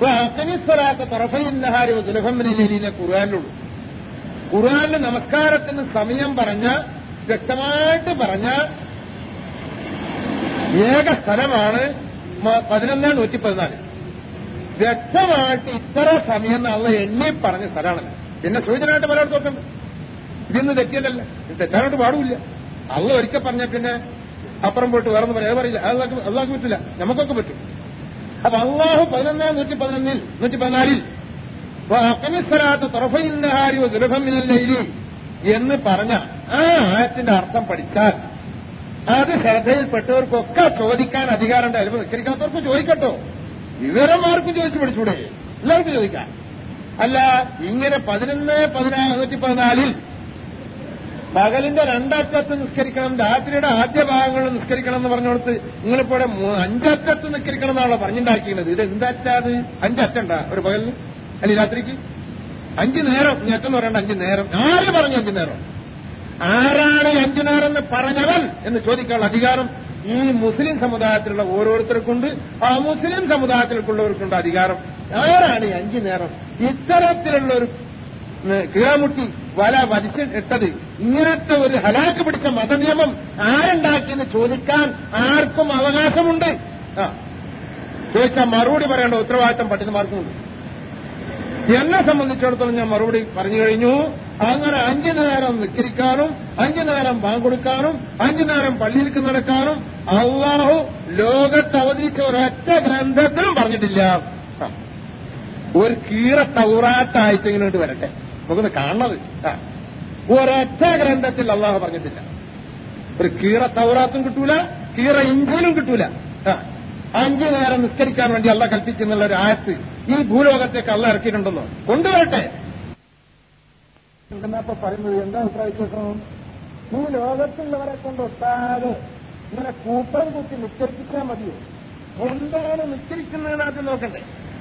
അക്കനിസ്വലാത്ത തുറഫയിന്നഹാരി സുലഭമ്മനിലെ ഖുർആാനിലുള്ളൂ ഖുർആാനിൽ നമസ്കാരത്തിന് സമയം പറഞ്ഞ വ്യക്തമായിട്ട് പറഞ്ഞ ഏക സ്ഥലമാണ് മ- പതിനൊന്ന് നൂറ്റി പതിനാല് വ്യക്തമായിട്ട് ഇത്ര സമയം എന്നുള്ള എണ്ണി പറഞ്ഞ സ്ഥലമാണ് പിന്നെ സൂചനയായിട്ട് പലയിടത്തും നോക്കണ്ട ഇതൊന്നും തെറ്റിയതല്ല ഇത് തെറ്റാനായിട്ട് പാടില്ല അള്ള ഒരിക്കൽ പറഞ്ഞ പിന്നെ അപ്പുറം പോയിട്ട് വേറൊന്നും പറയാൻ പറയില്ല അള്ളാഹ് അള്ളാഹ് പറ്റില്ല നമുക്കൊക്കെ പറ്റും അപ്പൊ അള്ളാഹു പതിനൊന്ന് നൂറ്റി പതിനൊന്നിൽ നൂറ്റി പതിനാലിൽ അക്കമിസ്വലാത്ത് തുറഫയിന്നഹാരിയോ ദുലഭമിനല്ലി എന്ന് പറഞ്ഞ ആ ആയത്തിന്റെ അർത്ഥം പഠിച്ചാൽ അത് ശ്രദ്ധയിൽപ്പെട്ടവർക്കൊക്കെ ചോദിക്കാൻ അധികാരമുണ്ട് അതിൽ നിസ്കരിക്കാത്തവർക്ക് ചോദിക്കട്ടോ വിവരന്മാർക്കും ചോദിച്ചു പഠിച്ചൂടെ എല്ലാവർക്കും ചോദിക്കാം അല്ല ഇങ്ങനെ പതിനൊന്ന് പതിനാറ് നൂറ്റി പതിനാലിൽ പകലിന്റെ രണ്ടറ്റത്ത് നിസ്കരിക്കണം രാത്രിയുടെ ആദ്യ ഭാഗങ്ങളിൽ നിസ്കരിക്കണം എന്ന് പറഞ്ഞോടത്ത് നിങ്ങളിപ്പോ ഇവിടെ മൂ- അഞ്ചറ്റത്ത് നിസ്കരിക്കണം എന്നാണല്ലോ പറഞ്ഞുണ്ടാക്കിയത് ഇത് എന്താറ്റാത് അഞ്ചറ്റണ്ട ഒരു പകലിന് അല്ലെ രാത്രിക്ക് അഞ്ചു നേരം ഞെട്ടെന്ന് പറയണ്ട അഞ്ചു നേരം ആര് പറഞ്ഞു അഞ്ചു നേരം ആരാണ് ഈ അഞ്ചു നേരം എന്ന് പറഞ്ഞവൻ എന്ന് ചോദിക്കാനുള്ള അധികാരം ഈ മുസ്ലിം സമുദായത്തിലുള്ള ഓരോരുത്തർക്കുണ്ട് ആ മുസ്ലിം സമുദായത്തിലുള്ളവർക്കുണ്ട് അധികാരം ആരാണ് ഈ അഞ്ചു നേരം ഇത്തരത്തിലുള്ള ഒരു കീഴാമുട്ടി വല വലിച്ച് ഇട്ടത് ഇങ്ങനത്തെ ഒരു ഹലാക്ക് പിടിച്ച മതനിയമം ആരുണ്ടാക്കിയെന്ന് ചോദിക്കാൻ ആർക്കും അവകാശമുണ്ട് ആ ചോദിച്ചാൽ മറുപടി പറയേണ്ട ഉത്തരവാദിത്തം പണ്ഡിതന്മാർക്കുമുണ്ട് എന്നെ സംബന്ധിച്ചിടത്തോളം ഞാൻ മറുപടി പറഞ്ഞു കഴിഞ്ഞു അങ്ങനെ അഞ്ചു നേരം നിസ്കരിക്കാനും അഞ്ചു നേരം കൊടുക്കാനും അഞ്ചു നേരം പള്ളിയിലേക്ക് നടക്കാനും അള്ളാഹു ലോകത്ത് അവതരിച്ച ഒരൊറ്റ ഗ്രന്ഥത്തിലും പറഞ്ഞിട്ടില്ല ആ. ഒരു കീറ തൗറാത്തായിട്ട് ഇങ്ങോട്ട് വരട്ടെ നമുക്കൊന്ന് കാണണത് ആ. ഒരൊറ്റ ഗ്രന്ഥത്തിൽ അള്ളാഹു പറഞ്ഞിട്ടില്ല ഒരു കീറ തൗറാത്തും കിട്ടൂല കീറ ഇഞ്ചിലും കിട്ടൂല ആ. അഞ്ചു നേരം നിസ്കരിക്കാൻ വേണ്ടി അള്ള കൽപ്പിച്ചെന്നുള്ള ഒരു ആയത്ത് ഈ ഭൂലോകത്തേക്ക് അള്ള ഇറക്കിയിട്ടുണ്ടെന്നോ കൊണ്ടുവരട്ടെ ഉണ്ടെന്നപ്പോ പറയുന്നത് എന്താ അഭിപ്രായം ഈ ലോകത്തുള്ളവരെ കൊണ്ട് ഒട്ടാതെ ഇങ്ങനെ കൂപ്പറും കുത്തി നിസ്കരിപ്പിച്ചാൽ മതിയോ എന്താണ് നിസ്കരിക്കുന്നതെന്ന് ആദ്യം നോക്കണ്ടേ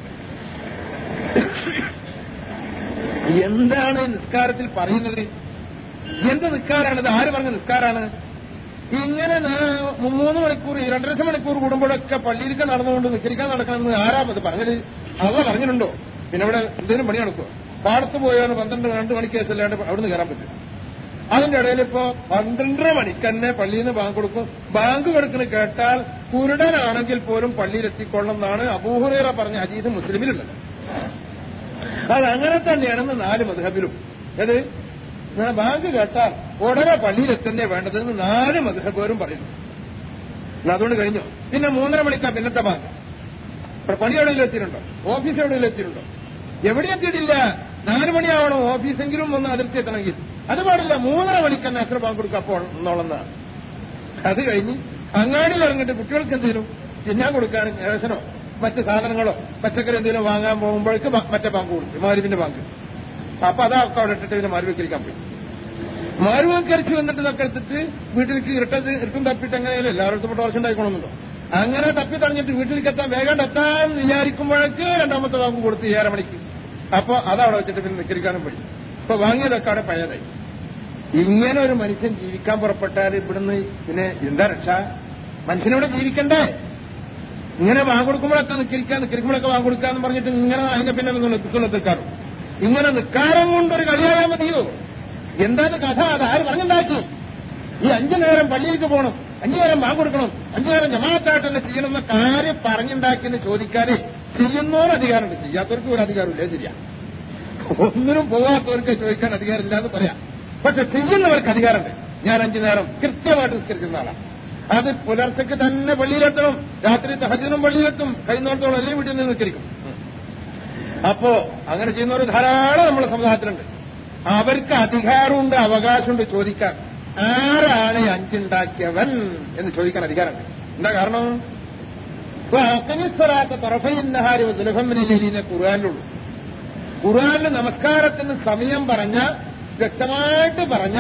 എന്താണ് ഈ നിസ്കാരത്തിൽ പറയുന്നത് എന്ത് നിസ്കാരാണിത് ആര് പറഞ്ഞ നിസ്കാരാണ് ഇങ്ങനെ നാ- മൂന്ന് മണിക്കൂർ ഈ രണ്ടര മണിക്കൂർ കൂടുമ്പോഴൊക്കെ പള്ളിയിലേക്ക് നടന്നുകൊണ്ട് നിസ്കരിക്കാൻ നടക്കണമെന്ന് ആരാ അത് പറഞ്ഞത് അള്ള പറഞ്ഞിട്ടുണ്ടോ പിന്നെ ഇവിടെ എന്തെങ്കിലും പണി നടക്കുമോ പാടത്ത് പോയാൽ പന്ത്രണ്ട് രണ്ട് മണിക്ക് ശേഷമല്ലാണ്ട് അവിടുന്ന് കയറാൻ പറ്റും അതിന്റെ ഇടയിൽ ഇപ്പോ പന്ത്രണ്ടര മണിക്ക് തന്നെ പള്ളിയിൽ നിന്ന് ബാങ്ക് കൊടുക്കും ബാങ്ക് കൊടുക്കുന്ന കേട്ടാൽ കുരുടനാണെങ്കിൽ പോലും പള്ളിയിൽ എത്തിക്കൊള്ളും എന്നാണ് അബൂഹുറേറ പറഞ്ഞ അജീത് മുസ്ലിമിലുള്ളത് അത് അങ്ങനെ തന്നെയാണെന്ന് നാല് മധുഹബിലും അത് ഞാൻ ബാങ്ക് കേട്ടാൽ ഉടനെ പള്ളിയിൽ എത്തന്നെ വേണ്ടതെന്ന് നാല് മധുഹബേരും പറയുന്നു എന്നാ അതുകൊണ്ട് കഴിഞ്ഞു പിന്നെ മൂന്നര മണിക്കാ പിന്നത്തെ ബാങ്ക് ഇപ്പോൾ പണി എവിടെയെങ്കിലും എത്തിയിട്ടുണ്ടോ ഓഫീസ് എവിടെയെങ്കിലും എത്തിയിട്ടുണ്ടോ എവിടെ എത്തിയിട്ടില്ല നാല് മണിയാവണം ഓഫീസെങ്കിലും ഒന്ന് അതിർത്തി എത്തണമെങ്കിൽ അത് പാടില്ല മൂന്നര മണിക്ക് തന്നെ അത്ര ബാങ്ക് കൊടുക്കുക അപ്പോൾ എന്നോളെന്നാണ് അത് കഴിഞ്ഞ് അങ്ങാടിയിൽ ഇറങ്ങിയിട്ട് കുട്ടികൾക്ക് എന്തെങ്കിലും തിന്നാൻ കൊടുക്കാൻ റേഷനോ മറ്റ് സാധനങ്ങളോ പച്ചക്കറി എന്തെങ്കിലും വാങ്ങാൻ പോകുമ്പോഴേക്ക് മ- മറ്റേ ബാങ്ക് കൊടുക്കും മാരുവിന്റെ ബാങ്ക് അപ്പൊ അതൊക്കെ അവിടെ ഇട്ടിട്ട് പിന്നെ മാരുവക്കരിക്കാൻ പോയി മാരുവക്കരിച്ച് വന്നിട്ട് ഇതൊക്കെ എടുത്തിട്ട് വീട്ടിലേക്ക് ഇരട്ടത് ഇരട്ടും തപ്പിട്ട് എങ്ങനെയല്ലോ എല്ലാവരും ടോർച്ച് ഉണ്ടായിക്കണമെന്നുണ്ടോ അങ്ങനെ തപ്പി തടഞ്ഞിട്ട് വീട്ടിലേക്ക് എത്താൻ വേഗം എത്താൻ വിചാരിക്കുമ്പോഴേക്ക് രണ്ടാമത്തെ ബാങ്ക് കൊടുത്ത് ഏഴര മണിക്ക് അപ്പൊ അതവിടെ വെച്ചിട്ട് പിന്നെ നിക്കരിക്കാനും പോയി ഇപ്പൊ വാങ്ങിയതൊക്കെ അവിടെ പഴയതായി ഇങ്ങനെ ഒരു മനുഷ്യൻ ജീവിക്കാൻ പുറപ്പെട്ടാൽ ഇവിടുന്ന് പിന്നെ എന്താ രക്ഷ മനുഷ്യനിവിടെ ജീവിക്കണ്ടേ ഇങ്ങനെ വാങ്ങ് കൊടുക്കുമ്പോഴൊക്കെ നിൽക്കരിക്കാൻ നിൽക്കുമ്പോഴൊക്കെ വാങ്ങ് കൊടുക്കാന്ന് പറഞ്ഞിട്ട് ഇങ്ങനെ അതിന്റെ പിന്നെ നിൽക്കാറും ഇങ്ങനെ നിൽക്കാരം കൊണ്ടൊരു കളിയായാൽ മതിയോ എന്താണ് കഥ അത് ആര് പറഞ്ഞുണ്ടാക്കി ഈ അഞ്ചു നേരം പള്ളിയിലേക്ക് പോകണം അഞ്ചു നേരം വാങ്ങ് കൊടുക്കണം അഞ്ചു നേരം ജമാഅത്തായിട്ട് തന്നെ ചെയ്യണം എന്ന കാര്യം പറഞ്ഞുണ്ടാക്കിയെന്ന് ചോദിക്കാനേ ചെയ്യുന്നോര് അധികാരമുണ്ട് ചെയ്യാത്തവർക്ക് ഒരു അധികാരമില്ല ശരിയാ ഒന്നിനും പോകാത്തവർക്ക് ചോദിക്കാൻ അധികാരമില്ല എന്ന് പറയാം പക്ഷെ ചെയ്യുന്നവർക്ക് അധികാരമുണ്ട് ഞാൻ അഞ്ചു നേരം കൃത്യമായിട്ട് നിസ്കരിക്കുന്ന ആളാണ് അത് പുലർച്ചയ്ക്ക് തന്നെ പള്ളിയിലെത്തണം രാത്രി തഹജനും പള്ളിയിലെത്തും കഴിയുന്നിടത്തോളം അല്ലെങ്കിൽ വീട്ടിൽ നിന്ന് നിസ്കരിക്കും അപ്പോ അങ്ങനെ ചെയ്യുന്നവർ ധാരാളം നമ്മുടെ സമുദായത്തിലുണ്ട് അവർക്ക് അധികാരമുണ്ട് അവകാശമുണ്ട് ചോദിക്കാൻ ആരാണ് ഈ അഞ്ചുണ്ടാക്കിയവൻ എന്ന് ചോദിക്കാൻ അധികാരമുണ്ട് എന്താ കാരണം അക്കനിസ്വരാത്ത തുറഫയിന്നഹാരി സുലഭമ്മനിലെ ഖുർആാനിലുള്ളൂ ഖുർആാനിൽ നമസ്കാരത്തിന് സമയം പറഞ്ഞ വ്യക്തമായിട്ട് പറഞ്ഞ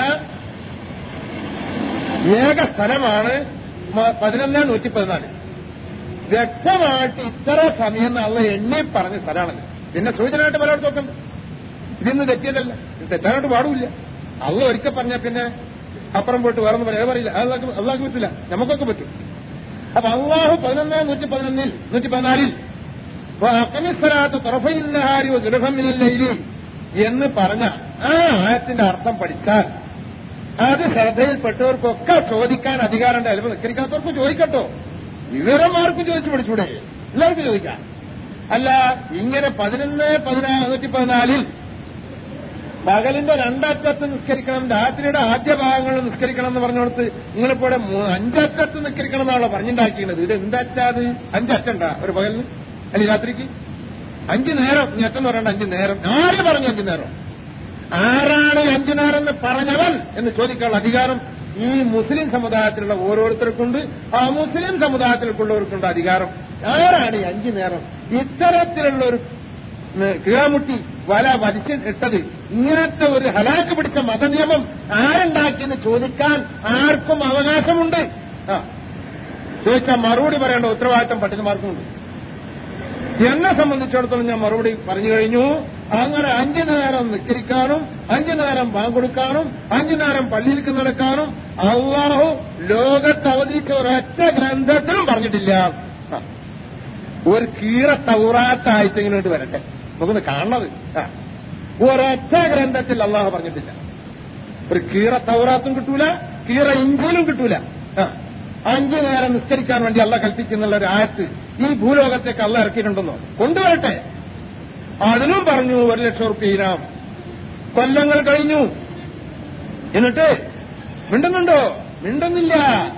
ഏക സ്ഥലമാണ് മ- പതിനൊന്ന് നൂറ്റി പതിനാല് വ്യക്തമായിട്ട് ഇത്ര സമയം എന്നുള്ള എണ്ണി പറഞ്ഞ സ്ഥലമാണത് പിന്നെ സൂചനയായിട്ട് പലയിടത്തും നോക്കണ്ട ഇതൊന്നും തെറ്റിയതല്ല ഇത് തെറ്റാനായിട്ട് പാടില്ല അള്ള ഒരിക്കൽ പറഞ്ഞാൽ പിന്നെ അപ്പുറം പോയിട്ട് വേറൊന്നും പറയാൻ പറയില്ല അള്ളാഹ് അള്ളാഹ് പറ്റില്ല നമുക്കൊക്കെ പറ്റും അപ്പൊ അള്ളാഹു പതിനൊന്ന് നൂറ്റി പതിനൊന്നിൽ നൂറ്റി പതിനാലിൽ അക്കമിസ്വരാത്ത് തുറഫയില്ലാരി ദുരഭമില്ലി എന്ന് പറഞ്ഞ ആ ആയത്തിന്റെ അർത്ഥം പഠിച്ചാൽ അത് ശ്രദ്ധയിൽപ്പെട്ടവർക്കൊക്കെ ചോദിക്കാൻ അധികാരമുണ്ട് അതിൽ നിസ്കരിക്കാത്തവർക്ക് ചോദിക്കട്ടോ വിവരമാർക്കും ചോദിച്ചു പഠിച്ചൂടെ എല്ലാവർക്കും ചോദിക്കാം അല്ല ഇങ്ങനെ പതിനൊന്ന് പതിനാല് നൂറ്റി പതിനാലിൽ പകലിന്റെ രണ്ടറ്റത്ത് നിസ്കരിക്കണം രാത്രിയുടെ ആദ്യ ഭാഗങ്ങളിൽ നിസ്കരിക്കണം എന്ന് പറഞ്ഞോടത്ത് നിങ്ങളിപ്പോ ഇവിടെ മൂ- അഞ്ചറ്റത്ത് നിസ്കരിക്കണം എന്നാണല്ലോ പറഞ്ഞുണ്ടാക്കിയത് ഇത് എന്തറ്റാത് അഞ്ചറ്റണ്ട ഒരു പകലിന് അല്ലെ രാത്രിക്ക് അഞ്ചു നേരം ഇനി അറ്റം പറയണ്ട അഞ്ചു നേരം ആര് പറഞ്ഞു അഞ്ചു നേരം ആരാണ് ഈ അഞ്ചു നേരം എന്ന് പറഞ്ഞവൻ എന്ന് ചോദിക്കാനുള്ള അധികാരം ഈ മുസ്ലിം സമുദായത്തിലുള്ള ഓരോരുത്തർക്കുണ്ട് ആ മുസ്ലിം സമുദായത്തിൽക്കുള്ളവർക്കുണ്ട് അധികാരം ആരാണ് ഈ അഞ്ചു നേരം ഇത്തരത്തിലുള്ള ഒരു കീഴാമുട്ടി വല വലിച്ച് ഇട്ടത് ഇങ്ങനത്തെ ഒരു ഹലാക്ക് പിടിച്ച മതനിയമം ആരുണ്ടാക്കിയെന്ന് ചോദിക്കാൻ ആർക്കും അവകാശമുണ്ട് ആ ചോദിച്ചാൽ മറുപടി പറയേണ്ട ഉത്തരവാദിത്തം പണ്ഡിതന്മാർക്കുമുണ്ട് എന്നെ സംബന്ധിച്ചിടത്തോളം ഞാൻ മറുപടി പറഞ്ഞു കഴിഞ്ഞു അങ്ങനെ അഞ്ചു നേരം നിസ്കരിക്കാനും അഞ്ചു നേരം പങ്കെടുക്കാനും അഞ്ചു നേരം പള്ളിയിലേക്ക് നടക്കാനും അള്ളാഹു ലോകത്ത് അവതരിച്ച ഒരൊറ്റ ഗ്രന്ഥത്തിലും പറഞ്ഞിട്ടില്ല ആ. ഒരു കീറ തൗറാത്തായിട്ട് ഇങ്ങോട്ട് വരട്ടെ നമുക്കൊന്ന് കാണുന്നത് ആ. ഒരൊറ്റ ഗ്രന്ഥത്തിൽ അള്ളാഹു പറഞ്ഞിട്ടില്ല ഒരു കീറ തൗറാത്തും കിട്ടൂല കീറ ഇഞ്ചിലും കിട്ടൂല ആ. അഞ്ചു നേരം നിസ്കരിക്കാൻ വേണ്ടി അല്ല കൽപ്പിക്കുന്നുള്ള ഒരു ആയത്ത് ഈ ഭൂലോകത്തേക്ക് അല്ല ഇറക്കിയിട്ടുണ്ടെന്നോ കൊണ്ടുവരട്ടെ അതിനും പറഞ്ഞു ഒരു ലക്ഷം റുപ്യ ഇനാം കൊല്ലങ്ങൾ കഴിഞ്ഞു എന്നിട്ട് മിണ്ടുന്നുണ്ടോ മിണ്ടുന്നില്ല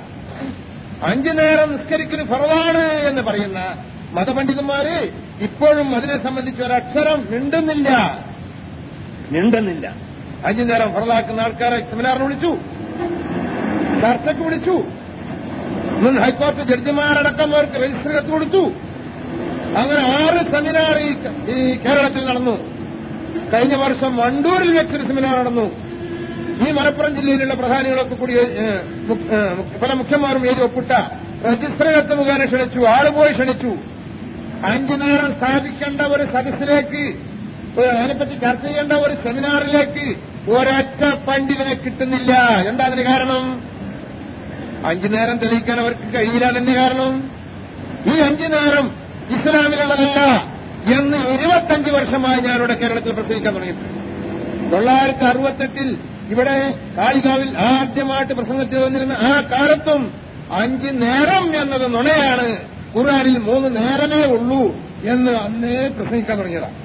അഞ്ചു നേരം നിസ്കരിക്കല് ഫറവാണ് എന്ന് പറയുന്ന മതപണ്ഡിതന്മാര് ഇപ്പോഴും അതിനെ സംബന്ധിച്ച് ഒരക്ഷരം മിണ്ടുന്നില്ല മിണ്ടുന്നില്ല അഞ്ചു നേരം ഫറലാക്കുന്ന ആൾക്കാരെ സെമിനാറിന് വിളിച്ചു ചർച്ചയ്ക്ക് വിളിച്ചു മുൻ ഹൈക്കോടതി ജഡ്ജിമാരടക്കം അവർക്ക് രജിസ്റ്റർ കത്ത് കൊടുത്തു അങ്ങനെ ആറ് സെമിനാർ ഈ ഈ കേരളത്തിൽ നടന്നു കഴിഞ്ഞ വർഷം വണ്ടൂരിൽ വെച്ചൊരു സെമിനാർ നടന്നു ഈ മലപ്പുറം ജില്ലയിലുള്ള പ്രധാനികളൊക്കെ കൂടി ഏ, മു- ഏ, പല മുഖ്യന്മാരും എഴുതി ഒപ്പിട്ട രജിസ്റ്റർ കത്ത് മുഖേന ക്ഷണിച്ചു ആള് പോയി ക്ഷണിച്ചു അഞ്ചു നേരം സ്ഥാപിക്കേണ്ട ഒരു സദസ്സിലേക്ക് ഒരു അതിനെപ്പറ്റി ചർച്ച ചെയ്യേണ്ട ഒരു സെമിനാറിലേക്ക് ഒരൊറ്റ പണ്ഡിതനെ കിട്ടുന്നില്ല എന്താ അതിന് കാരണം അഞ്ചു നേരം തെളിയിക്കാൻ അവർക്ക് കഴിയില്ല തന്നെ കാരണം ഈ അഞ്ചു നേരം ഇസ്ലാമിലുള്ളതല്ല എന്ന് ഇരുപത്തഞ്ച് വർഷമായി ഞാനിവിടെ കേരളത്തിൽ പ്രസംഗിക്കാൻ തുടങ്ങിയിട്ടുണ്ട് തൊള്ളായിരത്തി അറുപത്തെട്ടിൽ ഇവിടെ കാളികാവിൽ ആദ്യമായിട്ട് പ്രസംഗത്തിൽ വന്നിരുന്ന ആ കാലത്തും അഞ്ച് നേരം എന്നത് നുണയാണ് ഖുർആനിൽ മൂന്ന് നേരമേ ഉള്ളൂ എന്ന് അന്നേ പ്രസംഗിക്കാൻ തുടങ്ങിയതാണ്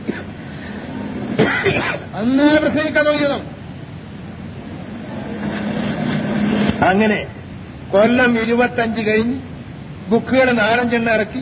അന്നേ പ്രസംഗിക്കാൻ തുടങ്ങിയതാണ് അങ്ങനെ കൊല്ലം ഇരുപത്തഞ്ച് കഴിഞ്ഞ് ബുക്കുകൾ നാലഞ്ചെണ്ണ ഇറക്കി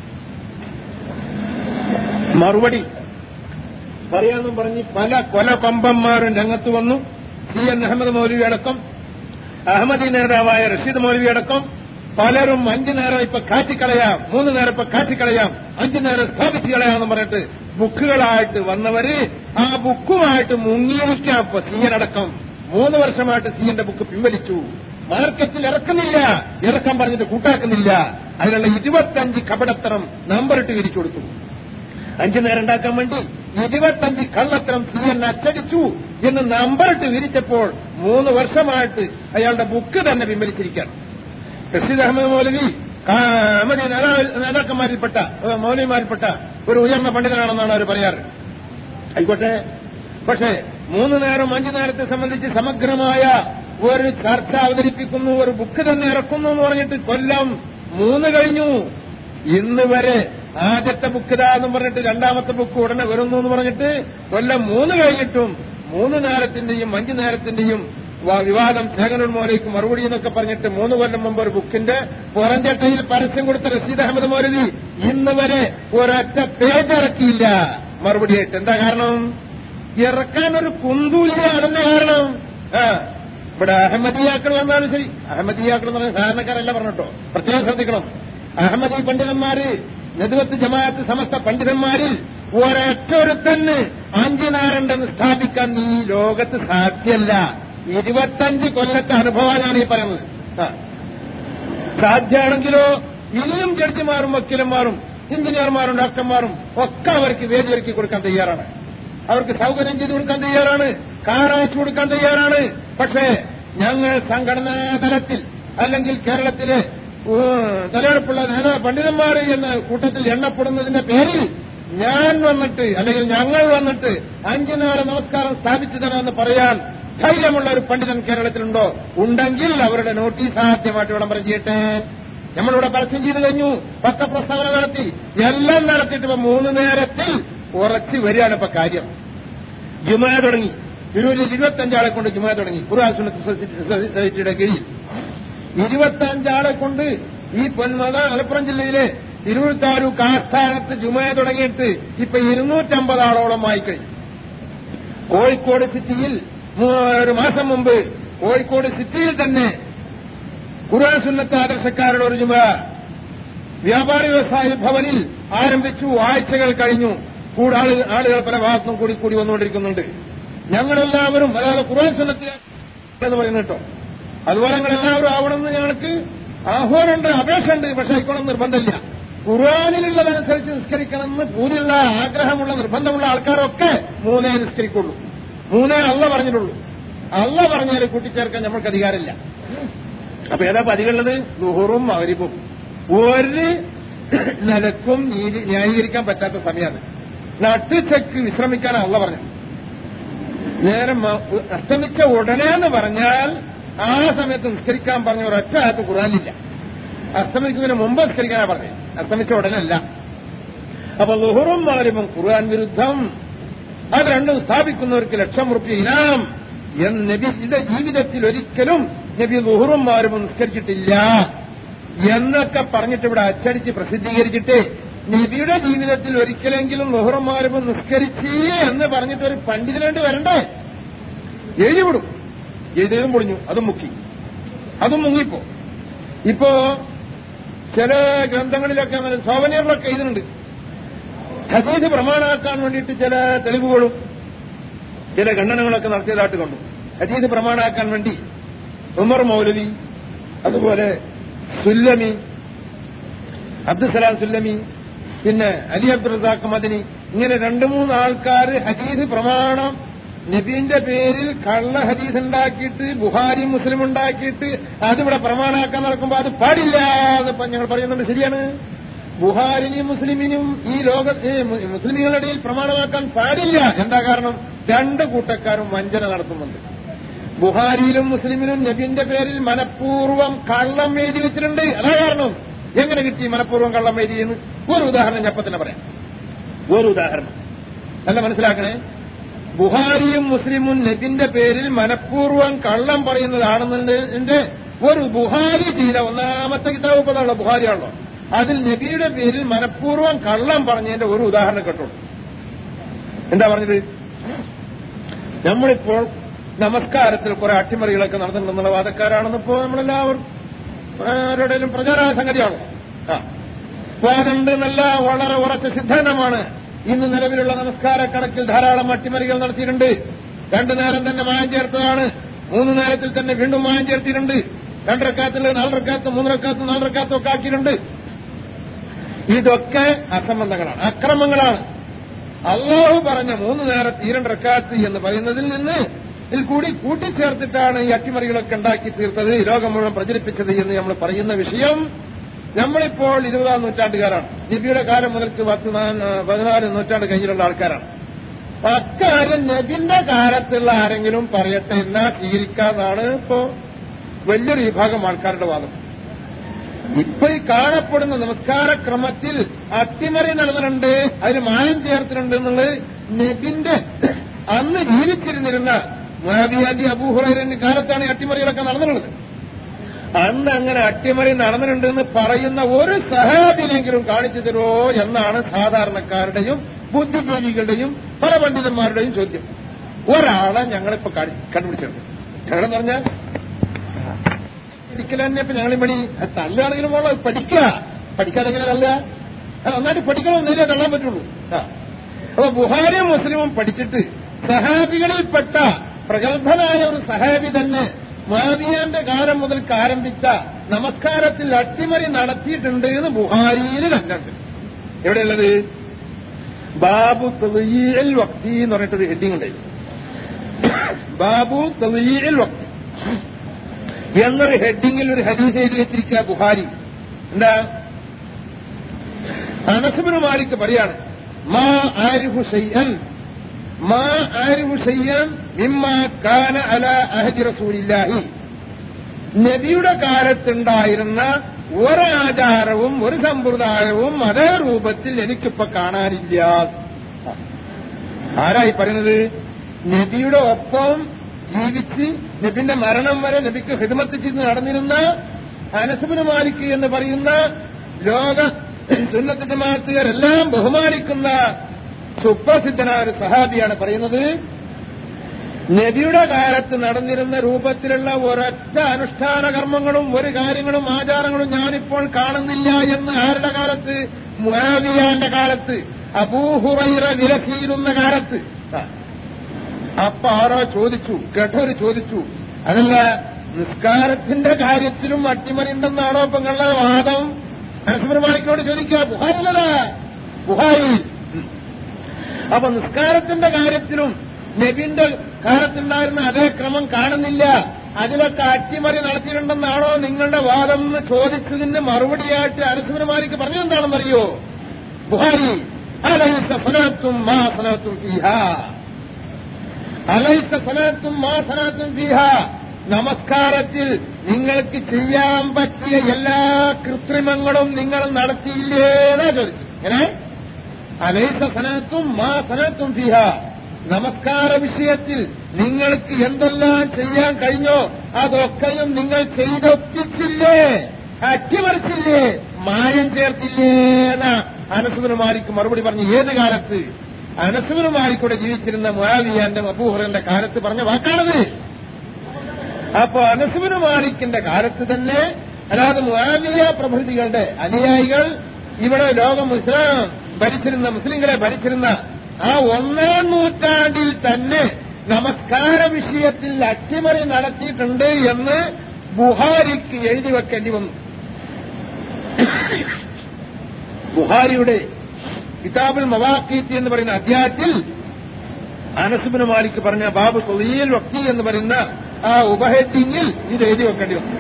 മറുപടി പറയാന്നും പറഞ്ഞ് പല കൊല കൊമ്പന്മാരും രംഗത്ത് വന്നു സി എൻ അഹമ്മദ് മൗലവി അടക്കം അഹമ്മദി നേതാവായ റഷീദ് മൗലവി അടക്കം പലരും അഞ്ചു നേരം ഇപ്പൊ കാറ്റിക്കളയാം മൂന്ന് നേരം ഇപ്പൊ കാറ്റിക്കളയാം അഞ്ചു നേരം സ്ഥാപിച്ചു കളയാമെന്ന് പറഞ്ഞിട്ട് ബുക്കുകളായിട്ട് വന്നവര് ആ ബുക്കുമായിട്ട് മുങ്ങിയിരിക്കാം ഇപ്പൊ സി എൻ അടക്കം മൂന്ന് വർഷമായിട്ട് സി എന്റെ ബുക്ക് പിൻവലിച്ചു മാർക്കറ്റിൽ ഇറക്കുന്നില്ല ഇറക്കാൻ പറഞ്ഞിട്ട് കൂട്ടാക്കുന്നില്ല അതിനുള്ള ഇരുപത്തഞ്ച് കപടത്തരം നമ്പറിട്ട് വിരിച്ചു കൊടുത്തു അഞ്ചു നേരം ഉണ്ടാക്കാൻ വേണ്ടി ഇരുപത്തഞ്ച് കള്ളത്തരം സി എൻ അച്ചടിച്ചു എന്ന് നമ്പറിട്ട് വിരിച്ചപ്പോൾ മൂന്ന് വർഷമായിട്ട് അയാളുടെ ബുക്ക് തന്നെ പിൻവലിച്ചിരിക്കുകയാണ് റഷീദ് അഹമ്മദ് മൗലവി അഹമ്മദ് നേതാക്കന്മാരിൽപ്പെട്ട ഏഹ്, മൗലവിമാരിൽപ്പെട്ട ഒരു ഉയർന്ന പണ്ഡിതനാണെന്നാണ് അവർ പറയാറ് ആയിക്കോട്ടെ പക്ഷേ മൂന്ന് നേരം അഞ്ചു നേരത്തെ സംബന്ധിച്ച് സമഗ്രമായ ഒരു ചർച്ച അവതരിപ്പിക്കുന്നു ഒരു ബുക്ക് തന്നെ ഇറക്കുന്നു എന്ന് പറഞ്ഞിട്ട് കൊല്ലം മൂന്ന് കഴിഞ്ഞു ഇന്ന് വരെ ആദ്യത്തെ ബുക്ക് ഇതാ എന്ന് പറഞ്ഞിട്ട് രണ്ടാമത്തെ ബുക്ക് ഉടനെ വരുന്നു എന്ന് പറഞ്ഞിട്ട് കൊല്ലം മൂന്ന് കഴിഞ്ഞിട്ടും മൂന്ന് നേരത്തിന്റെയും അഞ്ചു നേരത്തിന്റെയും വ- വിവാദം ശേഖരൻ മോലയ്ക്ക് മറുപടി എന്നൊക്കെ പറഞ്ഞിട്ട് മൂന്ന് കൊല്ലം മുമ്പ് ഒരു ബുക്കിന്റെ പുറംചട്ടയിൽ പരസ്യം കൊടുത്ത റഷീദ് അഹമ്മദ് മൗലവി ഇന്ന് വരെ ഒരൊറ്റ പേജ് ഇറക്കിയില്ല മറുപടിയായിട്ട് എന്താ കാരണം ഇറക്കാൻ ഒരു കുന്തൂല്ല അതന്നെ കാരണം ആ ഇവിടെ അഹമ്മദിയാക്കൾ വന്നാലും ശരി അഹമ്മദിയാക്കൾ എന്ന് പറഞ്ഞ സാധാരണക്കാരല്ല പറഞ്ഞിട്ടോ പ്രത്യേകം ശ്രദ്ധിക്കണം അഹമ്മദി പണ്ഡിതന്മാര് നെതുവത്ത് ജമാഅത്ത് സമസ്ത പണ്ഡിതന്മാരിൽ ഒരൊറ്റൊരുത്തന് അഞ്ചു നേരണ്ടെന്ന് സ്ഥാപിക്കാൻ ഈ ലോകത്ത് സാധ്യല്ല ഇരുപത്തഞ്ച് കൊല്ലത്തെ അനുഭവമാണ് ഈ പറയുന്നത് ആ. സാധ്യമാണെങ്കിലോ ഇനിയും ജഡ്ജിമാരും വക്കീലന്മാരും എഞ്ചിനീയർമാരും ഡോക്ടർമാരും ഒക്കെ അവർക്ക് വേദി ഒരുക്കി കൊടുക്കാൻ തയ്യാറാണ് അവർക്ക് സൗകര്യം ചെയ്തു കൊടുക്കാൻ തയ്യാറാണ് കാർ അയച്ചു കൊടുക്കാൻ തയ്യാറാണ് പക്ഷേ ഞങ്ങൾ സംഘടനാ തലത്തിൽ അല്ലെങ്കിൽ കേരളത്തിലെ തലയെടുപ്പുള്ള നേതാ പണ്ഡിതന്മാർ എന്ന കൂട്ടത്തിൽ എണ്ണപ്പെടുന്നതിന്റെ പേരിൽ ഞാൻ വന്നിട്ട് അല്ലെങ്കിൽ ഞങ്ങൾ വന്നിട്ട് അഞ്ചു നേര നമസ്കാരം സ്ഥാപിച്ചു തരാമെന്ന് പറയാൻ ധൈര്യമുള്ള ഒരു പണ്ഡിതൻ കേരളത്തിലുണ്ടോ ഉണ്ടെങ്കിൽ അവരുടെ നോട്ടീസ് ആദ്യമായിട്ട് വിളംബരം ചെയ്യട്ടെ നമ്മളിവിടെ പരസ്യം ചെയ്തു കഴിഞ്ഞു പത്രപ്രസ്താവന നടത്തി എല്ലാം നടത്തിയിട്ട് ഇപ്പൊ മൂന്ന് നേരത്തിൽ ഉറച്ചു വരികയാണ് ഇപ്പൊ കാര്യം ജുമാ തുടങ്ങി തിരൂരിൽ ഇരുപത്തഞ്ചാളെ കൊണ്ട് ജുമാ തുടങ്ങി ഖുർആൻ സുന്നത്ത് സൊസൈറ്റിയുടെ കീഴിൽ ഇരുപത്തഞ്ചാളെ കൊണ്ട് ഈ പൊന്മത മലപ്പുറം ജില്ലയിലെ തിരൂർ താലൂക്ക് ആസ്ഥാനത്ത് ജുമാ തുടങ്ങിയിട്ട് ഇപ്പൊ ഇരുന്നൂറ്റമ്പത് ആളോളം ആയിക്കഴിഞ്ഞു കോഴിക്കോട് സിറ്റിയിൽ ഒരു മാസം മുമ്പ് കോഴിക്കോട് സിറ്റിയിൽ തന്നെ ഖുർആൻ സുന്നത്ത് ആദർശക്കാരുടെ ഒരു ജുമ വ്യാപാരി വ്യവസായ ഭവനിൽ ആരംഭിച്ചു ആഴ്ചകൾ കഴിഞ്ഞു കൂടാള് ആളുകൾ പല ഭാഗത്തും കൂടി കൂടി വന്നുകൊണ്ടിരിക്കുന്നുണ്ട് ഞങ്ങളെല്ലാവരും അതായത് ഖുർആൻ സുന്നത്ത് എന്ന് പറയുന്നു കേട്ടോ അതുപോലെ ഞങ്ങളെല്ലാവരും ആവണമെന്ന് ഞങ്ങൾക്ക് ആഹ്വാനമുണ്ട് അപേക്ഷയുണ്ട് പക്ഷെ ആയിക്കോണം നിർബന്ധമില്ല ഖുർആാനിലുള്ളതനുസരിച്ച് നിസ്കരിക്കണമെന്ന് പൂതിയുള്ള ആഗ്രഹമുള്ള നിർബന്ധമുള്ള ആൾക്കാരൊക്കെ മൂന്നേ നിസ്കരിക്കുള്ളൂ മൂന്നേ അള്ള പറഞ്ഞിട്ടുള്ളൂ അള്ള പറഞ്ഞാൽ കൂട്ടിച്ചേർക്കാൻ നമ്മൾക്ക് അധികാരമില്ല അപ്പൊ ഏതാ പതികളുള്ളത് ലുഹറും മകരിപ്പും ഒരു നിലക്കും നീതി ന്യായീകരിക്കാൻ പറ്റാത്ത സമയമാണ് നട്ടുച്ചക്ക് വിശ്രമിക്കാനാണ് അള്ള പറഞ്ഞത് നേരം അസ്തമിച്ച ഉടനെ എന്ന് പറഞ്ഞാൽ ആ സമയത്ത് നിസ്കരിക്കാൻ പറഞ്ഞ ഒരൊറ്റ ആയത്ത് ഖുറാനില്ല അസ്തമിക്കുന്നതിന് മുമ്പ് നിസ്കരിക്കാനാ പറഞ്ഞത് അസ്തമിച്ച ഉടനല്ല അപ്പൊ ലുഹറും മാരിമും ഖുർആൻ വിരുദ്ധം അത് രണ്ടും സ്ഥാപിക്കുന്നവർക്ക് ലക്ഷം റുപ്യ ഇനാം എന്ന് നബിയുടെ ജീവിതത്തിൽ ഒരിക്കലും നബി ലുഹറും മാരിമും നിസ്കരിച്ചിട്ടില്ല എന്നൊക്കെ പറഞ്ഞിട്ട് ഇവിടെ അച്ചടിച്ച് പ്രസിദ്ധീകരിച്ചിട്ട് നബിയുടെ ജീവിതത്തിൽ ഒരിക്കലെങ്കിലും ലുഹറും മാരിമും നിസ്കരിച്ച് എന്ന് പറഞ്ഞിട്ട് ഒരു പണ്ഡിതനായിട്ട് വരണ്ടേ എഴുതി വിടും എഴുതിയതും പൊളിഞ്ഞു അതും മുക്കി അതും മുങ്ങിപ്പോ ഇപ്പോ ചില ഗ്രന്ഥങ്ങളിലൊക്കെ അങ്ങനെ സോവനിയറിലൊക്കെ എഴുതുന്നുണ്ട് ഹദീസ് പ്രമാണമാക്കാൻ വേണ്ടിയിട്ട് ചില തെളിവുകളും ചില ഖണ്ഡനങ്ങളൊക്കെ നടത്തിയതായിട്ട് കണ്ടു ഹദീസ് പ്രമാണമാക്കാൻ വേണ്ടി ഉമർ മൗലവി അതുപോലെ സുല്ലമി അബ്ദുസലാം സുല്ലമി പിന്നെ അലി അബ്ദുൽ റസാഖ് മദനി ഇങ്ങനെ രണ്ടു മൂന്ന് ആൾക്കാർ ഹദീസ് പ്രമാണം നബീന്റെ പേരിൽ കള്ള ഹദീസ് ഉണ്ടാക്കിയിട്ട് ബുഹാരി മുസ്ലിം ഉണ്ടാക്കിയിട്ട് അതിവിടെ പ്രമാണാക്കാൻ നടക്കുമ്പോൾ അത് പാടില്ല എന്നിപ്പോ ഞങ്ങൾ പറയുന്നുണ്ട് ശരിയാണ് ബുഹാരിനും മുസ്ലിമിനും ഈ ലോക മുസ്ലിമുകളുടെ ഇടയിൽ പ്രമാണമാക്കാൻ പാടില്ല എന്താ കാരണം രണ്ട് കൂട്ടക്കാരും വഞ്ചന നടത്തുന്നുണ്ട് ബുഹാരിയിലും മുസ്ലിമിനും നബിന്റെ പേരിൽ മനഃപൂർവ്വം കള്ളം എഴുതി വെച്ചിട്ടുണ്ട് അതാ കാരണം എങ്ങനെ കിട്ടി മനഃപൂർവ്വം കള്ളം എഴുതിയെന്ന് ഒരു ഉദാഹരണം ഞാൻ തന്നെ പറയാം ഒരു ഉദാഹരണം നല്ല മനസ്സിലാക്കണേ ബുഹാരിയും മുസ്ലിമും നബിന്റെ പേരിൽ മനഃപൂർവ്വം കള്ളം പറയുന്നതാണെന്നതിന്റെ ഒരു ബുഹാരി ചെയ്ത ഒന്നാമത്തെ കിതാബ് പദമുള്ള ബുഹാരിയാണല്ലോ അതിൽ നബിയുടെ പേരിൽ മനഃപൂർവ്വം കള്ളം പറഞ്ഞതിന്റെ ഒരു ഉദാഹരണം കേട്ടോളൂ എന്താ പറഞ്ഞത് നമ്മളിപ്പോൾ നമസ്കാരത്തിൽ കുറെ അട്ടിമറികളൊക്കെ നടന്നിട്ടുണ്ടെന്നുള്ള വാദക്കാരാണെന്ന് ഇപ്പോ നമ്മളെല്ലാവരും ആരുടെയും പ്രചാര സംഗതിയാണ് ആ വാദമുണ്ട് നല്ല വളരെ ഉറച്ച സിദ്ധാന്തമാണ് ഇന്ന് നിലവിലുള്ള നമസ്കാര കണക്കിൽ ധാരാളം അട്ടിമറികൾ നടത്തിയിട്ടുണ്ട് രണ്ടു നേരം തന്നെ മായം ചേർത്തതാണ് മൂന്ന് നേരത്തിൽ തന്നെ വീണ്ടും മായം ചേർത്തിയിട്ടുണ്ട് രണ്ടരക്കാത്തിൽ നാലരക്കാത്ത് മൂന്നരക്കാത്ത് നാലരക്കാത്തും ഒക്കെ ആക്കിയിട്ടുണ്ട് ഇതൊക്കെ അസംബന്ധങ്ങളാണ് അക്രമങ്ങളാണ് അള്ളാഹു പറഞ്ഞ മൂന്ന് നേരത്ത് ഈ രണ്ടരക്കാത്ത് എന്ന് പറയുന്നതിൽ നിന്ന് ഇതിൽ കൂടി കൂട്ടിച്ചേർത്തിട്ടാണ് ഈ അട്ടിമറികളൊക്കെ ഉണ്ടാക്കി തീർത്തത് ഈ ലോകം മുഴുവൻ പ്രചരിപ്പിച്ചത് എന്ന് നമ്മൾ പറയുന്ന വിഷയം നമ്മളിപ്പോൾ ഇരുപതാം നൂറ്റാണ്ടുകാരാണ് നബിയുടെ കാലം മുതൽക്ക് പത്ത് പതിനാല് നൂറ്റാണ്ട് കഴിഞ്ഞിട്ടുള്ള ആൾക്കാരാണ് അക്കാര്യം നബിന്റെ കാലത്തുള്ള ആരെങ്കിലും പറയട്ടെ എന്നാ സ്വീകരിക്കാന്നാണ് ഇപ്പോ വലിയൊരു വിഭാഗം ആൾക്കാരുടെ വാദം ഇപ്പൊ ഈ കാണപ്പെടുന്ന നമസ്കാരക്രമത്തിൽ അട്ടിമറി നടന്നിട്ടുണ്ട് അതിന് മായം ചേർത്തിട്ടുണ്ട് എന്നുള്ളത് നബിന്റെ അന്ന് ജീവിച്ചിരുന്നിരുന്ന മുഹാബിയാന്റി അബൂഹുറൈറിന്റെ കാലത്താണ് ഈ അട്ടിമറികളൊക്കെ നടന്നിട്ടുള്ളത് അന്ന് അങ്ങനെ അട്ടിമറി നടന്നിട്ടുണ്ടെന്ന് പറയുന്ന ഒരു സഹാബിനെങ്കിലും കാണിച്ചു തരുമോ എന്നാണ് സാധാരണക്കാരുടെയും ബുദ്ധിജീവികളുടെയും പല പണ്ഡിതന്മാരുടെയും ചോദ്യം ഒരാളെ ഞങ്ങളിപ്പോ കണ്ടുപിടിച്ചിട്ടുണ്ട് കാരണം പറഞ്ഞാൽ പഠിക്കൽ തന്നെ ഇപ്പൊ ഞങ്ങൾ പണി തല്ലാണെങ്കിലും മോളെ പഠിക്കുക പഠിക്കാതെങ്ങനെ തല്ല നന്നായിട്ട് പഠിക്കണം നേരെ തള്ളാൻ പറ്റുള്ളൂ അപ്പൊ ബുഹാരിയും മുസ്ലിമും പഠിച്ചിട്ട് സഹാബികളിൽപ്പെട്ട പ്രഗത്ഭനായ ഒരു സഹാബി തന്നെ മാവിയാന്റെ കാലം മുതൽക്ക് ആരംഭിച്ച നമസ്കാരത്തിൽ അട്ടിമറി നടത്തിയിട്ടുണ്ട് എന്ന് ബുഹാരിയിൽ കണ്ടുണ്ട് എവിടെയുള്ളത് ബാബു തെളിയൽ വക്തി എന്ന് പറഞ്ഞിട്ടൊരു ഹെഡിങ് ഉണ്ടായിരുന്നു ബാബു തെളിയൽ വക്തി എന്നൊരു ഹെഡിങ്ങിൽ ഒരു ഹദീസ് എഴുതി വെച്ചിരിക്കുക ബുഹാരി എന്താ അനസുബിന് മാലിക്ക് പറയാണ് മാ ആരിഫു ഷയ്യൻ മാ ആരിഫു ഷയ്യൻ മിമ്മ കാന അല അഹജി റസൂലില്ലാഹി നബിയുടെ കാലത്തുണ്ടായിരുന്ന ഒരാചാരവും ഒരു സമ്പ്രദായവും അതേ രൂപത്തിൽ എനിക്കിപ്പോ കാണാനില്ല ആരായി പറയുന്നത് നബിയുടെ ഒപ്പം ജീവിച്ച് നബിന്റെ മരണം വരെ നബിക്ക് ഹിദ്മത്ത് ചെയ്ത് നടന്നിരുന്ന അനസുബിന് മാലിക്ക് എന്ന് പറയുന്ന ലോക സുന്നത്ത് ജമാഅത്തുകാരെല്ലാം ബഹുമാനിക്കുന്ന സുപ്രസിദ്ധനായ ഒരു സഹാബിയാണ് പറയുന്നത് നബിയുടെ കാലത്ത് നടന്നിരുന്ന രൂപത്തിലുള്ള ഒരൊറ്റ അനുഷ്ഠാന കർമ്മങ്ങളും ഒരു കാര്യങ്ങളും ആചാരങ്ങളും ഞാനിപ്പോൾ കാണുന്നില്ല എന്ന് ആരുടെ കാലത്ത് മുഹാവിയാന്റെ കാലത്ത് അബൂഹുറൈറ വിലക്കിയിരുന്ന കാലത്ത് അപ്പൊ ആരോ ചോദിച്ചു കേട്ടോര് ചോദിച്ചു അതല്ല നിസ്കാരത്തിന്റെ കാര്യത്തിലും അട്ടിമറിയുണ്ടെന്നാണോ ഇപ്പൊ നിങ്ങളുടെ വാദം അനസുബ്രമാണിക്കോട് ചോദിക്കുക ബുഹാരിലല്ല ബുഹാരി അപ്പൊ നിസ്കാരത്തിന്റെ കാര്യത്തിലും നബിന്റെ കാലത്തുണ്ടായിരുന്ന അതേ ക്രമം കാണുന്നില്ല അതിലൊക്കെ അട്ടിമറി നടത്തിയിട്ടുണ്ടെന്നാണോ നിങ്ങളുടെ വാദം എന്ന് ചോദിച്ചതിന് മറുപടിയായിട്ട് അനസുബ്രമാലിക്ക് പറഞ്ഞതെന്താണെന്നറിയോ ബുഹാരി അലൈസ സനത്തും മാ സനത്തും ഫീഹ അലൈസ സനത്തും മാ സനത്തും ഫീഹ നമസ്കാരത്തിൽ നിങ്ങൾക്ക് ചെയ്യാൻ പറ്റിയ എല്ലാ കൃത്രിമങ്ങളും നിങ്ങൾ നടത്തിയില്ലേ എന്നാ ചോദിച്ചു എങ്ങനെ അലൈസ സനത്തും മാ സനത്തും ഫീഹ നമസ്കാര വിഷയത്തിൽ നിങ്ങൾക്ക് എന്തെല്ലാം ചെയ്യാൻ കഴിഞ്ഞോ അതൊക്കെയും നിങ്ങൾ ചെയ്തൊപ്പിച്ചില്ലേ അട്ടിമറിച്ചില്ലേ മായം ചേർത്തില്ലേ എന്ന അനസുബിന് മാലിക്ക് മറുപടി പറഞ്ഞു ഏത് കാലത്ത് അനസുബിന് മാലിക്കൂടെ ജീവിച്ചിരുന്ന മുയാവിയാന്റെ അബൂഹറിന്റെ കാലത്ത് പറഞ്ഞ വാക്കാണത് അപ്പൊ അനസുബിന് മാലിക്കിന്റെ കാലത്ത് തന്നെ അല്ലാതെ മുയാവിയ പ്രഭൃതികളുടെ അനുയായികൾ ഇവിടെ ലോകം ഇസ്ലാം ഭരിച്ചിരുന്ന മുസ്ലിങ്ങളെ ഭരിച്ചിരുന്ന ആ ഒന്നാം നൂറ്റാണ്ടിൽ തന്നെ നമസ്കാര വിഷയത്തിൽ അട്ടിമറി നടത്തിയിട്ടുണ്ട് എന്ന് ബുഹാരിക്ക് എഴുതി വെക്കേണ്ടി വന്നു ബുഹാരിയുടെ കിതാബുൽ മവാക്കീത്ത് എന്ന് പറയുന്ന അധ്യായത്തിൽ അനസുബിന് മാലിക്ക് പറഞ്ഞ ബാബു തൊഴിയൽ വക്തി എന്ന് പറയുന്ന ആ ഉപഹെഡിങ്ങിൽ ഇത് എഴുതി വെക്കേണ്ടി വന്നു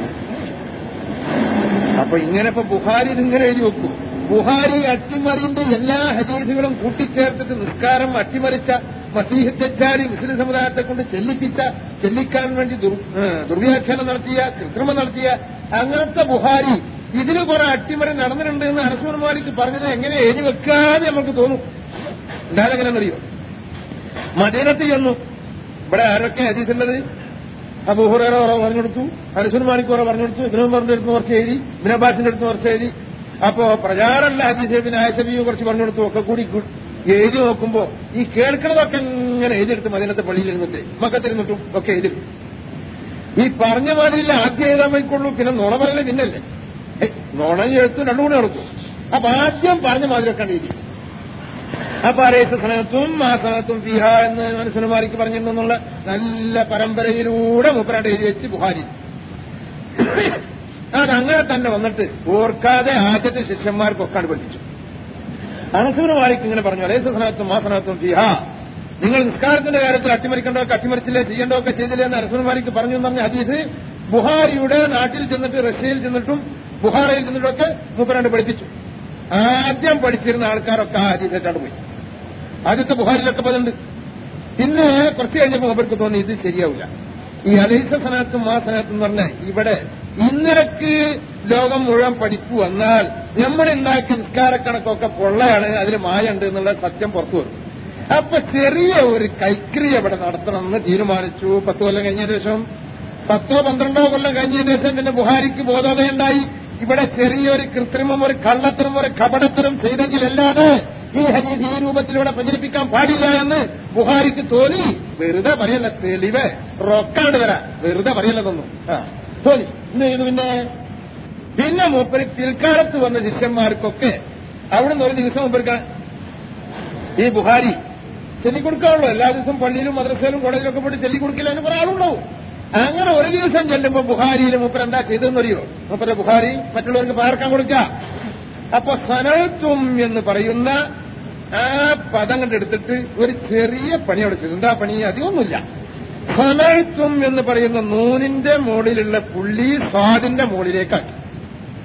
അപ്പൊ ഇങ്ങനെ ഇപ്പൊ ബുഹാരി ഇതിങ്ങനെ എഴുതി വെക്കൂ ബുഹാരി അട്ടിമറിന്റെ എല്ലാ ഹദീസുകളും കൂട്ടിച്ചേർത്തിട്ട് നിസ്കാരം അട്ടിമറിച്ച മസീഹദ്ദാരി മുസ്ലിം സമുദായത്തെ കൊണ്ട് ചെല്ലിപ്പിച്ച ചെല്ലിക്കാൻ വേണ്ടി ദുർ- ഏ, ദുർവ്യാഖ്യാനം നടത്തിയ കൃത്രിമം നടത്തിയ അങ്ങനത്തെ ബുഹാരി ഇതിന് കുറെ അട്ടിമറി നടന്നിട്ടുണ്ട് എന്ന് അനസുമൻ മാലിക്ക് പറഞ്ഞത് എങ്ങനെ എഴുതി വെക്കാതെ നമുക്ക് തോന്നും ഉണ്ടാതെങ്ങനെയെന്നറിയോ മദീനത്ത് ചെന്നു ഇവിടെ ആരൊക്കെ ഹദീസുള്ളത് അബൂഹുറേറ കുറെ പറഞ്ഞു കൊടുത്തു അനസുൻ മാലിക് കുറെ പറഞ്ഞു കൊടുത്തു ഇബ്നു ഉമറിന്റെ അടുത്ത് കുറച്ച് എഴുതി ഇബ്നു അബ്ബാസിന്റെ അടുത്ത് കുറച്ച് എഴുതി അപ്പോ പ്രചാരമുള്ള ഹദീസ് പിന്നെ ആയസബിയും കുറച്ച് പറഞ്ഞു കൊടുത്തു ഒക്കെ കൂടി കു- എഴുതി നോക്കുമ്പോ ഈ കേൾക്കുന്നതൊക്കെ ഇങ്ങനെ എഴുതിയെടുത്ത് മദീനത്തെ പള്ളിയിൽ ഇരുന്നിട്ട് മക്കത്തിരുന്നിട്ടും ഒക്കെ എഴുതി ഈ പറഞ്ഞ മാതിരില്ല ആദ്യം എഴുതാൻ വയ്ക്കുള്ളൂ പിന്നെ നുണ പറയലേ പിന്നല്ലേ ഏയ്, നുണ എഴുത്തും രണ്ടു കൂടെ എടുത്തു അപ്പൊ ആദ്യം പറഞ്ഞ മാതിരിയൊക്കെ എഴുതി അപ്പൊ അരേസ സനത്തും ആ സനത്തും ഫിഹ എന്ന് മനസ്സിനുമാരിക്ക് പറഞ്ഞിട്ടുണ്ടെന്നുള്ള നല്ല പരമ്പരയിലൂടെ മുപ്പരാണ്ട് എഴുതി വെച്ച് ബുഹാരി അതങ്ങനെ തന്നെ വന്നിട്ട് ഓർക്കാതെ ആദ്യത്തെ ശിഷ്യന്മാർക്കൊക്കെ പഠിപ്പിച്ചു അനസുബിന് മാലിക്ക് ഇങ്ങനെ പറഞ്ഞു അരേസ സനത്തും ആ സനത്തും ഫിഹ നിങ്ങൾ നിസ്കാരത്തിന്റെ കാര്യത്തിൽ അട്ടിമറിക്കേണ്ടതൊക്കെ അട്ടിമറിച്ചില്ലേ ചെയ്യേണ്ടതൊക്കെ ചെയ്തില്ലേ എന്ന് അനസുബിന് മാലിക്ക് പറഞ്ഞു എന്ന് പറഞ്ഞ ഹദീസ് ബുഹാരിയുടെ നാട്ടിൽ ചെന്നിട്ട് റഷ്യയിൽ ചെന്നിട്ടും ബുഹാറയിൽ ചെന്നിട്ടൊക്കെ മൂപ്പരാണ്ട് പഠിപ്പിച്ചു ആദ്യം പഠിച്ചിരുന്ന ആൾക്കാരൊക്കെ ആ ഹദീസായിട്ടാണ് പോയി ആദ്യത്തെ ബുഹാരിലൊക്കെ പതുണ്ട് പിന്നെ കുറച്ച് കഴിഞ്ഞപ്പോൾ അവർക്ക് തോന്നി ഇത് ശരിയാവില്ല ഈ അലൈസ സനാത്തും ആ സനാത്തും എന്ന് പറഞ്ഞാൽ ഇവിടെ ഇന്നലക്ക് ലോകം മുഴുവൻ പഠിപ്പ് വന്നാൽ നമ്മളുണ്ടാക്കിയ നിസ്കാരക്കണക്കൊക്കെ പൊള്ളയാണ് അതിൽ മായുണ്ട് എന്നുള്ള സത്യം പുറത്തു വരും അപ്പൊ ചെറിയ ഒരു കൈക്രിയ ഇവിടെ നടത്തണമെന്ന് തീരുമാനിച്ചു പത്ത് കൊല്ലം കഴിഞ്ഞ ശേഷം പത്തോ പന്ത്രണ്ടോ കൊല്ലം കഴിഞ്ഞ ശേഷം പിന്നെ ബുഹാരിക്ക് ബോധോദയുണ്ടായി ഇവിടെ ചെറിയൊരു കൃത്രിമം ഒരു കള്ളത്തരം ഒരു കപടത്തരം ചെയ്തെങ്കിലല്ലാതെ ഈ ഹദീസ് ഈ രൂപത്തിൽ ഇവിടെ പ്രചരിപ്പിക്കാൻ പാടില്ല എന്ന് ബുഹാരിക്ക് തോന്നി വെറുതെ പറയല്ല തെളിവ് റൊക്കാണ്ട് തരാം വെറുതെ പറയല്ലതൊന്നും ആ, തോന്നി എന്ത് ചെയ്തു പിന്നെ പിന്നെ മൂപ്പര് പിൽക്കാലത്ത് വന്ന ശിഷ്യന്മാർക്കൊക്കെ അവിടെ നിന്ന് ഒരു ദിവസം മൂപ്പർക്ക് ഈ ബുഹാരി ചൊല്ലിക്കൊടുക്കാവുള്ളൂ എല്ലാ ദിവസവും പള്ളിയിലും മദ്രസയിലും കോളേജിലൊക്കെ പോയിട്ട് ചൊല്ലിക്കൊടുക്കില്ല എന്ന് കുറെ ആളുണ്ടാവും അങ്ങനെ ഒരു ദിവസം ചെല്ലുമ്പോ ബുഹാരിയിൽ മൂപ്പർ എന്താ ചെയ്തെന്നറിയോ മൂപ്പരെ ബുഹാരി മറ്റുള്ളവർക്ക് പകർക്കാൻ കൊടുക്ക അപ്പൊ സനത്തും എന്ന് പറയുന്ന ആ പദം കണ്ടെടുത്തിട്ട് ഒരു ചെറിയ പണി അവിടെ ചെയ്തു എന്താ പണി അധികമൊന്നുമില്ല സനത്തും എന്ന് പറയുന്ന നൂനിന്റെ മുകളിലുള്ള പുള്ളി സ്വാദിന്റെ മുകളിലേക്കാക്കി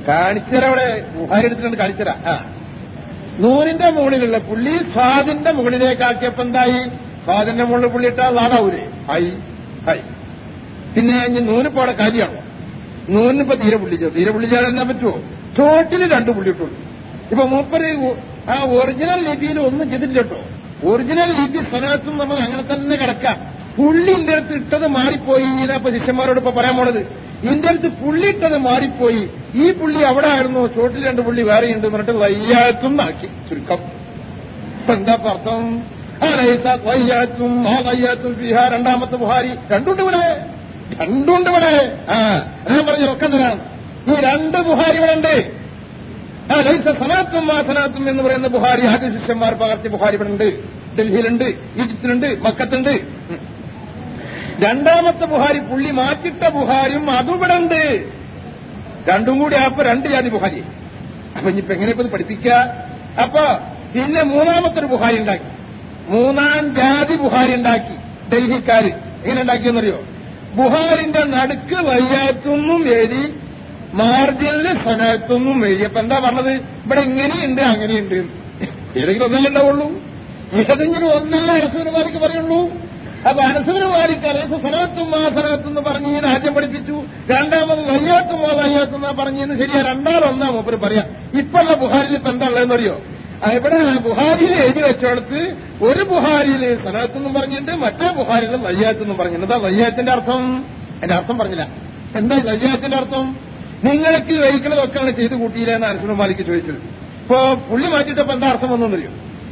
കാണിച്ചരവിടെ ബുഹാരി എടുത്തിട്ടുണ്ട് കാണിച്ചര ആ നൂറിന്റെ മുകളിലുള്ള പുള്ളി സ്വാദിന്റെ മുകളിലേക്കാക്കിയപ്പോ എന്തായി സ്വാദിന്റെ മുകളിൽ പുള്ളി ഇട്ടാൽ നാടാവൂലേ ഹൈ ഹൈ പിന്നെ ഇനി നൂനിപ്പോ അവിടെ കാര്യമാണോ നൂനിപ്പോ തീരെ പുള്ളിച്ചോ തീരെ പുള്ളിച്ചാൽ എന്നാ പറ്റുമോ ചോട്ടിന് രണ്ട് പുള്ളി ഇട്ടുള്ളൂ ഇപ്പൊ മൂപ്പര് ഒ- ആ ഒറിജിനൽ ലിപിയിൽ ഒന്നും ചെയ്തിട്ടില്ല കേട്ടോ ഒറിജിനൽ ലിപി സ്വനത്തും നമ്മൾ അങ്ങനെ തന്നെ കിടക്കാം പുള്ളി ഇന്റെ അടുത്ത് ഇട്ടത് മാറിപ്പോയി ഇപ്പൊ ശിഷ്യന്മാരോട് ഇപ്പൊ പറയാൻ പോണത് ഇന്റെ അടുത്ത് പുള്ളി ഇട്ടത് മാറിപ്പോയി ഈ പുള്ളി അവിടെ ആയിരുന്നു ചോട്ടിൽ രണ്ട് പുള്ളി വേറെ ഉണ്ട് എന്ന് പറഞ്ഞിട്ട് വയ്യാത്തും ആക്കി ചുരുക്കം ഇപ്പൊ എന്താ ഇപ്പൊ അർത്ഥം ആ ലൈസ വയ്യാത്തും ആ വയ്യാത്തും ഫിഹ രണ്ടാമത്തെ ബുഹാരി രണ്ടുണ്ട് ഇവിടെ രണ്ടുണ്ട് ഇവിടെ ആ ഞാൻ പറഞ്ഞു ഒക്കെ തരാം ഈ രണ്ട് ബുഹാരി ഇവിടെ ഉണ്ട് ആ ലൈസ സനാത്തും ആ സനാത്തും എന്ന് പറയുന്ന ബുഹാരി ആദ്യ ശിഷ്യന്മാർ പകർത്തിയ ബുഹാരി ഇവിടെ ഉണ്ട് ഡൽഹിയിലുണ്ട് ഈജിപ്തിലുണ്ട് മക്കത്തുണ്ട് ഉം. രണ്ടാമത്തെ ബുഹാരി പുള്ളി മാറ്റിട്ട ബുഹാരിയും അതും ഇവിടെ ഉണ്ട് രണ്ടും കൂടി അപ്പൊ രണ്ട് ജാതി ബുഹാരി അപ്പൊ ഇനിയിപ്പോ എങ്ങനെ ഇപ്പൊ ഇത് പഠിപ്പിക്കുക അപ്പൊ പിന്നെ മൂന്നാമത്തെ ഒരു ബുഹാരി ഉണ്ടാക്കി മൂന്നാം ജാതി ബുഹാരി ഉണ്ടാക്കി ഡൽഹിക്കാര് എങ്ങനെ ഉണ്ടാക്കിയെന്നറിയോ ബുഹാരിന്റെ നടുക്ക് വയ്യാത്തൊന്നും എഴുതി മാർജിനില് സനത്തൊന്നും എഴുതി അപ്പൊ എന്താ പറഞ്ഞത് ഇവിടെ ഇങ്ങനെയുണ്ട് അങ്ങനെയുണ്ട് ഏതെങ്കിലും ഒന്നല്ലേ ഉണ്ടാവുള്ളൂ ഏതെങ്കിലും ഒന്നല്ലേ അനസുരമാലിക്ക് പറയുള്ളൂ അപ്പൊ അനസുരമാലിക്ക് അനസ് സനത്തും ആ സനത്തും എന്ന് പറഞ്ഞ് ഇങ്ങനെ ആദ്യം പഠിപ്പിച്ചു രണ്ടാമത് വയ്യാത്തും ആ വയ്യാത്തും എന്നാ പറഞ്ഞെന്ന് ശരിയാ രണ്ടാളൊന്നാ മൂപ്പര് പറയാം ഇപ്പുള്ള ബുഹാരിൽ ഇപ്പൊ എന്താ ഉള്ളതെന്നറിയോ ആ, ഇവിടെ ബുഹാരിയിൽ എഴുതി വെച്ചോടത്ത് ഒരു ബുഹാരിയിൽ സനത്തെന്നും പറഞ്ഞിട്ടുണ്ട് മറ്റേ ബുഹാരിയിൽ വയ്യാത്തെന്നും പറഞ്ഞിട്ടുണ്ട് എന്താ വയ്യാത്തിന്റെ അർത്ഥം എന്റെ അർത്ഥം പറഞ്ഞില്ല എന്താ വയ്യാത്തിന്റെ അർത്ഥം നിങ്ങൾക്ക് കഴിക്കണതൊക്കെയാണ് ചെയ്തു കൂട്ടിയില്ല എന്ന് അനസുന മാലിക്ക് ചോദിച്ചത് ഇപ്പോ പുള്ളി മാറ്റിട്ടപ്പോ എന്താ അർത്ഥം വന്നറിയോ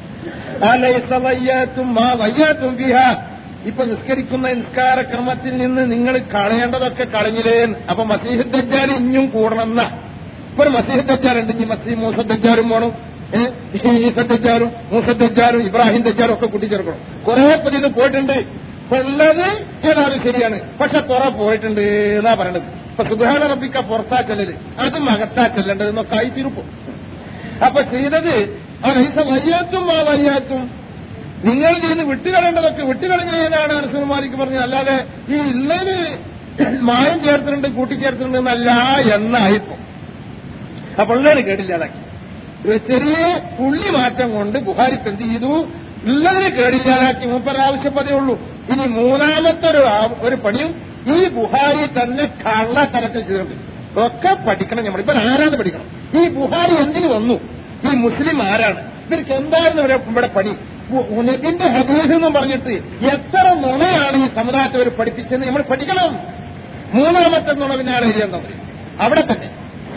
വയ്യാത്തും ആ വയ്യാത്തും ഫിഹ ഇപ്പൊ നിസ്കരിക്കുന്ന നിസ്കാര ക്രമത്തിൽ നിന്ന് നിങ്ങൾ കളയേണ്ടതൊക്കെ കളഞ്ഞില്ലേ അപ്പൊ മസീഹ് ദജ്ജാൽ ഇഞ്ഞും കൂടണമെന്ന ഇപ്പൊ ഒരു മസീഹ് ദജ്ജാലുണ്ട് ഇനി മസീഹ് മൂസ ദജ്ജാലും വേണം ഏഹ് ഈസ ദജ്ജാലും മൂസ ദജ്ജാലും ഇബ്രാഹിം ദജ്ജാലും ഒക്കെ കൂട്ടിച്ചേർക്കണം കുറെ പതിന് പോയിട്ടുണ്ട് ഇപ്പൊ ഉള്ളത് ഏതായാലും ശരിയാണ് പക്ഷെ കുറെ പോയിട്ടുണ്ട് എന്നാ പറയണത് ഇപ്പൊ സുബാന റബ്ബിക്ക പുറത്താ ചെല്ലല് അതും അകത്താ ചെല്ലേണ്ടത് എന്നൊക്കെ ആയി തീർപ്പും അപ്പൊ ചെയ്തത് ആ നൈസ വയ്യാത്തും ആ വയ്യാത്തും നിങ്ങൾ ഇതിന് വിട്ടുകളയേണ്ടതൊക്കെ വിട്ടുകളഞ്ഞതാണ് അനസുമാരിക്ക് പറഞ്ഞത് അല്ലാതെ ഈ ഇന്നലെ മായം ചേർത്തിട്ടുണ്ട് കൂട്ടിച്ചേർത്തിട്ടുണ്ട് എന്നല്ല എന്നായിപ്പോ അപ്പൊ ഉള്ളതിന് കേടില്ലാതാക്കി ഒരു ചെറിയ പുള്ളി മാറ്റം കൊണ്ട് ബുഹാരിക്ക് എന്ത് ചെയ്തു ഉള്ളതിന് കേടില്ലാതാക്കി മൂപ്പർ ആവശ്യപ്പതേ ഉള്ളൂ ഇനി മൂന്നാമത്തെ ഒരു ആ- ഒരു പണിയും ഈ ബുഹാരി തന്നെ കള്ളത്തരത്തിൽ ചെയ്തിട്ടുണ്ട് ഒക്കെ പഠിക്കണം നമ്മൾ ഇപ്പൊ ആരാണ് പഠിക്കണം ഈ ബുഹാരി എന്തിനു വന്നു ഈ മുസ്ലിം ആരാണ് ഇവർക്ക് എന്തായിരുന്നു ഇവിടെ ഇവിടെ പണി ഉ- നബിന്റെ ഹദീസ് എന്ന് പറഞ്ഞിട്ട് എത്ര നുണയാണ് ഈ സമുദായത്തെ അവർ പഠിപ്പിച്ചെന്ന് നമ്മൾ പഠിക്കണം മൂന്നാമത്തെ നുണ പിന്നെ ആൾ എഴുതിയെന്നാ പറയും അവിടെ തന്നെ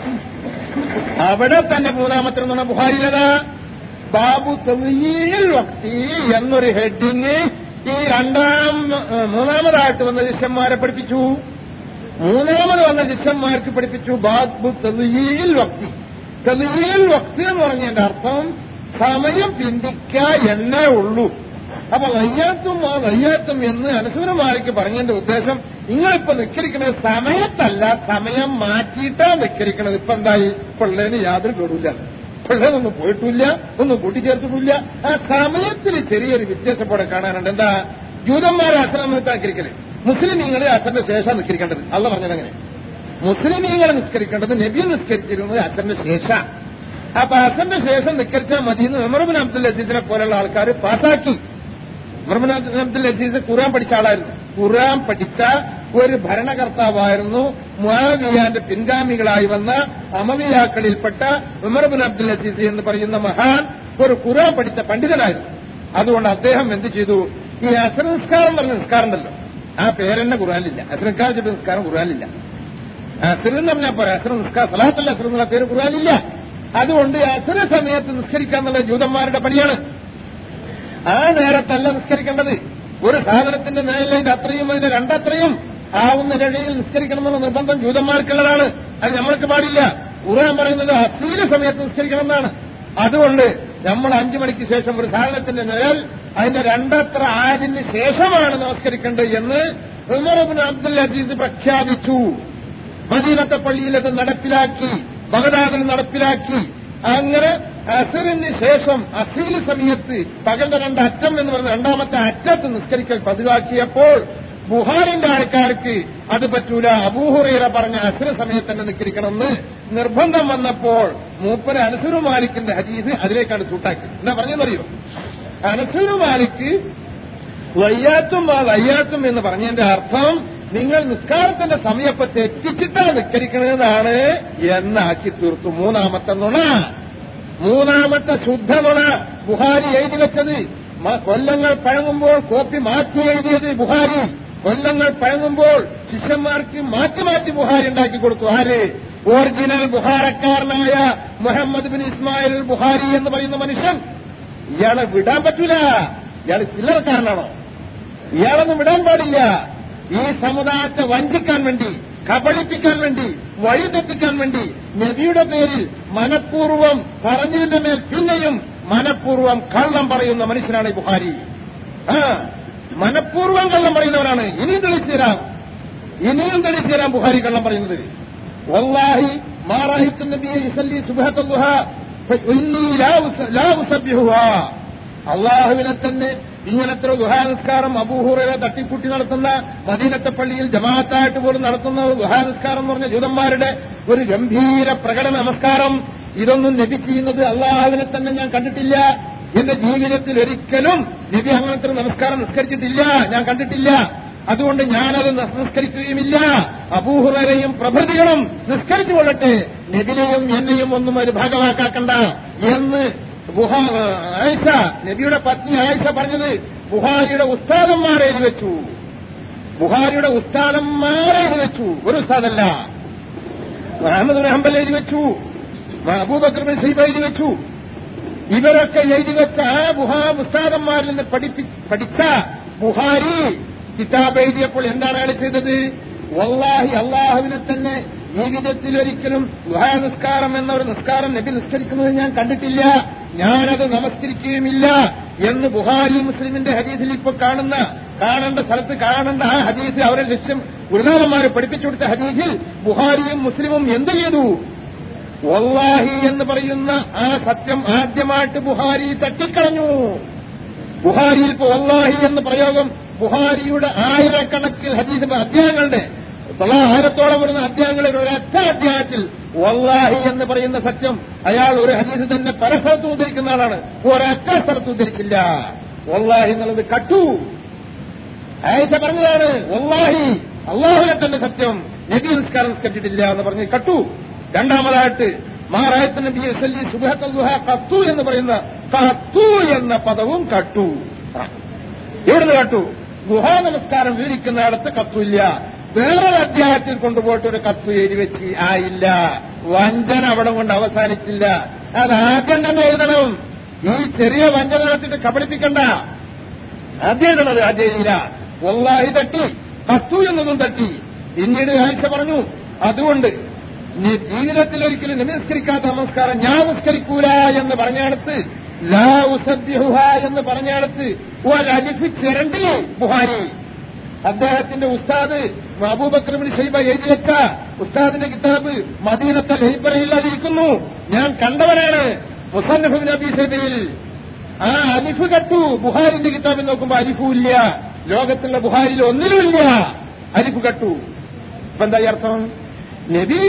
അവിടെ തന്നെ മൂന്നാമത്തെ നുണ ബുഹാരിലതാ ബാബു തെളിയിൽ വക്തി എന്നൊരു ഹെഡിങ് ഈ രണ്ടാം ഏ, മൂന്നാമതായിട്ട് വന്ന ശിഷ്യന്മാരെ പഠിപ്പിച്ചു മൂന്നാമത് വന്ന ശിഷ്യന്മാർക്ക് പഠിപ്പിച്ചു ബാബു തെളിയിൽ വക്തി തെളിയിൽ വക്തി എന്ന് പറഞ്ഞതിന്റെ അർത്ഥം സമയം പിന്തിക്ക എന്നേ ഉള്ളൂ അപ്പൊ വയ്യാത്തും ആ വയ്യാത്തും എന്ന് അനുസൂരമാർക്ക് പറഞ്ഞതിന്റെ ഉദ്ദേശം നിങ്ങളിപ്പോ നിക്കരിക്കുന്നത് സമയത്തല്ല സമയം മാറ്റിയിട്ടാ നിക്കരിക്കണത് ഇപ്പൊ എന്തായി പിള്ളേന് യാതൊരു കേടില്ല പിള്ളേരൊന്നും പോയിട്ടില്ല ഒന്നും കൂട്ടിച്ചേർത്തിട്ടില്ല ആ സമയത്തിൽ ചെറിയൊരു വ്യത്യാസപ്പോടെ കാണാനുണ്ട് എന്താ ജൂതന്മാരെ അസരം നിൽക്കാക്കിരിക്കല് മുസ്ലിമീങ്ങൾ അസറിന്റെ ശേഷം നിസ്കരിക്കേണ്ടത് അല്ല പറഞ്ഞത് അങ്ങനെ മുസ്ലിമീങ്ങളെ നിസ്കരിക്കേണ്ടത് നബി നിസ്കരിച്ചിരുന്നത് അസറിന്റെ ശേഷം അപ്പൊ അസറിന്റെ ശേഷം നിസ്കരിച്ചാൽ മതി എന്ന് ഉമർബിൻ അബ്ദുൽ അസീസിനെ പോലുള്ള ആൾക്കാർ പാസാക്കി ഉമർബിൻ അബ്ദുൽ അസീസ് ഖുർആൻ പഠിച്ച ആളായിരുന്നു ഖുർആൻ പഠിച്ച ഒരു ഭരണകർത്താവായിരുന്നു മുആവിയാന്റെ പിൻഗാമികളായി വന്ന അമവിയാക്കളിൽപ്പെട്ട ഉമർബിൻ അബ്ദുൽ അസീസ് എന്ന് പറയുന്ന മഹാൻ ഒരു ഖുർആൻ പഠിച്ച പണ്ഡിതനായിരുന്നു അതുകൊണ്ട് അദ്ദേഹം എന്ത് ചെയ്തു ഈ അസർ നിസ്കാരം പറഞ്ഞ നിസ്കാരം ഉണ്ടല്ലോ ആ പേരെന്നെ ഖുർആനിലില്ല അസർ നിസ്കാരം ചൊല്ലി നിസ്കാരം ഖുർആനിലില്ല അസർ എന്ന് പറഞ്ഞാൽ പോരാ അസർ നിസ്കാരം സലാത്തല്ല അസർ എന്നുള്ള പേര് ഖുർആനിലില്ല അതുകൊണ്ട് അസര സമയത്ത് നിസ്കരിക്കാന്നുള്ള ജൂതന്മാരുടെ പണിയാണ് ആ നേരത്തല്ല നിസ്കരിക്കേണ്ടത് ഒരു സാധനത്തിന്റെ നേരിൽ അത്രയും അതിന്റെ രണ്ടത്രയും ആവുന്ന രഴയിൽ നിസ്കരിക്കണമെന്നുള്ള നിർബന്ധം ജൂതന്മാർക്കുള്ളതാണ് അത് നമ്മൾക്ക് പാടില്ല ഖുർആൻ പറയുന്നത് അശ്ലീല സമയത്ത് നിസ്കരിക്കണം എന്നാണ് അതുകൊണ്ട് നമ്മൾ അഞ്ചു മണിക്ക് ശേഷം ഒരു സാധനത്തിന്റെ നിഴൽ അതിന്റെ രണ്ടത്ര ആയതിന് ശേഷമാണ് നമസ്കരിക്കേണ്ടത് എന്ന് ഉമർബിൻ അബ്ദുൽ അസീസ് പ്രഖ്യാപിച്ചു മദീനത്തെ പള്ളിയിൽ അത് നടപ്പിലാക്കി ബഗദാദിൽ നടപ്പിലാക്കി അങ്ങനെ അസറിന് ശേഷം അസീല് സമയത്ത് പകലിന്റെ രണ്ട് അറ്റം എന്ന് പറഞ്ഞ രണ്ടാമത്തെ അറ്റത്ത് നിസ്കരിക്കൽ പതിവാക്കിയപ്പോൾ ബുഹാരിന്റെ ആൾക്കാർക്ക് അത് പറ്റൂല അബൂഹുറൈറ പറഞ്ഞ അസുര സമയത്ത് തന്നെ നിൽക്കണമെന്ന് നിർബന്ധം വന്നപ്പോൾ മൂപ്പര് അനസുറു മാലിക്കിന്റെ ഹദീസ് അതിലേക്കാണ് സൂട്ടാക്കി എന്താ പറഞ്ഞതറിയോ അനസുറു മാലിക്ക് വയ്യാത്തും ആ വയ്യാത്തും എന്ന് പറഞ്ഞതിന്റെ അർത്ഥം നിങ്ങൾ നിസ്കാരത്തിന്റെ സമയപ്പോ തെറ്റിച്ചിട്ടാണ് നിസ്കരിക്കണമെന്നാണ് എന്നാക്കി തീർത്തു മൂന്നാമത്തെ നുണ മൂന്നാമത്തെ ശുദ്ധ നുണ ബുഹാരി എഴുതി വെച്ചത് മ- കൊല്ലങ്ങൾ പഴങ്ങുമ്പോൾ കോപ്പി മാറ്റി എഴുതിയത് ബുഹാരി കൊല്ലങ്ങൾ പഴങ്ങുമ്പോൾ ശിഷ്യന്മാർക്ക് മാറ്റി മാറ്റി ബുഹാരി ഉണ്ടാക്കി കൊടുത്തു ആര് ഒറിജിനൽ ബുഹാരക്കാരനായ മുഹമ്മദ് ബിൻ ഇസ്മായിൽ ബുഹാരി എന്ന് പറയുന്ന മനുഷ്യൻ ഇയാളെ വിടാൻ പറ്റൂല ഇയാൾ ചില്ലറക്കാരനാണോ ഇയാളൊന്നും വിടാൻ പാടില്ല ഈ സമുദായത്തെ വഞ്ചിക്കാൻ വേണ്ടി കബളിപ്പിക്കാൻ വേണ്ടി വഴിതെറ്റിക്കാൻ വേണ്ടി നബിയുടെ പേരിൽ മനഃപൂർവ്വം പറഞ്ഞതിന്റെ മേൽ പിന്നെയും മനഃപൂർവ്വം കള്ളം പറയുന്ന മനുഷ്യനാണ് ഈ ബുഹാരി ആ മനഃപൂർവ്വം കള്ളം പറയുന്നവരാണ് ഇനിയും തെളിച്ചു തരാം ഇനിയും തെളിച്ചു തരാം ബുഹാരി കള്ളം പറയുന്നത് വല്ലാഹി മാറാഹിത്തു നബിയെ യുസല്ലി സുബ്ഹത്തുഹ ഫഇന്നി ലാ ഉസ- ലാ ഉസബ്ബിഹുഹാ അള്ളാഹുവിനെ തന്നെ ഇങ്ങനത്തെ ഗുഹാനിസ്കാരം അബൂഹുറയെ തട്ടിക്കൂട്ടി നടത്തുന്ന മദീനത്തെ പള്ളിയിൽ ജമാഅത്തായിട്ട് പോലും നടത്തുന്ന ഗുഹാനിസ്കാരം എന്ന് പറഞ്ഞ ജൂതന്മാരുടെ ഒരു ഗംഭീര പ്രകടന നമസ്കാരം ഇതൊന്നും നബി ചെയ്യുന്നത് അള്ളാഹുവിനെ തന്നെ ഞാൻ കണ്ടിട്ടില്ല എന്റെ ജീവിതത്തിൽ ഒരിക്കലും നബി അങ്ങനത്തെ ഒരു നമസ്കാരം നിസ്കരിച്ചിട്ടില്ല ഞാൻ കണ്ടിട്ടില്ല അതുകൊണ്ട് ഞാനത് നിസ്കരിക്കുകയുമില്ല അബൂഹുറയും പ്രഭൃതികളും നിസ്കരിച്ചു കൊള്ളട്ടെ നബിനെയും എന്നെയും ഒന്നും ഒരു ഭാഗമാക്കാക്കണ്ട എന്ന് ബുഹാ ആയിഷ നബിയുടെ പത്നി ആയിഷ പറഞ്ഞത് ബുഹാരിയുടെ ഉസ്താദന്മാരെ എഴുതി വെച്ചു ബുഹാരിയുടെ ഉസ്താദന്മാരെ എഴുതി വെച്ചു ഒരു ഉസ്താദല്ല അഹമ്മദ് ബിൻ ഹംബൽ എഴുതി വെച്ചു അബൂബക്കർ ബിൻ സൈബ എഴുതി വെച്ചു ഇവരൊക്കെ എഴുതി വെച്ച ആ ബുഹാ ഉസ്താദന്മാരിൽ നിന്ന് പഠിപ്പി പഠിച്ച ബുഹാരി കിതാബ് എഴുതിയപ്പോൾ എന്താണ് അയാൾ ചെയ്തത് വല്ലാഹി അള്ളാഹുവിനെ തന്നെ ജീവിതത്തിൽ ഒരിക്കലും ദുഹാ നിസ്കാരം എന്ന ഒരു നിസ്കാരം നബി നിസ്കരിക്കുന്നത് ഞാൻ കണ്ടിട്ടില്ല ഞാനത് നമസ്കരിക്കുകയുമില്ല എന്ന് ബുഹാരി മുസ്ലിമിന്റെ ഹദീസിൽ ഇപ്പൊ കാണുന്ന കാണേണ്ട സ്ഥലത്ത് കാണേണ്ട ആ ഹദീസ് അവരെ ലക്ഷ്യം ഗുരുനാഥന്മാർ പഠിപ്പിച്ചു കൊടുത്ത ഹദീസിൽ ബുഹാരിയും മുസ്ലിമും എന്ത് ചെയ്തു വല്ലാഹി എന്ന് പറയുന്ന ആ സത്യം ആദ്യമായിട്ട് ബുഹാരി തട്ടിക്കളഞ്ഞു ബുഹാരിയിൽ ഇപ്പൊ വല്ലാഹി എന്ന പ്രയോഗം ബുഹാരിയുടെ ആയിരക്കണക്കിന് ഹദീസ് അധ്യായങ്ങളുടെ തൊള്ളായിരത്തോളം വരുന്ന അധ്യായങ്ങളുടെ ഒരൊറ്റ അധ്യായത്തിൽ വല്ലാഹി എന്ന് പറയുന്ന സത്യം അയാൾ ഒരു ഹദീസ് തന്നെ പല സ്ഥലത്തും ഉദ്ധരിക്കുന്ന ആളാണ് ഒരൊറ്റ സ്ഥലത്ത് ഉദ്ധരിച്ചില്ല വല്ലാഹി എന്നുള്ളത് കട്ടു ആയിഷ പറഞ്ഞതാണ് വല്ലാഹി അള്ളാഹുനെ തന്നെ സത്യം നബി നിസ്കാരം നിസ്കരിച്ചിട്ടില്ല എന്ന് പറഞ്ഞ് കട്ടു രണ്ടാമതായിട്ട് മാറായത്ത് നബി സല്ലി സുബഹത്തുഹ കത്തു എന്ന് പറയുന്ന കത്തു എന്ന പദവും കട്ടു ആ. എവിടുന്ന് കട്ടു ഗുഹാ നമസ്കാരം വിവരിക്കുന്നിടത്ത് കത്തുമില്ല വേറൊരു അധ്യായത്തിൽ കൊണ്ടുപോയിട്ട് ഒരു കത്ത് എഴുതി വെച്ച് ആയില്ല വഞ്ചന അവിടെ കൊണ്ട് അവസാനിച്ചില്ല അത് ആദ്യം തന്നെ എഴുതണം ഈ ചെറിയ വഞ്ചന നടത്തിയിട്ട് കബളിപ്പിക്കണ്ട ആദ്യം എഴുതണത് ആദ്യം എഴുതിയില്ല വല്ലാഹി തട്ടി കത്തു എന്നതും തട്ടി പിന്നീട് ആയിഷ പറഞ്ഞു അതുകൊണ്ട് നീ ജീവിതത്തിൽ ഒരിക്കലും നമസ്കരിക്കാത്ത നമസ്കാരം ഞാൻ നിസ്കരിക്കൂല എന്ന് പറഞ്ഞിടത്ത് ലാ ഉസബ്യഹുഹ എന്ന് പറഞ്ഞിടത്ത് ഒരലിഫ് ചിരണ്ടി ബുഹാരി അദ്ദേഹത്തിന്റെ ഉസ്താദ് അബൂബക്രമിന് ഷൈബ എഴുതി വെച്ച ഉസ്താദിന്റെ കിതാബ് മദീനത്തെ ലൈബ്രറിയിൽ അതിരിക്കുന്നു ഞാൻ കണ്ടവനാണ് മുസന്നഫ് നബി ഷൈബയിൽ ആ അലിഫ് കട്ടു ബുഹാരിന്റെ കിതാബിൽ നോക്കുമ്പോ അലിഫും ഇല്ല ലോകത്തുള്ള ബുഹാരിൽ ഒന്നിലുമില്ല അലിഫ് കട്ടു ഇപ്പൊ എന്താ ഈ അർത്ഥം നബി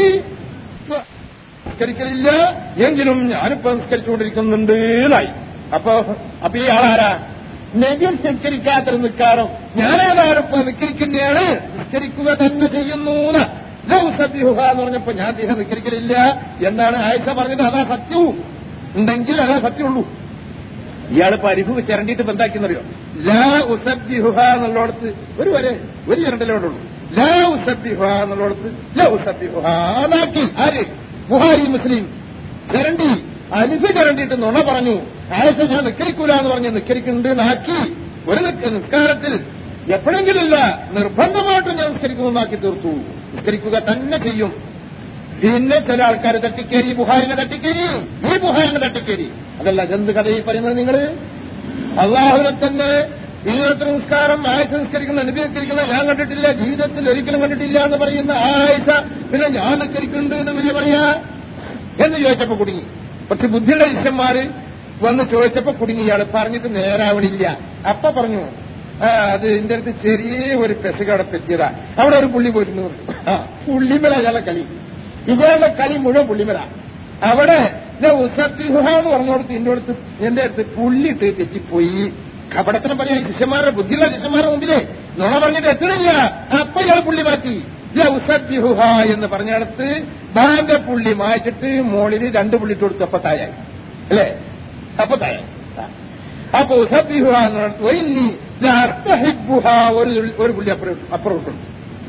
നിസ്കരിക്കലില്ല എങ്കിലും ഞാനിപ്പോ നിസ്കരിച്ചുകൊണ്ടിരിക്കുന്നുണ്ട് എന്നായി അപ്പൊ അപ്പൊ ഈ ആളാരാ നബി നിസ്കരിക്കാത്തൊരു നിൽക്കാറും ഞാനേതാണിപ്പോ നിസ്കരിക്കുന്നതാണ് നിസ്കരിക്കുക തന്നെ ചെയ്യുന്നു എന്ന്. ലൗ സബ്ബിഹുഹ എന്ന് പറഞ്ഞപ്പോ ഞാൻ അദ്ദേഹം നിസ്കരിക്കലില്ല എന്നാണ് ആയിഷ പറഞ്ഞത് അതാ സത്യവും ഉണ്ടെങ്കിൽ അതാ സത്യമുള്ളൂ ഇയാൾ പരിഭു ചിരണ്ടിയിട്ട് എന്താക്കിയെന്നറിയോ ലാ ഉസബ്ബിഹുഹ എന്നുള്ളടത്ത് ഒരു വരെ ഒരു ചിരണ്ടലേ ഉള്ളൂ ലാ ഉസബ്ബിഹുഹ എന്നുള്ളടത്ത് ലാ ഉസബ്ബിഹുഹ അതാക്കി ആര് ബുഹാരി മുസ്ലിം ചിരണ്ടി അലിഫ് ചിരണ്ടിയിട്ട് നുണ പറഞ്ഞു ആയസ ഞാൻ നിക്കരിക്കൂല എന്ന് പറഞ്ഞ് നിക്കരിക്കുന്നുണ്ട് നാക്കി ഒരു നിക്ക- നിസ്കാരത്തിൽ എപ്പോഴെങ്കിലും ഇല്ല നിർബന്ധമായിട്ടും ഞാൻ നിസ്കരിക്കുന്നതാക്കി തീർത്തു നിസ്കരിക്കുക തന്നെ ചെയ്യും പിന്നെ ചില ആൾക്കാർ തട്ടിക്കേരി ബുഹാരിനെ തട്ടിക്കേരി ഈ ബുഹാരിനെ തട്ടിക്കേരി അതല്ല എന്ത് കഥയിൽ പറയുന്നത് നിങ്ങൾ അള്ളാഹുവിനെ തന്നെ ഇങ്ങനത്തെ നിസ്കാരം ആയിഷ നിസ്കരിക്കുന്ന നബി നിസ്കരിക്കുന്ന ഞാൻ കണ്ടിട്ടില്ല ജീവിതത്തിൽ ഒരിക്കലും കണ്ടിട്ടില്ല എന്ന് പറയുന്ന ആ ആയിഷ പിന്നെ ഞാൻ നിസ്കരിക്കുന്നുണ്ട് എന്ന് പിന്നെ പറയാ എന്ന് ചോദിച്ചപ്പോ കുടുങ്ങി പക്ഷെ ബുദ്ധിയുള്ള ശിഷ്യന്മാര് വന്ന് ചോദിച്ചപ്പോ കുടുങ്ങി ഇയാൾ പറഞ്ഞിട്ട് നേരാവണില്ല അപ്പൊ പറഞ്ഞു ആ, അത് എന്റെ അടുത്ത് ചെറിയ ഒരു പെശക അവിടെ പറ്റിയതാ അവിടെ ഒരു പുള്ളി പോയിരുന്നു ആ, പുള്ളിമല അയാളെ കളി ഇയാളുടെ കളി മുഴുവൻ പുള്ളിമല അവിടെ ഉസത്തിഹ എന്ന് പറഞ്ഞോടത്ത് എന്റെ അടുത്ത് എന്റെ അടുത്ത് പുള്ളിട്ട് തെറ്റിപ്പോയി കപടത്തിന് പറയാൻ ശിഷ്യന്മാരുടെ ബുദ്ധിയുള്ള ശിഷ്യന്മാരുടെ മുമ്പിലേ നുണ പറഞ്ഞിട്ട് എത്തണില്ല അപ്പൊ ഇയാൾ പുള്ളി മാറ്റി ഉസത്തിഹുഹ എന്ന് പറഞ്ഞിടത്ത് ബാന്റെ പുള്ളി മാറ്റിട്ട് മോളിൽ രണ്ട് പുള്ളി ഇട്ട് കൊടുത്തു അപ്പൊ തായായി അല്ലേ അപ്പൊ തായായി ആ. അപ്പൊ ഉസത്തിഹുഹ എന്നിടത്ത് പോയി നീ അർത്ഥഹിബുഹ ഒരു തുള്ളി- ഒരു പുള്ളി അപ്പുറം അപ്പുറം ഇട്ടു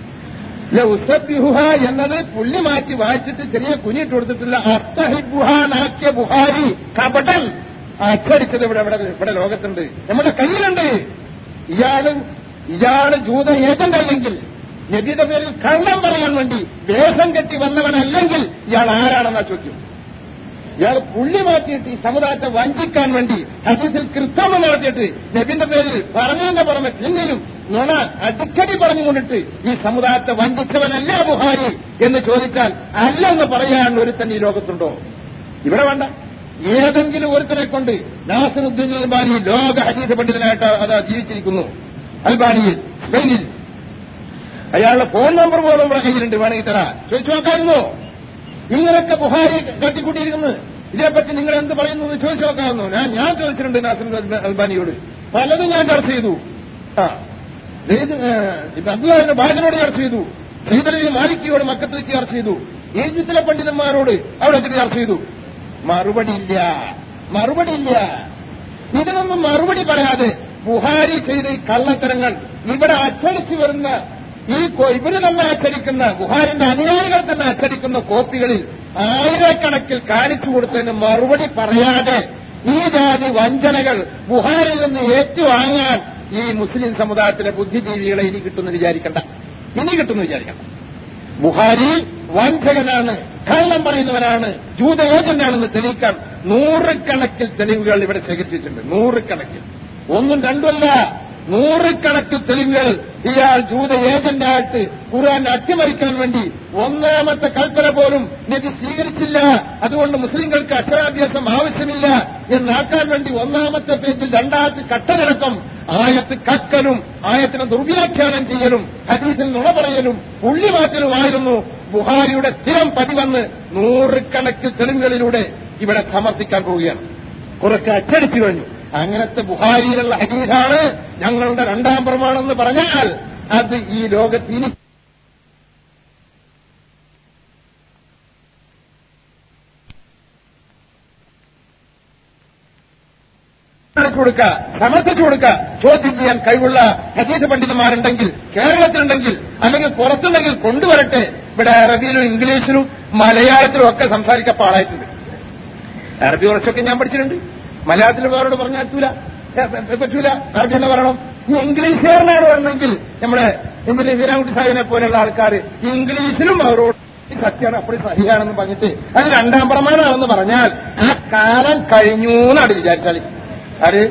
ഉസബിഹുഹ എന്നത് പുള്ളി മാറ്റി വായിച്ചിട്ട് ചെറിയ കുഞ്ഞിട്ട് കൊടുത്തിട്ടില്ല അർത്ഥഹിബുഹ നാക്കിയ ബുഹാരി കപടൻ അച്ചടിച്ചത് ഇവിടെ ഇവിടെ ഇവിടെ ലോകത്തുണ്ട് നമ്മുടെ കയ്യിലുണ്ട് ഇയാള് ഇയാള് ജൂത ഏജന്റ് അല്ലെങ്കിൽ നബിയുടെ പേരിൽ കള്ളം പറയാൻ വേണ്ടി വേഷം കെട്ടി വന്നവനല്ലെങ്കിൽ ഇയാൾ ആരാണെന്നാ ചോദ്യം ഇയാൾ പുള്ളി മാറ്റിയിട്ട് ഈ സമുദായത്തെ വഞ്ചിക്കാൻ വേണ്ടി ഹദീസിൽ കൃത്രിമം നടത്തിയിട്ട് നബിന്റെ പേരിൽ പറഞ്ഞതിന്റെ പുറമെ പിന്നിലും നുണ അടിക്കടി പറഞ്ഞുകൊണ്ടിട്ട് ഈ സമുദായത്തെ വഞ്ചിച്ചവനല്ല ബുഹാരി എന്ന് ചോദിച്ചാൽ അല്ലെന്ന് പറയാൻ ഒരുത്തൻ ഈ ലോകത്തുണ്ടോ ഇവിടെ വേണ്ട ഏതെങ്കിലും ഒരുത്തനെ കൊണ്ട് നാസറുദ്ദീൻ അൽബാനി ലോക ഹദീസ് പണ്ഡിതനായിട്ട് അതാ ജീവിച്ചിരിക്കുന്നു അൽബാനിയിൽ സ്പെയിനിൽ അയാളുടെ ഫോൺ നമ്പർ പോലും നമ്മുടെ കയ്യിലുണ്ട് വേണമെങ്കിൽ തരാ ചോദിച്ചു നോക്കാമായിരുന്നോ ഇങ്ങനൊക്കെ ബുഹാരി കാട്ടിക്കൂട്ടിയിരിക്കുന്നു ഇതിനെപ്പറ്റി നിങ്ങൾ എന്ത് പറയുന്നു എന്ന് ചോദിച്ചു നോക്കാമെന്നോ ഞാൻ ഞാൻ ചോദിച്ചിട്ടുണ്ട് നാസിർ അൽബാനിയോട് പലതും ഞാൻ ചർച്ച ചെയ്തു ആ ഇത് അബ്ദുല്ലാഹിന്റെ ഭാര്യനോട് ചർച്ച ചെയ്തു സീതലി മാലിക്കിയോട് മക്കത്ത് വെച്ച് ചർച്ച ചെയ്തു ഈജിപ്തിലെ പണ്ഡിതന്മാരോട് അവിടെ വെച്ചിട്ട് ചർച്ച ചെയ്തു മറുപടിയില്ല മറുപടിയില്ല ഇതിനൊന്നും മറുപടി പറയാതെ ബുഹാരി ചെയ്ത ഈ കള്ളത്തരങ്ങൾ ഇവിടെ അച്ചടിച്ചു വരുന്ന ഈ കോ- ഇവര് തന്നെ അച്ചടിക്കുന്ന ബുഹാരിന്റെ അനുയായികൾ തന്നെ അച്ചടിക്കുന്ന കോപ്പികളിൽ ആയിരക്കണക്കിൽ കാണിച്ചു കൊടുത്തതിന് മറുപടി പറയാതെ ഈ ജാതി വഞ്ചനകൾ ബുഹാരിൽ നിന്ന് ഏറ്റുവാങ്ങാൻ ഈ മുസ്ലിം സമുദായത്തിലെ ബുദ്ധിജീവികളെ ഇനി കിട്ടുമെന്ന് വിചാരിക്കണ്ട ഇനി കിട്ടുമെന്ന് വിചാരിക്കണ്ട ബുഹാരി വഞ്ചകനാണ് കള്ളം പറയുന്നവനാണ് ജൂത ഏജന്റാണെന്ന് തെളിയിക്കാൻ നൂറുകണക്കിൽ തെളിവുകൾ ഇവിടെ ശേഖരിച്ചിട്ടുണ്ട് നൂറുകണക്കിൽ ഒന്നും രണ്ടുമല്ല നൂറുകണക്കിൽ തെളിവുകൾ ഇയാൾ ജൂത ഏജന്റായിട്ട് ഖുർആൻ അട്ടിമറിക്കാൻ വേണ്ടി ഒന്നാമത്തെ കൽപ്പന പോലും നബി സ്വീകരിച്ചില്ല അതുകൊണ്ട് മുസ്ലിങ്ങൾക്ക് അക്ഷരാഭ്യാസം ആവശ്യമില്ല എന്നാക്കാൻ വേണ്ടി ഒന്നാമത്തെ പേജിൽ രണ്ടാമത്തെ കട്ടനടക്കം ആയത്ത് കക്കലും ആയത്തിനെ ദുർവ്യാഖ്യാനം ചെയ്യലും ഹദീസിൽ നുണ പറയലും പുള്ളിമാറ്റലുമായിരുന്നു ബുഹാരിയുടെ സ്ഥിരം പതിവന്ന് നൂറുകണക്കിൽ തെളിവുകളിലൂടെ ഇവിടെ സമർത്ഥിക്കാൻ പോവുകയാണ് കുറച്ച് അച്ചടിച്ചു കഴിഞ്ഞു അങ്ങനത്തെ ബുഹാരിയിലുള്ള ഹദീസാണ് ഞങ്ങളുടെ രണ്ടാം പ്രമാണമെന്ന് പറഞ്ഞാൽ അത് ഈ ലോകത്ത് ഇനി കാണിച്ചു കൊടുക്കുക സമർത്ഥിച്ചു കൊടുക്കുക ചോദ്യം ചെയ്യാൻ കഴിവുള്ള ഹദീസ് പണ്ഡിതന്മാരുണ്ടെങ്കിൽ കേരളത്തിലുണ്ടെങ്കിൽ അല്ലെങ്കിൽ പുറത്തുണ്ടെങ്കിൽ കൊണ്ടുവരട്ടെ ഇവിടെ അറബിയിലും ഇംഗ്ലീഷിലും മലയാളത്തിലും ഒക്കെ സംസാരിക്കാൻ പാടായിട്ടുണ്ട് അറബി കുറച്ചൊക്കെ ഞാൻ പഠിച്ചിട്ടുണ്ട് മലയാളത്തിൽ വേറോട് പറഞ്ഞാൽ പറ്റൂല ഏ, പ- പറ്റൂല അറബി തന്നെ പറയണം ഈ ഇംഗ്ലീഷുകാരനാണ് പറഞ്ഞെങ്കിൽ നമ്മുടെ ഇന്ത്യയിലെ വീരാൻകുട്ടി സാഹിബിനെ പോലെയുള്ള ആൾക്കാർ ഇംഗ്ലീഷിലും അവരോട് ഈ സത്യമാണ് അപ്പടി സഹിയാണെന്ന് പറഞ്ഞിട്ട് അത് രണ്ടാം പ്രമാണമാണെന്ന് പറഞ്ഞാൽ ആ കാലം കഴിഞ്ഞു എന്നാണ് വിചാരിച്ചാൽ ആര്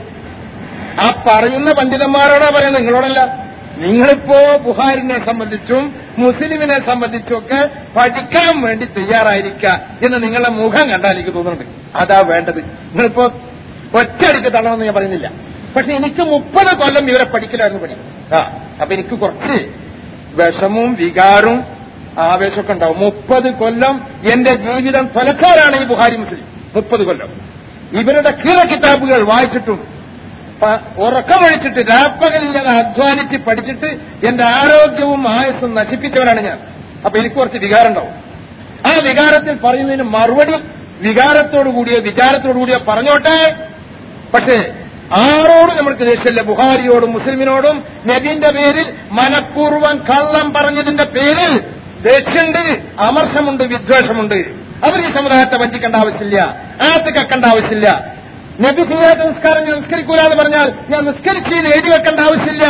ആ പറയുന്ന പണ്ഡിതന്മാരോടാ പറയുന്നത് നിങ്ങളോടല്ല നിങ്ങളിപ്പോ ബുഹാരിനെ സംബന്ധിച്ചും മുസ്ലിമിനെ സംബന്ധിച്ചും ഒക്കെ പഠിക്കാൻ വേണ്ടി തയ്യാറായിരിക്കുക എന്ന് നിങ്ങളുടെ മുഖം കണ്ടാൽ എനിക്ക് തോന്നുന്നുണ്ട് അതാ വേണ്ടത് നിങ്ങളിപ്പോ ഒറ്റയടിക്ക് തള്ളണമെന്ന് ഞാൻ പറയുന്നില്ല പക്ഷെ എനിക്ക് മുപ്പത് കൊല്ലം ഇവരെ പഠിക്കലായിരുന്നു പണി ആ അപ്പൊ എനിക്ക് കുറച്ച് വിഷമവും വികാരവും ആവേശമൊക്കെ ഉണ്ടാവും മുപ്പത് കൊല്ലം എന്റെ ജീവിതം ഫലക്കാരാണ് ഈ ബുഹാരി മുസ്ലിം മുപ്പത് കൊല്ലം ഇവരുടെ കീറ കിതാബുകൾ വായിച്ചിട്ടും പ- ഉറക്കമൊഴിച്ചിട്ട് രാപ്പകലില്ലാതെ അധ്വാനിച്ച് പഠിച്ചിട്ട് എന്റെ ആരോഗ്യവും ആയുസ്സും നശിപ്പിച്ചവനാണ് ഞാൻ അപ്പൊ എനിക്ക് കുറച്ച് വികാരം ഉണ്ടാവും ആ വികാരത്തിൽ പറയുന്നതിന് മറുപടി വികാരത്തോടു കൂടിയോ വിചാരത്തോടു കൂടിയോ പറഞ്ഞോട്ടെ പക്ഷേ ആരോടും നമ്മൾക്ക് ദേഷ്യമില്ല ബുഹാരിയോടും മുസ്ലിമിനോടും നബീന്റെ പേരിൽ മനഃപൂർവ്വം കള്ളം പറഞ്ഞതിന്റെ പേരിൽ ദേഷ്യമുണ്ട് അമർഷമുണ്ട് വിദ്വേഷമുണ്ട് അവർ ഈ സമുദായത്തെ വഞ്ചിക്കേണ്ട ആവശ്യമില്ല ആത്ത് കക്കേണ്ട ആവശ്യമില്ല നബി ചെയ്യാത്ത നിസ്കാരം ഞാൻ നിസ്കരിക്കൂല എന്ന് പറഞ്ഞാൽ ഞാൻ നിസ്കരിച്ചതിന് എഴുതി വെക്കേണ്ട ആവശ്യമില്ല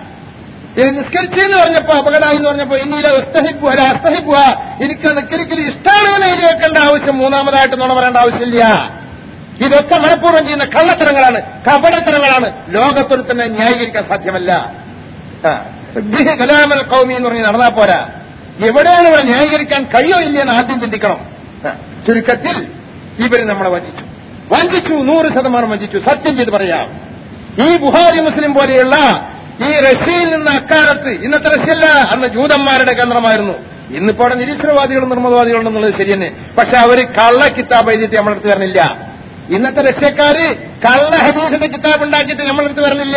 ഇത് നിസ്കരിച്ചെന്ന് പറഞ്ഞപ്പോ അപകടമായി എന്ന് പറഞ്ഞപ്പോ ഇനിയില്ല അസ്തഹിപ്പുക അല്ല അസ്തഹിപ്പുക എനിക്ക് നിസ്കരിക്കൽ ഇഷ്ടമാണെന്ന് എഴുതി വെക്കേണ്ട ആവശ്യം മൂന്നാമതായിട്ട് നുണ പറയേണ്ട ആവശ്യമില്ല ഇതൊക്കെ മനഃപൂർവ്വം ചെയ്യുന്ന കള്ളത്തരങ്ങളാണ് കപടത്തരങ്ങളാണ് ലോകത്തൊരു തന്നെ ന്യായീകരിക്കാൻ സാധ്യമല്ല ആ. ഇബ്ദിഹ് കലാമൽ കൗമി എന്ന് പറഞ്ഞ് നടന്നാ പോരാ എവിടെയാണ് ഇവിടെ ന്യായീകരിക്കാൻ കഴിയോ ഇല്ലെന്ന് ആദ്യം ചിന്തിക്കണം ആ. ചുരുക്കത്തിൽ ഇവര് നമ്മളെ വഞ്ചിച്ചു വഞ്ചിച്ചു നൂറ് ശതമാനം വഞ്ചിച്ചു സത്യം ചെയ്ത് പറയാം ഈ ബുഹാരി മുസ്ലിം പോലെയുള്ള ഈ റഷ്യയിൽ നിന്ന് അക്കാലത്ത് ഇന്നത്തെ റഷ്യല്ല അന്ന് ജൂതന്മാരുടെ കേന്ദ്രമായിരുന്നു ഇന്നിപ്പോ അവിടെ നിരീശ്വരവാദികളും നിർമ്മതവാദികളുണ്ടെന്നുള്ളത് ശരി തന്നെ പക്ഷെ അവര് കള്ള കിതാബ് എഴുതിയിട്ട് നമ്മുടെ അടുത്ത് വരണില്ല ഇന്നത്തെ റഷ്യക്കാര് കള്ള ഹദീസിന്റെ കിതാബ് ഉണ്ടാക്കിയിട്ട് നമ്മുടെ അടുത്ത് വരണില്ല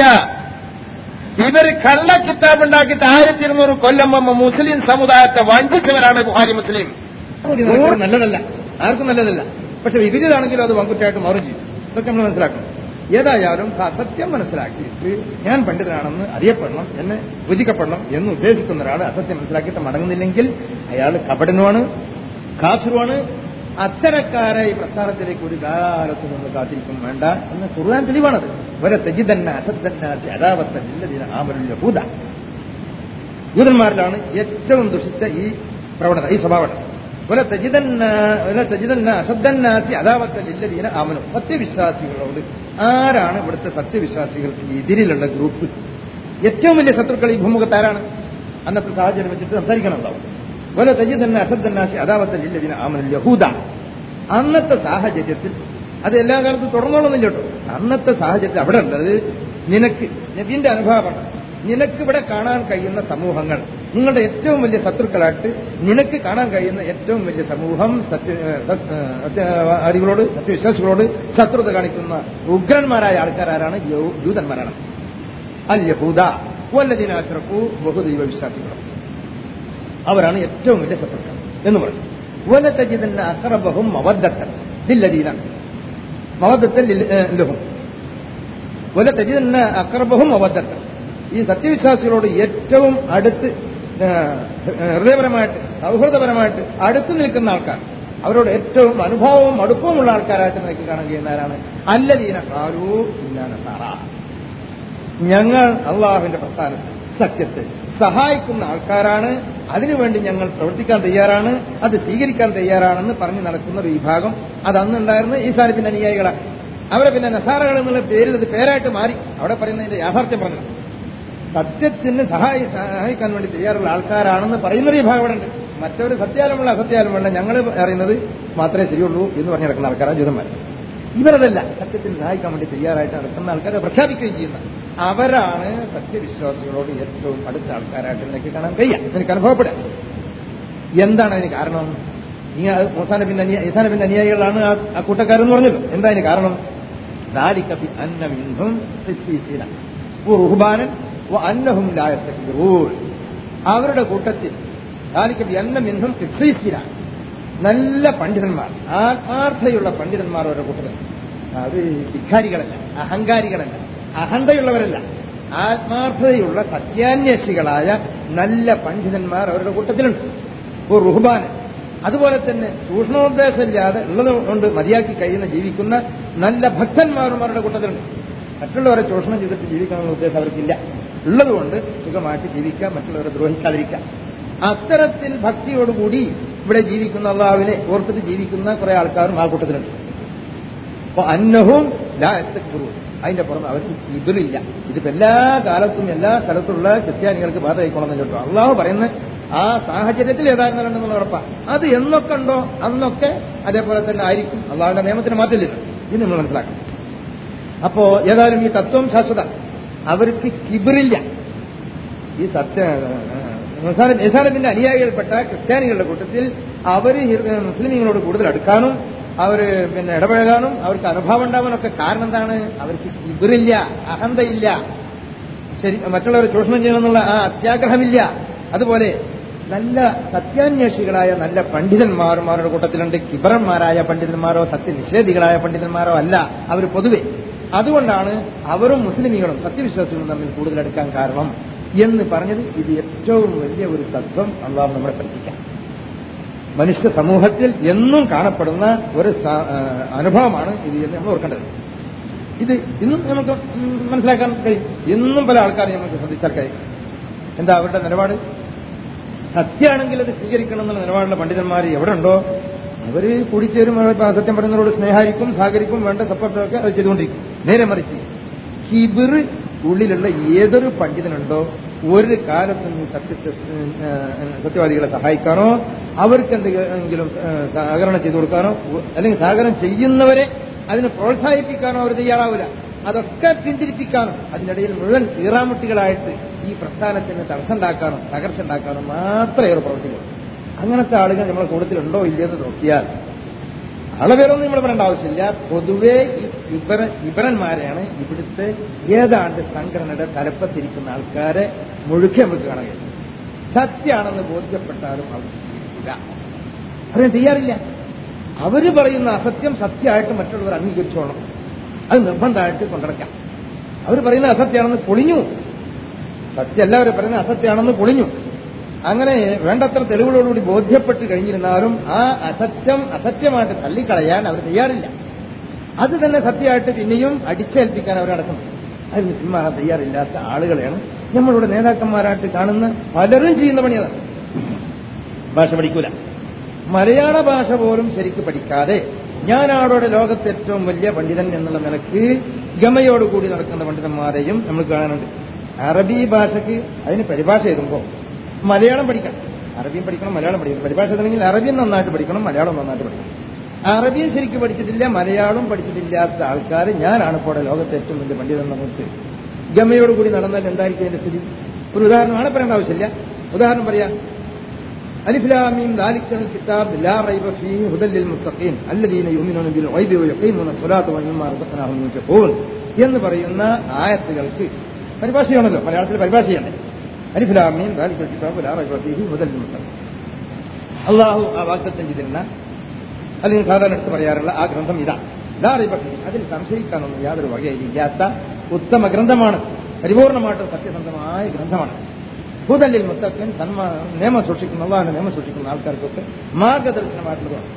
ഇവര് കള്ള കിതാബ് ഉണ്ടാക്കിയിട്ട് ആയിരത്തി ഇരുന്നൂറ് കൊല്ലം മുമ്പ് മുസ്ലിം സമുദായത്തെ വഞ്ചിച്ചവരാണ് ബുഹാരി മുസ്ലിം നല്ലതല്ല ആർക്കും നല്ലതല്ല പക്ഷെ വിപരീതമാണെങ്കിലും അത് വങ്കുറ്റായിട്ട് മാറും ചെയ്യും ഇതൊക്കെ നമ്മൾ മനസ്സിലാക്കണം ഏതായാലും സ- സത്യം മനസ്സിലാക്കിയിട്ട് ഞാൻ പണ്ഡിതനാണെന്ന് അറിയപ്പെടണം എന്നെ പൂജിക്കപ്പെടണം എന്ന് ഉദ്ദേശിക്കുന്ന ഒരാൾ അസത്യം മനസ്സിലാക്കിയിട്ട് മടങ്ങുന്നില്ലെങ്കിൽ അയാൾ കപടനുമാണ് കാഫിറുമാണ് അത്തരക്കാരെ ഈ പ്രസ്ഥാനത്തിലേക്ക് ഒരു കാലത്ത് നിന്ന് കാത്തിരിക്കും വേണ്ട എന്ന് ഖുർആൻ തെളിവാണത് വരെ തെജിതന്ന അസത്തന്നാസി അതാവത്ത ജില്ലതിന ആമരുൽ യഹൂദ യൂതന്മാരിലാണ് ഏറ്റവും ദുഷിച്ച ഈ പ്രവണത ഈ സ്വഭാവം വല തജിതന്ന വല തജിതന്ന അസദ്ദന്നാസി അതാവത്ത ലില്ലദീന ആമനു സത്യവിശ്വാസികളോട് ആരാണ് ഇവിടുത്തെ സത്യവിശ്വാസികൾക്ക് എതിരിലുള്ള ഗ്രൂപ്പ് ഏറ്റവും വലിയ ശത്രുക്കൾ ഈ ഭൂമുഖത്ത് ആരാണ് അന്നത്തെ സാഹചര്യം വെച്ചിട്ട് സംസാരിക്കണമുണ്ടാവും വല തജിതന്ന അസദ്ദന്നാസി അതാവത്ത ലില്ലദീന ആമനു യഹൂദ അന്നത്തെ സാഹചര്യത്തിൽ അത് എല്ലാ കാലത്തും തുടർന്നോളന്നില്ല കേട്ടോ അന്നത്തെ സാഹചര്യത്തിൽ അവിടെ ഉള്ളത് നിനക്ക് നബീന്റെ അനുഭവമാണ് നിനക്ക് ഇവിടെ കാണാൻ കഴിയുന്ന സമൂഹങ്ങൾ നിങ്ങളുടെ ഏറ്റവും വലിയ ശത്രുക്കളായിട്ട് നിനക്ക് കാണാൻ കഴിയുന്ന ഏറ്റവും വലിയ സമൂഹം സത്യ സത്യ- സത്യവാദികളോട് സത്യവിശ്വാസികളോട് ശത്രുത കാണിക്കുന്ന ഉഗ്രന്മാരായ ആൾക്കാരാണ് യഹൂ- ജൂതന്മാരാണ് അൽ യഹൂദ വല്ലതിനാശ്രക്കു ബഹുദൈവ വിശ്വാസികളും അവരാണ് ഏറ്റവും വലിയ ശത്രുക്കൾ എന്ന് പറഞ്ഞു വലത്തജിതന്ന അക്രബഹും മവദ്ദത്തൻ ദില്ലദീന മവദ്ദത്തൻ ലിൽ- ഏ, ലഹും വലത്തജിതന്ന അക്രബഹും മവദ്ദത്തൻ ഈ സത്യവിശ്വാസികളോട് ഏറ്റവും അടുത്ത് ഏ, ഹൃദയപരമായിട്ട് സൗഹൃദപരമായിട്ട് അടുത്ത് നിൽക്കുന്ന ആൾക്കാർ അവരോട് ഏറ്റവും അനുഭവവും അടുപ്പവുമുള്ള ആൾക്കാരായിട്ട് നിനക്ക് കാണാൻ കഴിയുന്ന ആരാണ് അല്ലദീന കാലൂ ഇല്ലാന സാറ ഞങ്ങൾ അള്ളാഹുവിന്റെ പ്രസ്ഥാനത്തിൽ സത്യത്തെ സഹായിക്കുന്ന ആൾക്കാരാണ് അതിനുവേണ്ടി ഞങ്ങൾ പ്രവർത്തിക്കാൻ തയ്യാറാണ് അത് സ്വീകരിക്കാൻ തയ്യാറാണെന്ന് പറഞ്ഞു നടക്കുന്ന ഒരു വിഭാഗം അത് അന്നുണ്ടായിരുന്ന ഈ സാലിപ്പിന്റെ അനുയായികളാണ് അവരെ പിന്നെ നസാറകൾ എന്നുള്ള പേരിൽ ഇത് പേരായിട്ട് മാറി അവിടെ പറയുന്നതിന്റെ യാഥാർത്ഥ്യം പറഞ്ഞു സത്യത്തിന് സഹായി സഹായിക്കാൻ വേണ്ടി തയ്യാറുള്ള ആൾക്കാരാണെന്ന് പറയുന്നൊരു വിഭാഗം ഇവിടെ ഉണ്ട് മറ്റൊരു സത്യാലുമുള്ള അസത്യാലുമുള്ള ഞങ്ങൾ അറിയുന്നത് മാത്രമേ ശരിയുള്ളൂ എന്ന് പറഞ്ഞു നടക്കുന്ന ആൾക്കാരാണ് ജൂതന്മാർ ഇവരതല്ല സത്യത്തിന് സഹായിക്കാൻ വേണ്ടി തയ്യാറായിട്ട് നടക്കുന്ന ആൾക്കാരെ പ്രഖ്യാപിക്കുകയും ചെയ്യുന്ന അവരാണ് സത്യവിശ്വാസികളോട് ഏറ്റവും അടുത്ത ആൾക്കാരായിട്ട് നിനക്ക് കാണാൻ കഴിയാം നിനക്ക് അനുഭവപ്പെടാം എന്താണ് അതിന് കാരണം ഈ മൂസാനബിന്റെ അനുയ ഈസാനബിന്റെ അനുയായികളാണ് ആ- ആ കൂട്ടക്കാരെന്ന് പറഞ്ഞല്ലോ എന്താ അതിന് കാരണം ذلك بأن منهم قسيسين ورهبانا وأنهم لا يستكبرون അവരുടെ കൂട്ടത്തിൽ ذلك بأن منهم قسيسين നല്ല പണ്ഡിതന്മാർ ആത്മാർത്ഥതയുള്ള പണ്ഡിതന്മാർ അവരുടെ കൂട്ടത്തിൽ അത് ധിക്കാരികളല്ല അഹങ്കാരികളല്ല അഹന്തയുള്ളവരല്ല ആത്മാർത്ഥതയുള്ള സത്യാന്വേഷികളായ നല്ല പണ്ഡിതന്മാർ അവരുടെ കൂട്ടത്തിലുണ്ട് ഒരു റുഹ്ബാന് അതുപോലെ തന്നെ ചൂഷണോദ്ദേശമില്ലാതെ ഉള്ളത് കൊണ്ട് മതിയാക്കി കഴിയുന്ന ജീവിക്കുന്ന നല്ല ഭക്തന്മാരും അവരുടെ കൂട്ടത്തിലുണ്ട് മറ്റുള്ളവരെ ചൂഷണം ചെയ്തിട്ട് ജീവിക്കാനുള്ള ഉദ്ദേശം അവർക്കില്ല ഉള്ളതുകൊണ്ട് സുഖമായിട്ട് ജീവിക്കാം മറ്റുള്ളവരെ ദ്രോഹിക്കാതിരിക്കാം അത്തരത്തിൽ ഭക്തിയോടുകൂടി ഇവിടെ ജീവിക്കുന്ന അള്ളാവിനെ ഓർത്തിട്ട് ജീവിക്കുന്ന കുറെ ആൾക്കാരും ആ കൂട്ടത്തിലുണ്ട് അപ്പൊ അന്നഹവും ലാ യസ്തക്ബിറൂൻ. അതിന്റെ പുറമെ അവർക്ക് ഇതിലില്ല ഇതിപ്പോ എല്ലാ കാലത്തും എല്ലാ സ്ഥലത്തുള്ള ക്രിസ്ത്യാനികൾക്ക് ബാധയിക്കൊള്ളുന്നു കേട്ടോ അള്ളാഹു പറയുന്ന ആ സാഹചര്യത്തിൽ ഏതായിരുന്നുണ്ടെന്നുള്ള ഉറപ്പാണ് അത് എന്നൊക്കെ ഉണ്ടോ അന്നൊക്കെ അതേപോലെ തന്നെ ആയിരിക്കും അള്ളാഹുവിന്റെ നിയമത്തിന് മാറ്റില്ല ഇത് നമ്മൾ മനസ്സിലാക്കണം അപ്പോ ഏതായാലും ഈ തത്വം ശാശ്വത അവർക്ക് കിബിറില്ല ഈ സത്യ നിസാനത്തിന്റെ അനുയായികൾപ്പെട്ട ക്രിസ്ത്യാനികളുടെ കൂട്ടത്തിൽ അവർ മുസ്ലിമീങ്ങളോട് കൂടുതൽ അടുക്കാനും അവർ പിന്നെ ഇടപഴകാനും അവർക്ക് അനുഭവം ഉണ്ടാവാനൊക്കെ കാരണം എന്താണ് അവർക്ക് കിബിറില്ല അഹന്തയില്ല ശരി മറ്റുള്ളവരെ ചൂഷണം ചെയ്യണമെന്നുള്ള ആ അത്യാഗ്രഹമില്ല അതുപോലെ നല്ല സത്യാന്വേഷികളായ നല്ല പണ്ഡിതന്മാരും അവരുടെ കൂട്ടത്തിലുണ്ട് കിബറന്മാരായ പണ്ഡിതന്മാരോ സത്യനിഷേധികളായ പണ്ഡിതന്മാരോ അല്ല അവർ പൊതുവെ അതുകൊണ്ടാണ് അവരും മുസ്ലിമികളും സത്യവിശ്വാസികളും തമ്മിൽ കൂടുതൽ അടുക്കാൻ കാരണം എന്ന് പറഞ്ഞത് ഇത് ഏറ്റവും വലിയ ഒരു തത്വം അള്ളാഹു നമ്മളെ പഠിപ്പിക്കാം മനുഷ്യ സമൂഹത്തിൽ എന്നും കാണപ്പെടുന്ന ഒരു സ- ആ, അനുഭവമാണ് ഇത് എന്ന് നമ്മൾ ഓർക്കേണ്ടത് ഇത് ഇന്നും നമുക്ക് ഉം, മനസ്സിലാക്കാൻ കഴിയും ഇന്നും പല ആൾക്കാരെ നമുക്ക് ശ്രദ്ധിച്ചാൽ കഴിയും എന്താ അവരുടെ നിലപാട് സത്യമാണെങ്കിൽ അത് സ്വീകരിക്കണം എന്നുള്ള നിലപാടുള്ള പണ്ഡിതന്മാർ എവിടെ ഉണ്ടോ അവര് കൂടിച്ചേരും അവർ ഇപ്പൊ സത്യം പറയുന്നവരോട് സ്നേഹാരിക്കും സഹകരിക്കും വേണ്ട സപ്പോർട്ടൊക്കെ അത് ചെയ്തുകൊണ്ടിരിക്കും നേരെ മറിച്ച് ഹിബിർ ഉള്ളിലുള്ള ഏതൊരു പണ്ഡിതനുണ്ടോ ഒരു കാലത്തും ഈ സത്യത്തെ ഉം, ആ, സത്യവാദികളെ സഹായിക്കാനോ അവർക്ക് എന്തെങ്കിലും ആ, സഹകരണം ചെയ്തു കൊടുക്കാനോ അല്ലെങ്കിൽ സഹകരണം ചെയ്യുന്നവരെ അതിനെ പ്രോത്സാഹിപ്പിക്കാനോ അവർ തയ്യാറാവില്ല അതൊക്കെ പിന്തിരിപ്പിക്കാനും അതിനിടയിൽ മുഴുവൻ ഈറാമുട്ടികളായിട്ട് ഈ പ്രസ്ഥാനത്തിന് തടസ്സമുണ്ടാക്കാനും തകർച്ച ഉണ്ടാക്കാനും മാത്രമേ അവർ പ്രവർത്തിക്കുള്ളൂ അങ്ങനത്തെ ആളുകൾ നമ്മളെ കൂട്ടത്തിലുണ്ടോ ഇല്ലയെന്ന് നോക്കിയാൽ ആളെ പേരൊന്നും നമ്മൾ പറയേണ്ട ആവശ്യമില്ല പൊതുവേ ഈ വിപര വിപരന്മാരെയാണ് ഇവിടുത്തെ ഏതാണ്ട് സംഘടനയുടെ തലപ്പത്തിരിക്കുന്ന ആൾക്കാരെ മുഴുക്കെ നമുക്ക് കാണാൻ കഴിയും സത്യമാണെന്ന് ബോധ്യപ്പെട്ടാലും അവർ സ്വീകരിക്കില്ല അറിയാൻ തയ്യാറില്ല അവര് പറയുന്ന അസത്യം സത്യമായിട്ട് മറ്റുള്ളവർ അംഗീകരിച്ചോളണം അത് നിർബന്ധമായിട്ട് കൊണ്ടിടക്കാം അവർ പറയുന്ന അസത്യമാണെന്ന് പൊളിഞ്ഞു സത്യമല്ല അവർ പറയുന്ന അസത്യമാണെന്ന് പൊളിഞ്ഞു അങ്ങനെ വേണ്ടത്ര തെളിവുകളോടുകൂടി ബോധ്യപ്പെട്ട് കഴിഞ്ഞിരുന്നാലും ആ അസത്യം അസത്യമായിട്ട് തള്ളിക്കളയാൻ അവർ തയ്യാറില്ല അത് തന്നെ സത്യമായിട്ട് പിന്നെയും അടിച്ചേൽപ്പിക്കാൻ അവരടക്കുന്നു അതിന് പിന്മാറാൻ തയ്യാറില്ലാത്ത ആളുകളെയാണ് നമ്മളുടെ നേതാക്കന്മാരായിട്ട് കാണുന്ന പലരും ചെയ്യുന്ന പണിയതാണ് ഭാഷ പഠിക്കൂല മലയാള ഭാഷ പോലും ശരിക്ക് പഠിക്കാതെ ഞാനാടോടെ ലോകത്തെ ഏറ്റവും വലിയ പണ്ഡിതൻ എന്നുള്ള നിലക്ക് ഗമയോടുകൂടി നടക്കുന്ന പണ്ഡിതന്മാരെയും നമ്മൾ കാണാനുണ്ട് അറബി ഭാഷയ്ക്ക് അതിന് പരിഭാഷ എഴുതുമ്പോൾ മലയാളം പഠിക്കണം അറബിയും പഠിക്കണം മലയാളം പഠിക്കണം പരിഭാഷ എഴുതണമെങ്കിൽ അറബിയും നന്നായിട്ട് പഠിക്കണം മലയാളം നന്നായിട്ട് പഠിക്കണം അറബിയും ശരിക്കും പഠിച്ചിട്ടില്ല മലയാളം പഠിച്ചിട്ടില്ലാത്ത ആൾക്കാർ ഞാനാണ് ഇപ്പോൾ ലോകത്തെ ഏറ്റവും വലിയ പണ്ഡിതൻ നമുക്ക് ഗമയോടുകൂടി നടന്നാൽ എന്തായിരിക്കും അതിന്റെ സ്ഥിതി ഒരു ഉദാഹരണമാണ് പറയേണ്ട ആവശ്യമില്ല ഉദാഹരണം പറയാം അലിഫ്ലാമീം ദാലിക്കൽ കിതാബ് ലാ റൈബ ഫീഹി ഹുദൽ ലിൽ മുത്തഖീൻ അല്ലദീന യുമിനൂന ബിൽ ഗൈബി വയഖീമൂന സ്വലാത്ത വമിമ്മാ റസഖനാഹും യുൻഫിഖൂൻ എന്ന് പറയുന്ന ആയത്തുകൾക്ക് പരിഭാഷയാണല്ലോ മലയാളത്തിൽ പരിഭാഷയാണ് അലിഫ്ലാമീം ദാലിക്കൽ കിതാബ് ലാ റൈബ ഫീഹി ഹുദൽ ലിൽ മുത്തഖീൻ അള്ളാഹു ആ വാഗ്ദത്തം ചെയ്തിരുന്ന അല്ലെങ്കിൽ സാധാരണ എടുത്ത് പറയാറുള്ള ആ ഗ്രന്ഥം ഇതാ ലാ റൈബ ഫീഹി അതിൽ സംശയിക്കാനൊന്നും യാതൊരു വകയിലില്ലാത്ത ഉത്തമ ഗ്രന്ഥമാണ് പരിപൂർണമായിട്ട് സത്യസന്ധമായ ഗ്രന്ഥമാണ് ഹുദല്ലിൽ മുത്തക്കൻ സന്മാ നിയമം സൂക്ഷിക്കുന്ന അള്ളാഹിന്റെ നിയമം സൂക്ഷിക്കുന്ന ആൾക്കാർക്കൊക്കെ മാർഗദർശനമായിട്ടുള്ളതാണ്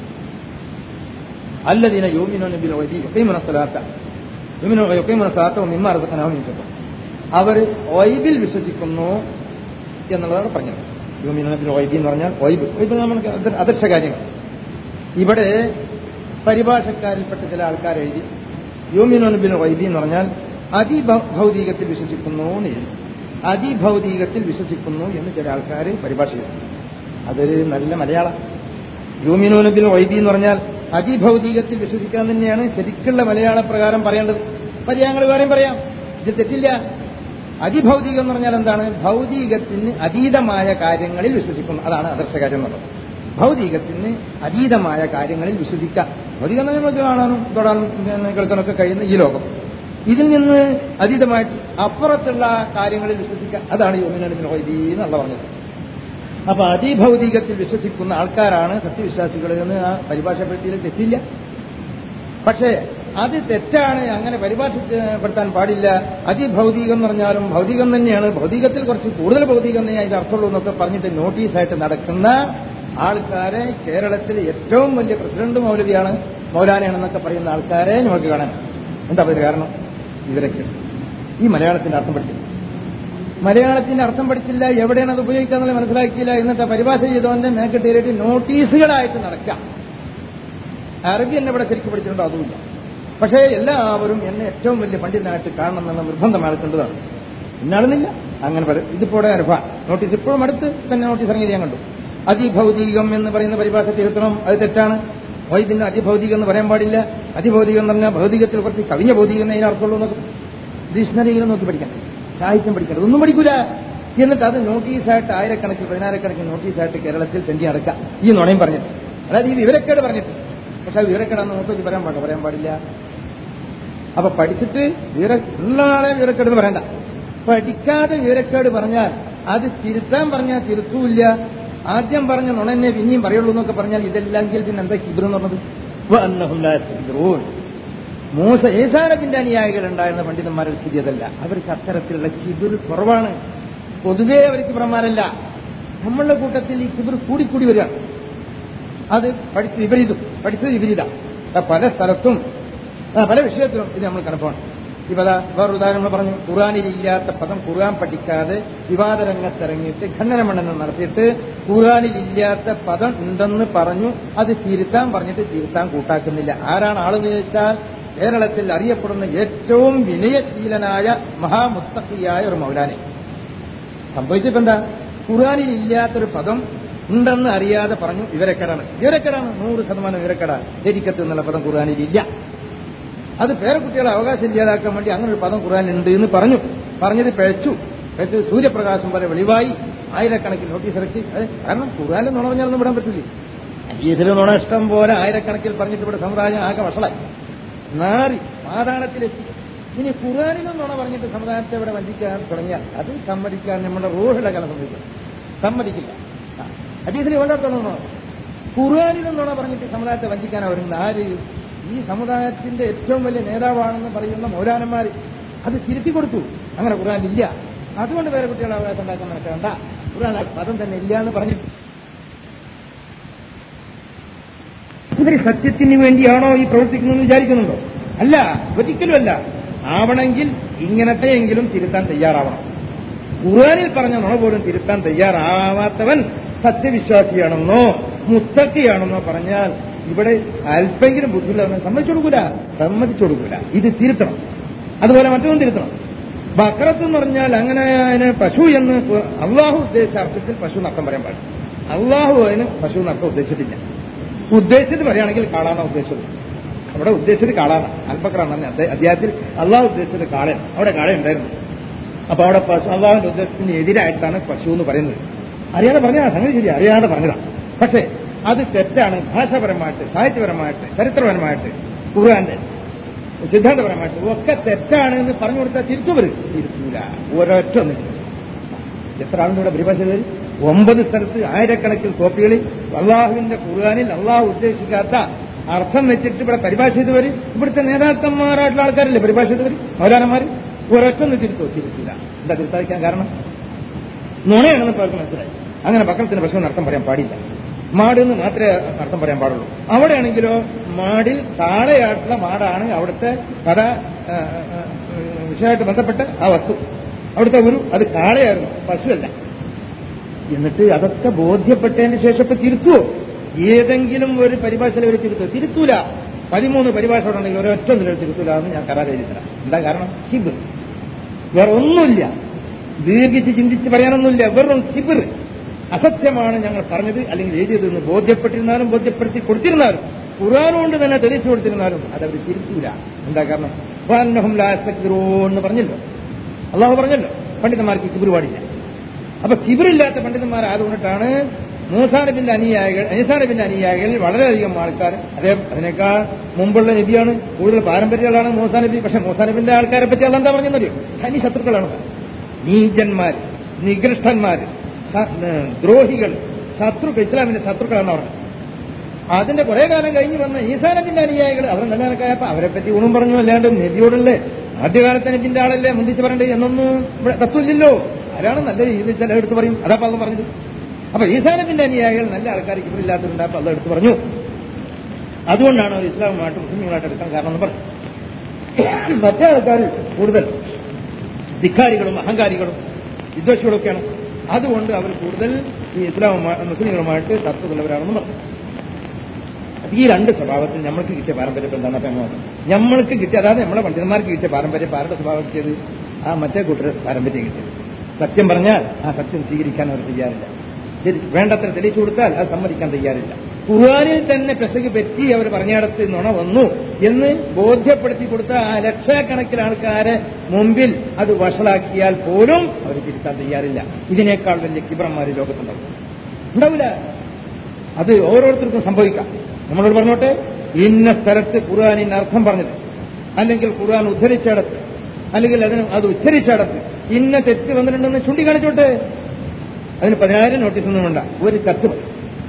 അല്ലദീന യോമിനോ നബിൽ വൈബി യുക്കൈമുന സലാത്ത യുമിനോ യുക്കൈമുന സലാത്ത മിമ്മ റസഖനാഹും യുൻഫിഖൂൻ അവർ ഒയ്ബിൽ വിശ്വസിക്കുന്നു എന്നുള്ളതാണ് പറഞ്ഞത് യോമിനോ നബിൽ വൈബി എന്ന് പറഞ്ഞാൽ ഒയ്ബ് ഒയ്ബ് നമുക്ക് അദർശ കാര്യങ്ങൾ ഇവിടെ പരിഭാഷക്കാരിൽപ്പെട്ട ചില ആൾക്കാർ എഴുതി യോമിനോ നബിൽ വൈബി എന്ന് പറഞ്ഞാൽ അതിഭൗതികത്തിൽ വിശ്വസിക്കുന്നു എന്ന് എഴുതി അതിഭൗതികത്തിൽ വിശ്വസിക്കുന്നു എന്ന് ചില ആൾക്കാർ പരിഭാഷ ചെയ്തു അതൊരു നല്ല മലയാളം യൂമിനോനബിൽ വൈബി എന്ന് പറഞ്ഞാൽ അതിഭൗതികത്തിൽ വിശ്വസിക്കാൻ തന്നെയാണ് ശരിക്കുള്ള മലയാള പ്രകാരം പറയേണ്ടത് പര്യാങ്ങൾ വേറെയും പറയാം ഇത് തെറ്റില്ല അതിഭൗതികം എന്ന് പറഞ്ഞാൽ എന്താണ് ഭൗതികത്തിന് അതീതമായ കാര്യങ്ങളിൽ വിശ്വസിക്കുന്നു അതാണ് ആദർശകാര്യം എന്നുള്ളത് ഭൗതികത്തിന് അതീതമായ കാര്യങ്ങളിൽ വിശ്വസിക്കാം ഭൗതികം എന്ന് നമുക്ക് കാണാനും തൊടാനും പിന്നെ കേൾക്കാനൊക്കെ കഴിയുന്ന ഈ ലോകം ഇതിൽ നിന്ന് അതീതമായിട്ട് അപ്പുറത്തുള്ള കാര്യങ്ങളിൽ വിശ്വസിക്കുക അതാണ് യോമിനബിന് വൈദി എന്നുള്ള പറഞ്ഞത് അപ്പൊ അതിഭൗതികത്തിൽ വിശ്വസിക്കുന്ന ആൾക്കാരാണ് സത്യവിശ്വാസികൾ എന്ന് ആ പരിഭാഷപ്പെടുത്തിയിൽ തെറ്റില്ല പക്ഷേ അത് തെറ്റാണ് അങ്ങനെ പരിഭാഷപ്പെടുത്താൻ പാടില്ല അതിഭൗതികം എന്ന് പറഞ്ഞാലും ഭൗതികം തന്നെയാണ് ഭൗതികത്തിൽ കുറച്ച് കൂടുതൽ ഭൗതികം തന്നെ അതിന്റെ അർത്ഥമുള്ളൂ എന്നൊക്കെ പറഞ്ഞിട്ട് നോട്ടീസായിട്ട് നടക്കുന്ന ആൾക്കാരെ കേരളത്തിൽ ഏറ്റവും വലിയ പ്രസിഡന്റ് മൗലവിയാണ് മൗലാനയാണെന്നൊക്കെ പറയുന്ന ആൾക്കാരെ നമുക്ക് കാണാൻ എന്താ അതിന് കാരണം ഇവരൊക്കെ ഈ മലയാളത്തിന്റെ അർത്ഥം പഠിച്ചില്ല മലയാളത്തിന്റെ അർത്ഥം പഠിച്ചില്ല എവിടെയാണ് അത് ഉപയോഗിക്കാന്നുള്ളത് മനസ്സിലാക്കിയില്ല എന്നിട്ട് പരിഭാഷ ചെയ്തവന്റെ മേക്കെട്ടേറിയിട്ട് നോട്ടീസുകളായിട്ട് നടക്കാം അറബി എന്നെ ഇവിടെ ശരിക്കും പഠിച്ചിട്ടുണ്ടോ അതുമില്ല പക്ഷേ എല്ലാവരും എന്നെ ഏറ്റവും വലിയ പണ്ഡിതനായിട്ട് കാണണം എന്നുള്ള നിർബന്ധം അയാൾക്കുണ്ടതാണ് ഇന്നാളുന്നില്ല അങ്ങനെ പറയും ഇതിപ്പോൾ അനുഭവം നോട്ടീസ് ഇപ്പോഴും അടുത്ത് തന്നെ നോട്ടീസ് ഇറങ്ങിയത് ഞാൻ കണ്ടു അതിഭൗതികം എന്ന് പറയുന്ന പരിഭാഷ തിരുത്തണം അത് തെറ്റാണ് വൈദ്യന് അതിഭൗതികം എന്ന് പറയാൻ പാടില്ല അതിഭൗതികം എന്ന് പറഞ്ഞാൽ ഭൗതികത്തിൽ കുറച്ച് കവിഞ്ഞ ഭൗതികം എന്നതിന് അർത്ഥമുള്ളൂ എന്നൊക്കെ ഡിക്ഷണറികൾ നോക്കി പഠിക്കണം സാഹിത്യം പഠിക്കണം ഒന്നും പഠിക്കൂല എന്നിട്ട് അത് നോട്ടീസായിട്ട് ആയിരക്കണക്കിന് പതിനായിരക്കണക്കിന് നോട്ടീസായിട്ട് കേരളത്തിൽ തെണ്ടി നടക്കാം ഈ നുണയും പറഞ്ഞിട്ട് അതായത് ഈ വിവരക്കേട് പറഞ്ഞിട്ട് പക്ഷെ അത് വിവരക്കേടാന്ന് നോക്കി പറയാൻ പാടില്ല പറയാൻ പാടില്ല അപ്പൊ പഠിച്ചിട്ട് വിവര ഉള്ള ആളെ വിവരക്കേട് എന്ന് പറയണ്ട പഠിക്കാതെ വിവരക്കേട് പറഞ്ഞാൽ അത് തിരുത്താൻ പറഞ്ഞാൽ തിരുത്തൂല്ല ആദ്യം പറഞ്ഞ നുണന്നെ പിന്നെയും പറയുള്ളൂ എന്നൊക്കെ പറഞ്ഞാൽ ഇതെല്ലെങ്കിൽ പിന്നെ എന്താ കിബിർ എന്ന് പറഞ്ഞത് മൂസ ഏസാനബിന്റെ അനുയായികൾ ഉണ്ടായിരുന്ന പണ്ഡിതന്മാരുടെ സ്ഥിതി അതല്ല അവർക്ക് അത്തരത്തിലുള്ള കിബിർ കുറവാണ് പൊതുവേ അവർക്ക് പ്രമാരല്ല നമ്മളുടെ കൂട്ടത്തിൽ ഈ കിബിർ കൂടിക്കൂടി വരികയാണ് അത് പഠിച്ച് വിപരീതം പഠിച്ചത് വിപരീത പല സ്ഥലത്തും പല വിഷയത്തിലും ഇത് നമ്മൾ കണക്കാണ് ഇവതാ വേറൊരു ഉദാഹരണം പറഞ്ഞു ഖുറാനിലില്ലാത്ത പദം ഖുർആൻ പഠിക്കാതെ വിവാദ രംഗത്തിറങ്ങിയിട്ട് ഖണ്ഡനമണ്ഡനം നടത്തിയിട്ട് ഖുറാനിലില്ലാത്ത പദം ഉണ്ടെന്ന് പറഞ്ഞു അത് തിരുത്താൻ പറഞ്ഞിട്ട് തിരുത്താൻ കൂട്ടാക്കുന്നില്ല ആരാണ് ആളെന്ന് ചോദിച്ചാൽ കേരളത്തിൽ അറിയപ്പെടുന്ന ഏറ്റവും വിനയശീലനായ മഹാമുത്തക്കിയായ ഒരു മൗലാനെ സംഭവിച്ചിപ്പോ എന്താ ഖുറാനിൽ ഇല്ലാത്തൊരു പദം ഉണ്ടെന്ന് അറിയാതെ പറഞ്ഞു വിവരക്കേടാണ് വിവരക്കേടാണ് നൂറ് ശതമാനം വിവരക്കേടാണ് ശരിക്കത്ത് എന്നുള്ള പദം ഖുർആാനിൽ ഇല്ല അത് പേരക്കുട്ടികളെ അവകാശം ഇല്ലാതാക്കാൻ വേണ്ടി അങ്ങനെ ഒരു പദം ഖുർആാനുണ്ട് എന്ന് പറഞ്ഞു പറഞ്ഞത് പിഴച്ചു പിഴച്ച് സൂര്യപ്രകാശം പോലെ വെളിവായി ആയിരക്കണക്കിന് നോട്ടീസ് ഇറക്കി അത് കാരണം ഖുർആാനിൽ നുണ പറഞ്ഞാലൊന്നും വിടാൻ പറ്റില്ല ഇതിൽ നുണ ഇഷ്ടം പോലെ ആയിരക്കണക്കിൽ പറഞ്ഞിട്ട് ഇവിടെ സമുദായം ആകെ വഷളായി നാറി പാതാളത്തിലെത്തി ഇനി ഖുർആാനിലും നുണ പറഞ്ഞിട്ട് സമുദായത്തെ ഇവിടെ വഞ്ചിക്കാൻ തുടങ്ങിയാൽ അത് സമ്മതിക്കാൻ നമ്മുടെ റൂഹിലെ കല സംഭവിക്കും സമ്മതിക്കില്ല അതീതിൽ വളർത്തണം ഖുർആാനിലും നുണ പറഞ്ഞിട്ട് സമുദായത്തെ വഞ്ചിക്കാൻ അവരുണ്ട് ആര് ഈ സമുദായത്തിന്റെ ഏറ്റവും വലിയ നേതാവാണെന്ന് പറയുന്ന മൗലാനന്മാർ അത് തിരുത്തി കൊടുത്തു അങ്ങനെ ഖുർആൻ ഇല്ല അതുകൊണ്ട് വേറെ കുട്ടികളെ അവകാശം ഉണ്ടാക്കാൻ നടക്കണ്ട ഖുർആൻ ആ പദം തന്നെ ഇല്ല എന്ന് പറഞ്ഞു ഇവര് സത്യത്തിന് വേണ്ടിയാണോ ഈ പ്രവർത്തിക്കുന്നതെന്ന് വിചാരിക്കുന്നുണ്ടോ അല്ല ഒരിക്കലുമല്ല ആവണമെങ്കിൽ ഇങ്ങനത്തെയെങ്കിലും തിരുത്താൻ തയ്യാറാവണം ഖുർആനിൽ പറഞ്ഞ നുണ പോലും തിരുത്താൻ തയ്യാറാവാത്തവൻ സത്യവിശ്വാസിയാണെന്നോ മുത്തക്കിയാണെന്നോ പറഞ്ഞാൽ ഇവിടെ അല്പെങ്കിലും ബുദ്ധിയുള്ളവനെ സമ്മതിച്ചു കൊടുക്കൂല സമ്മതിച്ചു കൊടുക്കൂല ഇത് തിരുത്തണം അതുപോലെ മറ്റൊന്നും തിരുത്തണം ബക്രത്ത് എന്ന് പറഞ്ഞാൽ അങ്ങനെ അതിന് പശു എന്ന് അള്ളാഹു ഉദ്ദേശിച്ച അർത്ഥത്തിൽ പശു നഷ്ടം പറയാൻ പാടില്ല അള്ളാഹു അതിന് പശു നഷ്ടം ഉദ്ദേശിച്ചിട്ടില്ല ഉദ്ദേശിച്ചത് പറയുകയാണെങ്കിൽ കാളാണ് ഉദ്ദേശിച്ചത് അവിടെ ഉദ്ദേശിച്ചത് കാളാണ് അൽബക്രാണ് അധ്യായത്തിൽ അള്ളാഹു ഉദ്ദേശിച്ചത് കാളൻ അവിടെ കാള ഉണ്ടായിരുന്നു അപ്പൊ അവിടെ പശു അള്ളാഹുവിന്റെ ഉദ്ദേശത്തിന് എതിരായിട്ടാണ് പശു എന്ന് പറയുന്നത് അറിയാതെ പറഞ്ഞതാണ് സംഗതി ശരി അറിയാതെ പറഞ്ഞതാണ് പക്ഷേ അത് തെറ്റാണ് ഭാഷാപരമായിട്ട് സാഹിത്യപരമായിട്ട് ചരിത്രപരമായിട്ട് ഖുർആന്റെ സിദ്ധാന്തപരമായിട്ട് ഒക്കെ തെറ്റാണ് എന്ന് പറഞ്ഞു കൊടുത്താൽ തിരുത്തുവര് തിരുത്തൂല ഒരൊറ്റ ഒന്നും എത്ര ആളും ഇവിടെ പരിഭാഷ ചെയ്തത് ഒമ്പത് സ്ഥലത്ത് ആയിരക്കണക്കിന് കോപ്പികളിൽ അള്ളാഹുവിന്റെ ഖുർആാനിൽ അള്ളാഹു ഉദ്ദേശിക്കാത്ത അർത്ഥം വെച്ചിട്ട് ഇവിടെ പരിഭാഷ ചെയ്തവർ ഇവിടുത്തെ നേതാക്കന്മാരായിട്ടുള്ള ആൾക്കാരല്ലേ പരിഭാഷ ചെയ്തവർ മൗലാനന്മാർ ഒരൊറ്റൊന്ന് തിരുത്തോ തിരുത്തില്ല എന്താ തിരുത്താതിക്കാൻ കാരണം നുണയാണെന്ന് അവർക്ക് മനസ്സിലായി അങ്ങനെ ബക്രത്തിന് പശുവിന് അർത്ഥം പറയാൻ പാടില്ല മാട് എന്ന് മാത്രമേ അർത്ഥം പറയാൻ പാടുള്ളൂ അവിടെയാണെങ്കിലോ മാടിൽ താഴെയായിട്ടുള്ള മാടാണ് അവിടുത്തെ കഥ ആ, ആ, വിഷയമായിട്ട് ബന്ധപ്പെട്ട ആ വസ്തു അവിടുത്തെ ഒരു അത് കാളയായിരുന്നു പശുവല്ല എന്നിട്ട് അതൊക്കെ ബോധ്യപ്പെട്ടതിന് ശേഷം ഇപ്പൊ തിരുത്തുവോ ഏതെങ്കിലും ഒരു പരിഭാഷയിൽ ഒരു തിരുത്തുവോ തിരുത്തൂല പതിമൂന്ന് പരിഭാഷ ഉണ്ടെങ്കിൽ ഒരൊറ്റ നില തിരുത്തൂല എന്ന് ഞാൻ കരാർ എഴുതി തരാം എന്താ കാരണം ഹിബ് വേറെ ഒന്നുമില്ല ദീർഘിച്ച് ചിന്തിച്ച് പറയാനൊന്നുമില്ല വെറും ഹിബർ അസത്യമാണ് ഞങ്ങൾ പറഞ്ഞത് അല്ലെങ്കിൽ എഴുതിയതെന്ന് ബോധ്യപ്പെട്ടിരുന്നാലും ബോധ്യപ്പെടുത്തി കൊടുത്തിരുന്നാലും ഖുർആൻ കൊണ്ട് തന്നെ തെളിയിച്ചു കൊടുത്തിരുന്നാലും അതവർ തിരുത്തൂല എന്താ കാരണം വാന്നഹും ലാ യസ്തക്ബിറൂൻ എന്ന് പറഞ്ഞല്ലോ അള്ളാഹു പറഞ്ഞല്ലോ പണ്ഡിതന്മാർക്ക് കിബിർ പാടില്ല അപ്പൊ കിബിറില്ലാത്ത പണ്ഡിതന്മാരായതുകൊണ്ടിട്ടാണ് മൂസാനബിന്റെ അനുയായികൾ അനിസാനബിന്റെ അനുയായികൾ വളരെയധികം ആൾക്കാർ അതേ അതിനേക്കാൾ മുമ്പുള്ള നബിയാണ് കൂടുതൽ പാരമ്പര്യങ്ങളാണ് മൂസാനബി പക്ഷെ മൂസാനബിന്റെ ആൾക്കാരെ പറ്റി അല്ല എന്താ പറഞ്ഞെന്നറിയോ തനി ശത്രുക്കളാണ് നീചന്മാർ നികൃഷ്ടന്മാർ സ- ഏഹ് ദ്രോഹികൾ ശത്രുക്കൾ ഇസ്ലാമിന്റെ ശത്രുക്കളാണ് അവർ അതിന്റെ കുറെ കാലം കഴിഞ്ഞ് വന്ന ഈസാനബിന്റെ അനുയായികൾ അവർ നല്ല കണക്കായപ്പോ അവരെ പറ്റി ഗുണം പറഞ്ഞു അല്ലാണ്ട് നബിയോടല്ലേ ആദ്യകാലത്തെ നബിന്റെ ആളല്ലേ മുന്തിച്ച് പറയണ്ടേ എന്നൊന്നും ഇവിടെ തത്വമില്ലല്ലോ ആരാണ് നല്ല ഇത് ചില എടുത്ത് പറയും അതാ അന്ന് പറഞ്ഞത് അപ്പൊ ഈസാനബിന്റെ അനുയായികൾ നല്ല ആൾക്കാർ ഇവരില്ലാത്തതുണ്ടായപ്പോ അത് എടുത്ത് പറഞ്ഞു അതുകൊണ്ടാണ് അവർ ഇസ്ലാമുമായിട്ട് മുസ്ലിമുകളായിട്ട് എടുക്കാൻ കാരണം എന്ന് പറഞ്ഞു മറ്റേ ആൾക്കാർ കൂടുതൽ ധിക്കാരികളും അഹങ്കാരികളും വിദ്വേഷികളൊക്കെയാണ് അതുകൊണ്ട് അവർ കൂടുതൽ ഈ ഇസ്ലാമുമായി മുസ്ലിങ്ങളുമായിട്ട് തത്വമുള്ളവരാണെന്ന് പറഞ്ഞു അപ്പൊ ഈ രണ്ട് സ്വഭാവത്തിൽ നമ്മൾക്ക് കിട്ടിയ പാരമ്പര്യം എന്താണ് അപ്പൊ നമ്മൾ നമ്മൾക്ക് കിട്ടിയ അതായത് നമ്മളെ പണ്ഡിതന്മാർക്ക് കിട്ടിയ പാരമ്പര്യം ആരുടെ സ്വഭാവം കിട്ടിയത് ആ മറ്റേ കൂട്ടർ പാരമ്പര്യം കിട്ടിയത് സത്യം പറഞ്ഞാൽ ആ സത്യം സ്വീകരിക്കാൻ അവർ തയ്യാറില്ല ശരി, വേണ്ടത്ര തെളിയിച്ചു കൊടുത്താൽ അത് സമ്മതിക്കാൻ തയ്യാറില്ല ഖുർആാനിൽ തന്നെ പെസക് പറ്റി അവർ പറഞ്ഞിടത്ത് നുണ വന്നു എന്ന് ബോധ്യപ്പെടുത്തി കൊടുത്ത ആ ലക്ഷക്കണക്കിന് ആൾക്കാരെ മുമ്പിൽ അത് വഷളാക്കിയാൽ പോലും അവർ തിരുത്താൻ തയ്യാറില്ല ഇതിനേക്കാൾ വലിയ കിബ്രന്മാർ ലോകത്തുണ്ടാവും ഉണ്ടാവില്ല അത് ഓരോരുത്തർക്കും സംഭവിക്കാം നമ്മളോട് പറഞ്ഞോട്ടെ ഇന്ന സ്ഥലത്ത് ഖുർആാനിന് അർത്ഥം പറഞ്ഞത് അല്ലെങ്കിൽ ഖുർആൻ ഉദ്ധരിച്ചിടത്ത് അല്ലെങ്കിൽ അതിന് അത് ഉച്ചരിച്ചിടത്ത് ഇന്ന തെറ്റ് വന്നിട്ടുണ്ടെന്ന് ചൂണ്ടിക്കാണിച്ചോട്ടെ അതിന് പതിനായിരം നോട്ടീസ് ഒന്നും വേണ്ട ഒരു കത്ത് മതി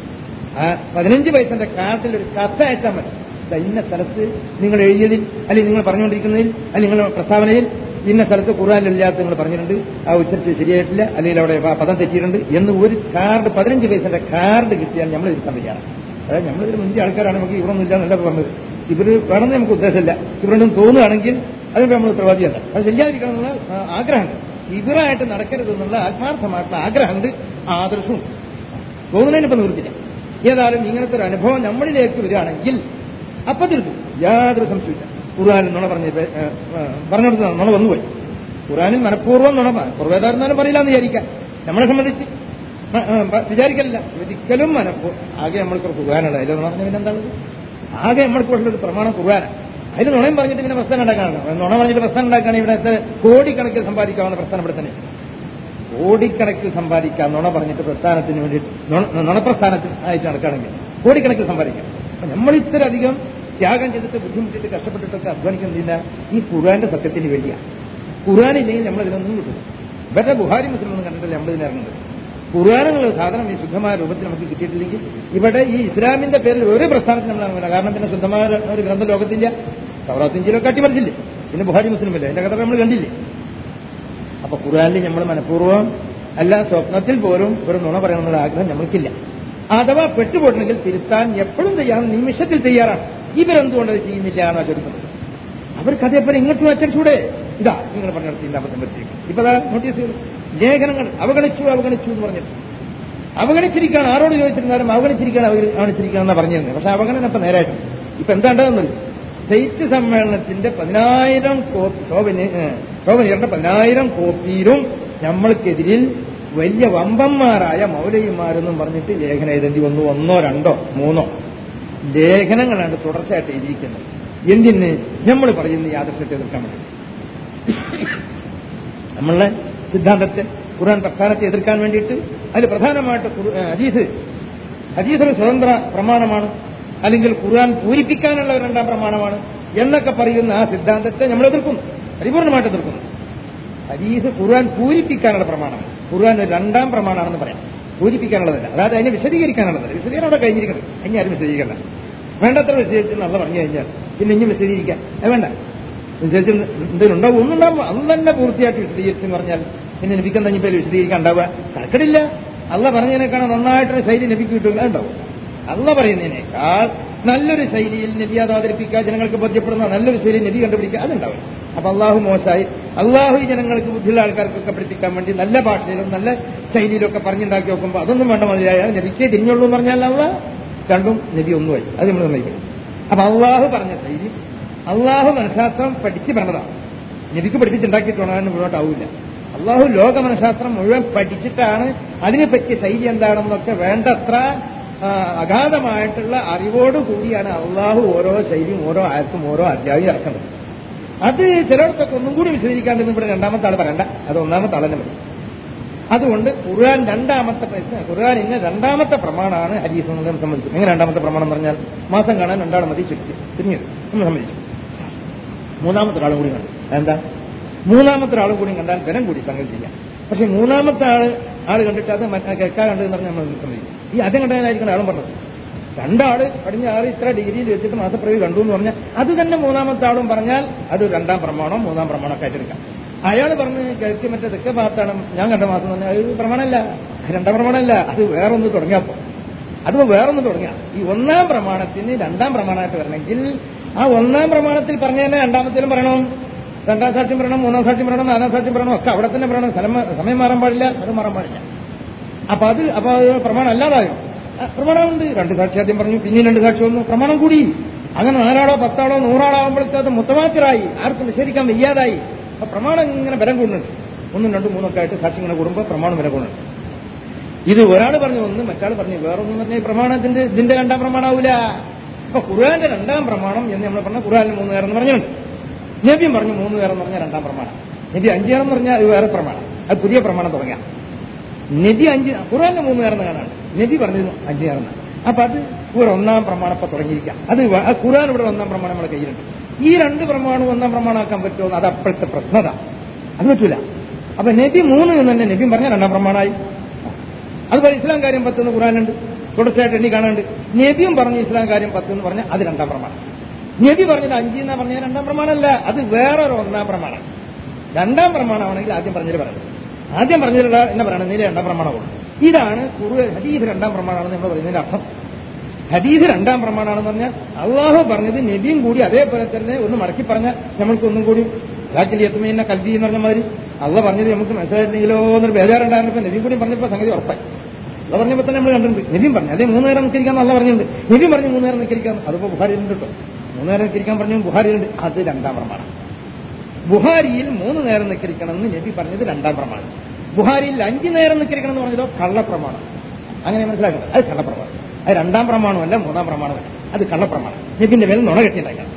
ആ പതിനഞ്ച് പൈസന്റെ കാർഡിൽ ഒരു കത്ത് അയച്ചാൽ മതി ദാ ഇന്ന സ്ഥലത്ത് നിങ്ങൾ എഴുതിയതിൽ അല്ലെങ്കിൽ നിങ്ങൾ പറഞ്ഞുകൊണ്ടിരിക്കുന്നതിൽ അല്ലെങ്കിൽ നിങ്ങളുടെ പ്രസ്താവനയിൽ ഇന്ന സ്ഥലത്ത് ഖുർആാനില്ലാത്ത നിങ്ങൾ പറഞ്ഞിട്ടുണ്ട് ആ ഉച്ചരിച്ച് ശരിയായിട്ടില്ല അല്ലെങ്കിൽ അവിടെ പ- പദം തെറ്റിയിട്ടുണ്ട് എന്ന് ഒരു കാർഡ് പതിനഞ്ച് പൈസന്റെ കാർഡ് കിട്ടിയാൽ നമ്മൾ ഇരുത്താൻ തയ്യാറാണ് അതായത് നമ്മളിതിൽ മുന്തിയ ആൾക്കാരാണ് നമുക്ക് ഇവരൊന്നും ഇല്ല എന്നല്ല പറഞ്ഞത് ഇവർ വേണമെന്ന് നമുക്ക് ഉദ്ദേശമില്ല ഇവരൊന്നും തോന്നുകയാണെങ്കിൽ അതിന് നമ്മൾ ഉത്തരവാദിയല്ല അത് ചെയ്യാതിരിക്കണം എന്നുള്ള ആ, ആഗ്രഹമുണ്ട് ഇവരായിട്ട് നടക്കരുത് എന്നുള്ള ആത്മാർത്ഥമായിട്ടുള്ള ആഗ്രഹമുണ്ട് ആദർശവും തോന്നുന്നതിനിപ്പോ നിവൃത്തില്ല ഏതായാലും ഇങ്ങനത്തെ ഒരു അനുഭവം നമ്മളിലേക്ക് വരികയാണെങ്കിൽ അപ്പൊ തീർക്കും യാതൊരു സംശയമില്ല ഖുർആാനിൽ നുണ പറഞ്ഞ പറഞ്ഞെടുത്ത് നുണ വന്നുപോയി ഖുർആാനിൽ മനഃപൂർവ്വം നുണ കുറവേതായിരുന്നാലും പറയില്ല എന്ന് വിചാരിക്കാം നമ്മളെ സംബന്ധിച്ച് ആ, ആ, പ- വിചാരിക്കലില്ല ഒരിക്കലും മനഃപൂർവ്വം ആകെ നമ്മൾക്ക് ഖുർആാനുള്ള അതിൽ നുണ പറഞ്ഞ പിന്നെന്താണ് ആകെ നമ്മൾക്കുള്ള ഒരു പ്രമാണം ഖുർആാനാണ് അതിൽ നുണയും പറഞ്ഞിട്ട് പിന്നെ പ്രശ്നം ഉണ്ടാക്കാനാണ് നുണ പറഞ്ഞിട്ട് പ്രശ്നം ഉണ്ടാക്കുകയാണെങ്കിൽ ഇവിടെ കോടിക്കണക്കിൽ സമ്പാദിക്കാവുന്ന പ്രശ്നം ഇവിടെ തന്നെ കോടിക്കണക്കിൽ സമ്പാദിക്കാം നുണ പറഞ്ഞിട്ട് പ്രസ്ഥാനത്തിന് വേണ്ടി നുണ- നുണപ്രസ്ഥാനത്തിന് ആയിട്ട് നടക്കുകയാണെങ്കിൽ കോടിക്കണക്കിൽ സമ്പാദിക്കാം അപ്പൊ നമ്മൾ ഇത്രയധികം ത്യാഗം ചെയ്തിട്ട് ബുദ്ധിമുട്ടിട്ട് കഷ്ടപ്പെട്ടിട്ടൊക്കെ അധ്വാനിക്കുന്നില്ല ഈ ഖുർആന്റെ സത്യത്തിന് വേണ്ടിയാണ് ഖുർആൻ ഇല്ലെങ്കിൽ നമ്മൾ ഇതിനൊന്നും കിട്ടും ഇവരുടെ ബുഹാരി മുസ്ലിം ഒന്നും കണ്ടിട്ടില്ല നമ്മൾ ഇതിനിറങ്ങുന്നത് ഖുർആാനുള്ള സാധനം ഈ ശുദ്ധമായ രൂപത്തിൽ നമുക്ക് കിട്ടിയിട്ടില്ലെങ്കിൽ ഇവിടെ ഈ ഇസ്ലാമിന്റെ പേരിൽ ഒരു പ്രസ്ഥാനത്തിന് നമ്മൾ ഇറങ്ങില്ല കാരണം പിന്നെ ശുദ്ധമായ ഒരു ഗ്രന്ഥ ലോകത്തില്ല സൗറാത്തിഞ്ചിലൊക്കെ അട്ടിമറിച്ചില്ലേ പിന്നെ ബുഹാരി മുസ്ലിമില്ലേ അതിന്റെ കഥ നമ്മൾ കണ്ടില്ലേ അപ്പൊ ഖുർആാനിൽ നമ്മൾ മനഃപൂർവ്വം അല്ല സ്വപ്നത്തിൽ പോലും ഒരു നുണ പറയണമെന്നുള്ള ആഗ്രഹം നമ്മൾക്കില്ല അഥവാ പെട്ടുപോയിട്ടുണ്ടെങ്കിൽ തിരുത്താൻ എപ്പോഴും തയ്യാറാണ് നിമിഷത്തിൽ തയ്യാറാണ് ഇവരെന്തുകൊണ്ട് അത് ചെയ്യുന്നില്ല എന്നാ ചോദിക്കുന്നത് അവർക്ക് അതേപോലെ ഇങ്ങോട്ടും അച്ചടിച്ചൂടെ ഇതാ നിങ്ങൾ പറഞ്ഞിടത്തില്ല അബദ്ധം പറ്റിയേക്കും ഇപ്പൊ അതാ നോട്ടീസ് ലേഖനങ്ങൾ അവഗണിച്ചു അവഗണിച്ചു എന്ന് പറഞ്ഞിട്ട് അവഗണിച്ചിരിക്കുകയാണ് ആരോട് ചോദിച്ചിരുന്നാലും അവഗണിച്ചിരിക്കുകയാണ് അവഗണി- അവഗണിച്ചിരിക്കുകയാണെന്നാ പറഞ്ഞിരുന്നത് പക്ഷെ അവഗണന ഇപ്പൊ നേരായിട്ടുണ്ട് ഇപ്പൊ എന്താ ഉണ്ടാകുന്നില്ല സ്റ്റേറ്റ് സമ്മേളനത്തിന്റെ പതിനായിരം കോപ്പി ശോഭനി ശോഭനിയുടെ പതിനായിരം കോപ്പിയിലും നമ്മൾക്കെതിരിൽ വലിയ വമ്പന്മാരായ മൗലവിമാരെന്നും പറഞ്ഞിട്ട് ലേഖനം എഴുതേണ്ടി വന്നു ഒന്നോ രണ്ടോ മൂന്നോ ലേഖനങ്ങളാണ് തുടർച്ചയായിട്ട് എഴുതിയിരിക്കുന്നത് എന്തിന് നമ്മൾ പറയുന്ന ഈ ആദർശത്തെ എതിർക്കാൻ വേണ്ടി നമ്മളെ സിദ്ധാന്തത്തെ ഖുർആൻ പ്രസ്ഥാനത്തെ എതിർക്കാൻ വേണ്ടിയിട്ട് അതിൽ പ്രധാനമായിട്ട് ഖുർ- ഏ, ഹദീസ് ഹദീസ് ഒരു സ്വതന്ത്ര പ്രമാണമാണ് അല്ലെങ്കിൽ ഖുർആൻ പൂരിപ്പിക്കാനുള്ള ഒരു രണ്ടാം പ്രമാണമാണ് എന്നൊക്കെ പറയുന്ന ആ സിദ്ധാന്തത്തെ നമ്മൾ എതിർക്കുന്നു പരിപൂർണമായിട്ട് എതിർക്കുന്നു ഹദീസ് ഖുർആൻ പൂരിപ്പിക്കാനുള്ള പ്രമാണമാണ് ഖുർആൻ ഒരു രണ്ടാം പ്രമാണമാണെന്ന് പറയാം പൂരിപ്പിക്കാനുള്ളതല്ല അതായത് അതിനെ വിശദീകരിക്കാനുള്ളതല്ല വിശദീകരണം അവിടെ കഴിഞ്ഞിരിക്കണം ഇനി ആരും വിശദീകരിക്കണ്ട വേണ്ടത്ര വിശദീകരിച്ച് നല്ല പറഞ്ഞു കഴിഞ്ഞാൽ പിന്നെ ഇനി വിശദീകരിക്കാം അത് വേണ്ട വിശദീകരിച്ച് എന്തെങ്കിലും ഉണ്ടാവും ഒന്നും ഉണ്ടാവും അന്ന് തന്നെ പൂർത്തിയായിട്ട് വിശദീകരിച്ചെന്ന് പറഞ്ഞാൽ പിന്നെ നബിക്ക് എന്താ ഇപ്പൊ വിശദീകരിക്കാൻ ഉണ്ടാവുക കണക്കടില്ല അല്ല പറഞ്ഞതിനേക്കാൾ നന്നായിട്ടൊരു ശൈലി നബിക്ക് കിട്ടുക ഉണ്ടാവും അല്ല പറയുന്നതിനേക്കാൾ നല്ലൊരു ശൈലിയിൽ നബി അത് അവതരിപ്പിക്കുക ജനങ്ങൾക്ക് ബോധ്യപ്പെടുന്ന നല്ലൊരു ശൈലി നബി കണ്ടുപിടിക്കുക അതുണ്ടാവും അപ്പൊ അള്ളാഹു മോശമായി അള്ളാഹു ഈ ജനങ്ങൾക്ക് ബുദ്ധിയുള്ള ആൾക്കാർക്കൊക്കെ പഠിപ്പിക്കാൻ വേണ്ടി നല്ല ഭാഷയിലും നല്ല ശൈലിയിലും ഒക്കെ പറഞ്ഞുണ്ടാക്കി നോക്കുമ്പോൾ അതൊന്നും വേണ്ട മതിയായ നബിക്കേ തിരിഞ്ഞുള്ളൂ എന്ന് പറഞ്ഞാൽ അള്ള രണ്ടും നബി ഒന്നുമായി അത് നമ്മൾ സമ്മതിക്കണം അപ്പൊ അള്ളാഹു പറഞ്ഞ ശൈലി അള്ളാഹു മനഃശാസ്ത്രം പഠിച്ച് പറഞ്ഞതാണ് നബിക്ക് പഠിപ്പിച്ചുണ്ടാക്കിയിട്ടുണ്ടാകാൻ മുന്നോട്ടാവില്ല അള്ളാഹു ലോക മനഃശാസ്ത്രം മുഴുവൻ പഠിച്ചിട്ടാണ് അതിനെ പറ്റിയ ശൈലി എന്താണെന്നൊക്കെ വേണ്ടത്ര ആ, അഗാധമായിട്ടുള്ള അറിവോട് കൂടിയാണ് അള്ളാഹു ഓരോ ശൈലിയും ഓരോ ആയത്തും ഓരോ അധ്യായം ഇറക്കുന്നത് അത് ചിലർക്കൊക്കെ ഒന്നും കൂടി വിശദീകരിക്കാണ്ട് ഇവിടെ രണ്ടാമത്തെ ആൾ പറയണ്ട അത് ഒന്നാമത്തെ ആളെന്നെ മതി അതുകൊണ്ട് ഖുർആൻ രണ്ടാമത്തെ പ്രശ്നം ഖുർആാനിന് രണ്ടാമത്തെ പ്രമാണമാണ് ഹരീസ് എന്നുള്ളത് സംബന്ധിച്ചു എങ്ങനെ രണ്ടാമത്തെ പ്രമാണം എന്ന് പറഞ്ഞാൽ മാസം കാണാൻ രണ്ടാൾ മതി ചുറ്റി തിരിഞ്ഞത് നമ്മൾ സമ്മതിച്ചു മൂന്നാമത്തെ ഒരാളും കൂടി കണ്ടു എന്താ മൂന്നാമത്തെ ഒരാളും കൂടി കണ്ടാൽ ബലം കൂടി സംഗതി ചെയ്യാം പക്ഷെ മൂന്നാമത്തെ ആള് ആള് കണ്ടിട്ട് അത് മറ്റേ കേൾക്കാൻ കണ്ടെന്ന് പറഞ്ഞാൽ നമ്മൾ സമ്മതിക്കും ഈ ആദ്യം കണ്ടതിനായിരിക്കണം ആളും പറഞ്ഞത് രണ്ടാള് പടിഞ്ഞ ആറ് ഇത്ര ഡിഗ്രിയിൽ വെച്ചിട്ട് മാസപ്രവി കണ്ടു എന്ന് പറഞ്ഞാൽ അത് തന്നെ മൂന്നാമത്തെ ആളും പറഞ്ഞാൽ അത് രണ്ടാം പ്രമാണം മൂന്നാം പ്രമാണം ഒക്കെ ആയിട്ടെടുക്കാം അയാൾ പറഞ്ഞ് കിഴക്ക് മറ്റേ തെക്കേ ഭാഗത്താണ് ഞാൻ കണ്ട മാസം എന്ന് പറഞ്ഞാൽ അത് പ്രമാണമല്ല അത് രണ്ടാം പ്രമാണമല്ല അത് വേറൊന്ന് തുടങ്ങിയപ്പോ അതിപ്പോ വേറൊന്ന് തുടങ്ങിയ ഈ ഒന്നാം പ്രമാണത്തിന് രണ്ടാം പ്രമാണമായിട്ട് വരണമെങ്കിൽ ആ ഒന്നാം പ്രമാണത്തിൽ പറഞ്ഞ തന്നെ രണ്ടാമത്തേലും പറയണം രണ്ടാം സാക്ഷ്യം പറയണം മൂന്നാം സാക്ഷ്യം പറയണം നാലാം സാക്ഷ്യം പറയണം ഒക്കെ അവിടെ തന്നെ പറയണം സ്ഥലം മാ- സമയം മാറാൻ പാടില്ല അത് മാറാൻ പാടില്ല അപ്പൊ അത് അപ്പൊ അത് പ്രമാണം അല്ലാതായോ ആ, പ്രമാണമുണ്ട് രണ്ട് സാക്ഷി ആദ്യം പറഞ്ഞു പിന്നെയും രണ്ട് സാക്ഷി വന്നു പ്രമാണം കൂടി അങ്ങനെ നാലാളോ പത്താളോ നൂറാളോ ആകുമ്പോഴത്തേക്ക് അത് മുത്തമാത്തിറായി ആർക്കും നിഷേധിക്കാൻ വയ്യാതായി അപ്പൊ പ്രമാണം ഇങ്ങനെ ബലം കൂടുന്നുണ്ട് ഒന്നും രണ്ടും മൂന്നൊക്കെ ആയിട്ട് സാക്ഷി ഇങ്ങനെ കൂടുമ്പോൾ പ്രമാണം ബലം കൂടുന്നുണ്ട് ഇത് ഒരാൾ പറഞ്ഞു ഒന്ന് മറ്റാൾ പറഞ്ഞു വേറൊന്നും പറഞ്ഞ ഈ പ്രമാണത്തിന്റെ ഇതിന്റെ രണ്ടാം പ്രമാണാവൂല ഇപ്പൊ ഖുർആന്റെ രണ്ടാം പ്രമാണം എന്ന് നമ്മൾ പറഞ്ഞ ഖുർആനിൽ മൂന്ന് പേരെന്ന് പറഞ്ഞിട്ടുണ്ട് നബിയും പറഞ്ഞു മൂന്ന് പേരെന്ന് പറഞ്ഞ രണ്ടാം പ്രമാണം നബി അഞ്ചേറെന്ന് പറഞ്ഞാൽ അത് വേറെ പ്രമാണം അത് പുതിയ പ്രമാണം തുടങ്ങിയ നബി അഞ്ച് ഖുർആന്റെ മൂന്ന് പേരെന്ന് കാണാണ് നബി പറഞ്ഞത് അഞ്ചേറെന്ന് അപ്പൊ അത് ഒരു ഒന്നാം പ്രമാണം ഇപ്പൊ തുടങ്ങിയിരിക്കാം അത് വ- ആ ഖുർആൻ ഇവിടെ ഒന്നാം പ്രമാണം നമ്മുടെ കയ്യിലുണ്ട് ഈ രണ്ട് പ്രമാണവും ഒന്നാം പ്രമാണമാക്കാൻ പറ്റുമോ അത് അപ്പോഴത്തെ പ്രശ്നത അത് പറ്റൂല അപ്പൊ നബി മൂന്ന് എന്ന് തന്നെ നബിയും പറഞ്ഞ രണ്ടാം പ്രമാണമായി അതുപോലെ ഇസ്ലാം കാര്യം പത്ത് എന്ന് ഖുറാനുണ്ട് തുടർച്ചയായിട്ട് എണ്ണി കാണാനുണ്ട് നബിയും പറഞ്ഞു ഇസ്ലാം കാര്യം പത്ത് എന്ന് പറഞ്ഞാൽ അത് രണ്ടാം പ്രമാണം നബി പറഞ്ഞത് അഞ്ച് എന്നാ പറഞ്ഞാൽ രണ്ടാം പ്രമാണമല്ല അത് വേറൊരു ഒന്നാം പ്രമാണം രണ്ടാം പ്രമാണമാണെങ്കിൽ ആദ്യം പറഞ്ഞത് പറയുന്നത് ആദ്യം പറഞ്ഞതിലുള്ള എന്നെ പറയണം നീല രണ്ടാം പ്രമാണമുള്ളൂ ഇതാണ് കുറു ഹദീഫ് രണ്ടാം പ്രമാണമാണെന്ന് നമ്മൾ പറയുന്നതിന്റെ അർത്ഥം ഹദീഫ് രണ്ടാം പ്രമാണമാണെന്ന് പറഞ്ഞാൽ അള്ളാഹു പറഞ്ഞത് നബിയും കൂടി അതേപോലെ തന്നെ ഒന്ന് മടക്കി പറഞ്ഞാൽ നമ്മൾക്ക് ഒന്നും കൂടി ലാക്കിൽ എത്തുമീന്ന കൽബി എന്ന് പറഞ്ഞ മാതിരി അള്ള പറഞ്ഞത് നമുക്ക് മനസ്സിലായില്ലെങ്കിലോ എന്നൊരു ബേജാറുണ്ടായിരുന്നപ്പോൾ നബിയും കൂടി പറഞ്ഞപ്പോൾ സംഗതി ഉറപ്പായി അള്ള പറഞ്ഞപ്പോൾ തന്നെ നമ്മൾ കണ്ടിട്ടുണ്ട് നബിയും പറഞ്ഞു അല്ലെ മൂന്ന് നേരം നിൽക്കിരിക്കാന്ന് അള്ള പറഞ്ഞിട്ടുണ്ട് നബിയും പറഞ്ഞു മൂന്ന് നേരം നിൽക്കിരിക്കാം അതിപ്പോ ബുഹാരിയിലുണ്ട് കേട്ടോ മൂന്ന് നേരം നിൽക്കിരിക്കാൻ പറഞ്ഞു ബുഹാരിയിലുണ്ട് അത് രണ്ടാം പ്രമാണം ബുഹാരിയിൽ മൂന്ന് നേരം നിൽക്കിരിക്കണമെന്ന് നബി പറഞ്ഞത് രണ്ടാം പ്രമാണം ബുഹാരിയിൽ അഞ്ച് നേരം നിൽക്കിരിക്കണം എന്ന് പറഞ്ഞതോ കള്ളപ്രമാണം അങ്ങനെ മനസ്സിലാക്കുന്നത് അത് കള്ളപ്രമാണം അത് രണ്ടാം പ്രമാണമല്ല മൂന്നാം പ്രമാണമല്ല അത് കള്ളപ്രമാണം നബിന്റെ മേൽ നുണ കെട്ടിണ്ടാക്കണം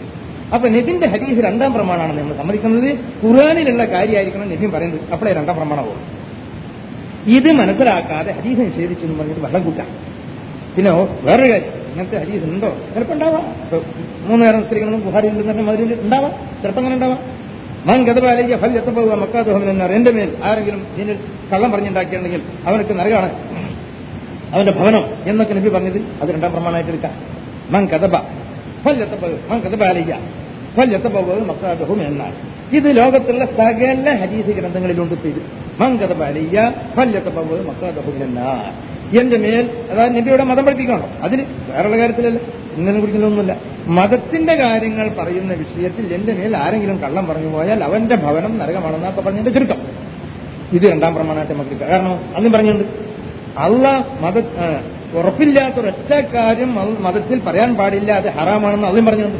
അപ്പൊ നബിന്റെ ഹദീസ് രണ്ടാം പ്രമാണമാണ് നമ്മൾ സമ്മതിക്കുന്നത് ഖുർആാനിലുള്ള കാര്യമായിരിക്കണം നബിയും പറയുന്നത് അപ്പോഴേ രണ്ടാം പ്രമാണമാവും ഇത് മനസ്സിലാക്കാതെ ഹദീസ് നിഷേധിച്ചു എന്ന് പറഞ്ഞിട്ട് വെള്ളം കൂട്ടാം പിന്നെ ഓ, വേറൊരു കാര്യം ഇങ്ങനത്തെ ഹദീസ് ഉണ്ടോ ചിലപ്പോൾ ഉണ്ടാവാം ഇപ്പൊ മൂന്ന് നേരം സ്ത്രീകളും ബുഹാരി ഉണ്ടെന്ന് മാതിരി ഉണ്ടാവാം ചിലപ്പോൾ അങ്ങനെ ഉണ്ടാവാം മൻ ഗതപാലിയ ഫൽ എത്തപ്പോവുക മക്കാദോഹം എന്നാർ എന്റെ മേൽ ആരെങ്കിലും ഇതിന് കള്ളം പറഞ്ഞുണ്ടാക്കിയിട്ടുണ്ടെങ്കിൽ അവനക്ക് നരകാണ് അവന്റെ ഭവനം എന്നൊക്കെ നബി പറഞ്ഞത് അത് രണ്ടാം പ്രമാണമായിട്ട് എടുക്കാം മൻ കഥബ ഫൽ എത്തപ്പോവ് മൻ കഥപാലിയ ഫൽ എത്തപ്പോവുക മക്കാദോഹം എന്നാണ് ഇത് ലോകത്തുള്ള സകല ഹദീസ് ഗ്രന്ഥങ്ങളിലുണ്ട് ഇപ്പൊ ഇത് മൻ കഥപാലിയ ഫൽ എത്തപ്പോവുക മക്കാദോഹം എന്നാർ എന്റെ മേൽ അതായത് നബിയുടെ മതം പഠിപ്പിക്കണോ അതിന് വേറെയുള്ള കാര്യത്തിലല്ല ഇങ്ങനെ കുറിക്കുന്നൊന്നുമില്ല മതത്തിന്റെ കാര്യങ്ങൾ പറയുന്ന വിഷയത്തിൽ എന്റെ മേൽ ആരെങ്കിലും കള്ളം പറഞ്ഞു പോയാൽ അവന്റെ ഭവനം നരകമാണെന്നൊക്കെ പറഞ്ഞതിന്റെ ചുരുക്കം ഇത് രണ്ടാം പ്രമാണമായിട്ട് നമുക്ക് എടുക്കാം. കാരണം അന്നും പറഞ്ഞുണ്ട് അള്ള മത ആ, ഉറപ്പില്ലാത്തൊരൊറ്റ കാര്യം മത- മതത്തിൽ പറയാൻ പാടില്ല അത് ഹറാമാണെന്ന് അതും പറഞ്ഞുണ്ട്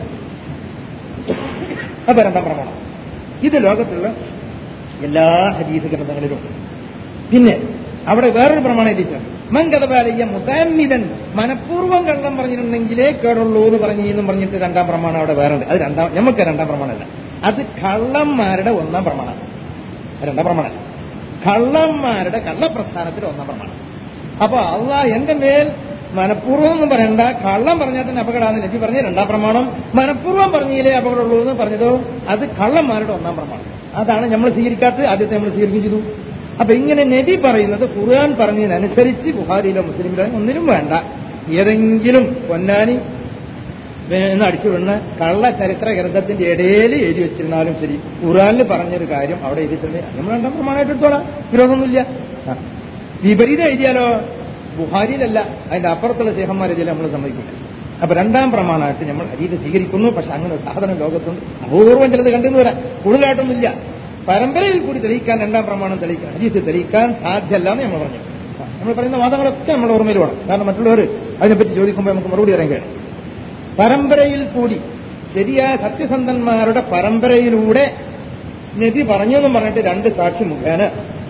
അപ്പൊ രണ്ടാം പ്രമാണം ഇത് ലോകത്തുള്ള എല്ലാ ഹദീസ് ഗ്രന്ഥങ്ങളിലും ഉണ്ട്. പിന്നെ അവിടെ വേറൊരു പ്രമാണം എത്തിയിട്ടുണ്ട് മങ്കതപാലയ്യ മുതാമിതൻ മനഃപൂർവ്വം കള്ളം പറഞ്ഞിട്ടുണ്ടെങ്കിലേ കേടുള്ളൂ എന്ന് പറഞ്ഞു എന്നും പറഞ്ഞിട്ട് രണ്ടാം പ്രമാണം അവിടെ വേറെ ഉണ്ട് അത് രണ്ടാം നമുക്ക് രണ്ടാം പ്രമാണമല്ല അത് കള്ളന്മാരുടെ ഒന്നാം പ്രമാണം രണ്ടാം പ്രമാണമല്ല കള്ളന്മാരുടെ കള്ളപ്രസ്ഥാനത്തിൽ ഒന്നാം പ്രമാണം അപ്പൊ അള്ള എന്റെ മേൽ മനഃപൂർവ്വം ഒന്നും പറയണ്ട കള്ളം പറഞ്ഞാൽ തന്നെ അപകടമാണെന്ന് നബി പറഞ്ഞ രണ്ടാം പ്രമാണം മനഃപൂർവ്വം പറഞ്ഞില്ലേ അപകടമുള്ളൂ എന്ന് പറഞ്ഞതോ അത് കള്ളന്മാരുടെ ഒന്നാം പ്രമാണം അതാണ് നമ്മൾ സ്വീകരിക്കാത്തത് ആദ്യത്തെ നമ്മൾ സ്വീകരിക്കുകയും ചെയ്തു അപ്പൊ ഇങ്ങനെ നബി പറയുന്നത് ഖുർആൻ പറഞ്ഞതിനനുസരിച്ച് ബുഹാരിയിലോ മുസ്ലിമിലോ ഒന്നിനും വേണ്ട ഏതെങ്കിലും പൊന്നാനി എന്ന് അടിച്ചു വിടുന്ന കള്ള ചരിത്ര ഗ്രന്ഥത്തിന്റെ ഇടയിൽ എഴുതി വെച്ചിരുന്നാലും ശരി ഖുറാനിൽ പറഞ്ഞൊരു കാര്യം അവിടെ എഴുതിയിട്ടുണ്ട് അത് നമ്മൾ രണ്ടാം പ്രമാണമായിട്ട് എടുത്തോളാം വിരോധമൊന്നുമില്ല ആ. വിപരീതം എഴുതിയാലോ ബുഹാരിയിലല്ല അതിന്റെ അപ്പുറത്തുള്ള ശേഖന്മാർ എഴുതിയാലും നമ്മൾ സമ്മതിക്കില്ല അപ്പൊ രണ്ടാം പ്രമാണമായിട്ട് നമ്മൾ ഹരീത് സ്വീകരിക്കുന്നു പക്ഷെ അങ്ങനെ ഒരു സാധനം ലോകത്തുണ്ട് അപൂർവം ചിലത് കണ്ടെന്ന് വരാം കൂടുതലായിട്ടൊന്നുമില്ല പരമ്പരയിൽ കൂടി തെളിയിക്കാൻ രണ്ടാം പ്രമാണം തെളിയിക്കാൻ ഹരീത് തെളിയിക്കാൻ സാധ്യമല്ല എന്ന് നമ്മൾ പറഞ്ഞു ആ. നമ്മൾ പറയുന്ന വാദങ്ങളൊക്കെ നമ്മുടെ ഓർമ്മയിൽ വേണം കാരണം മറ്റുള്ളവർ അതിനെപ്പറ്റി ചോദിക്കുമ്പോൾ നമുക്ക് മറുപടി പറയാൻ കഴിയും പരമ്പരയിൽ കൂടി ശരിയായ സത്യസന്ധന്മാരുടെ പരമ്പരയിലൂടെ നബി പറഞ്ഞു എന്നും പറഞ്ഞിട്ട് രണ്ട് സാക്ഷി മുഖേന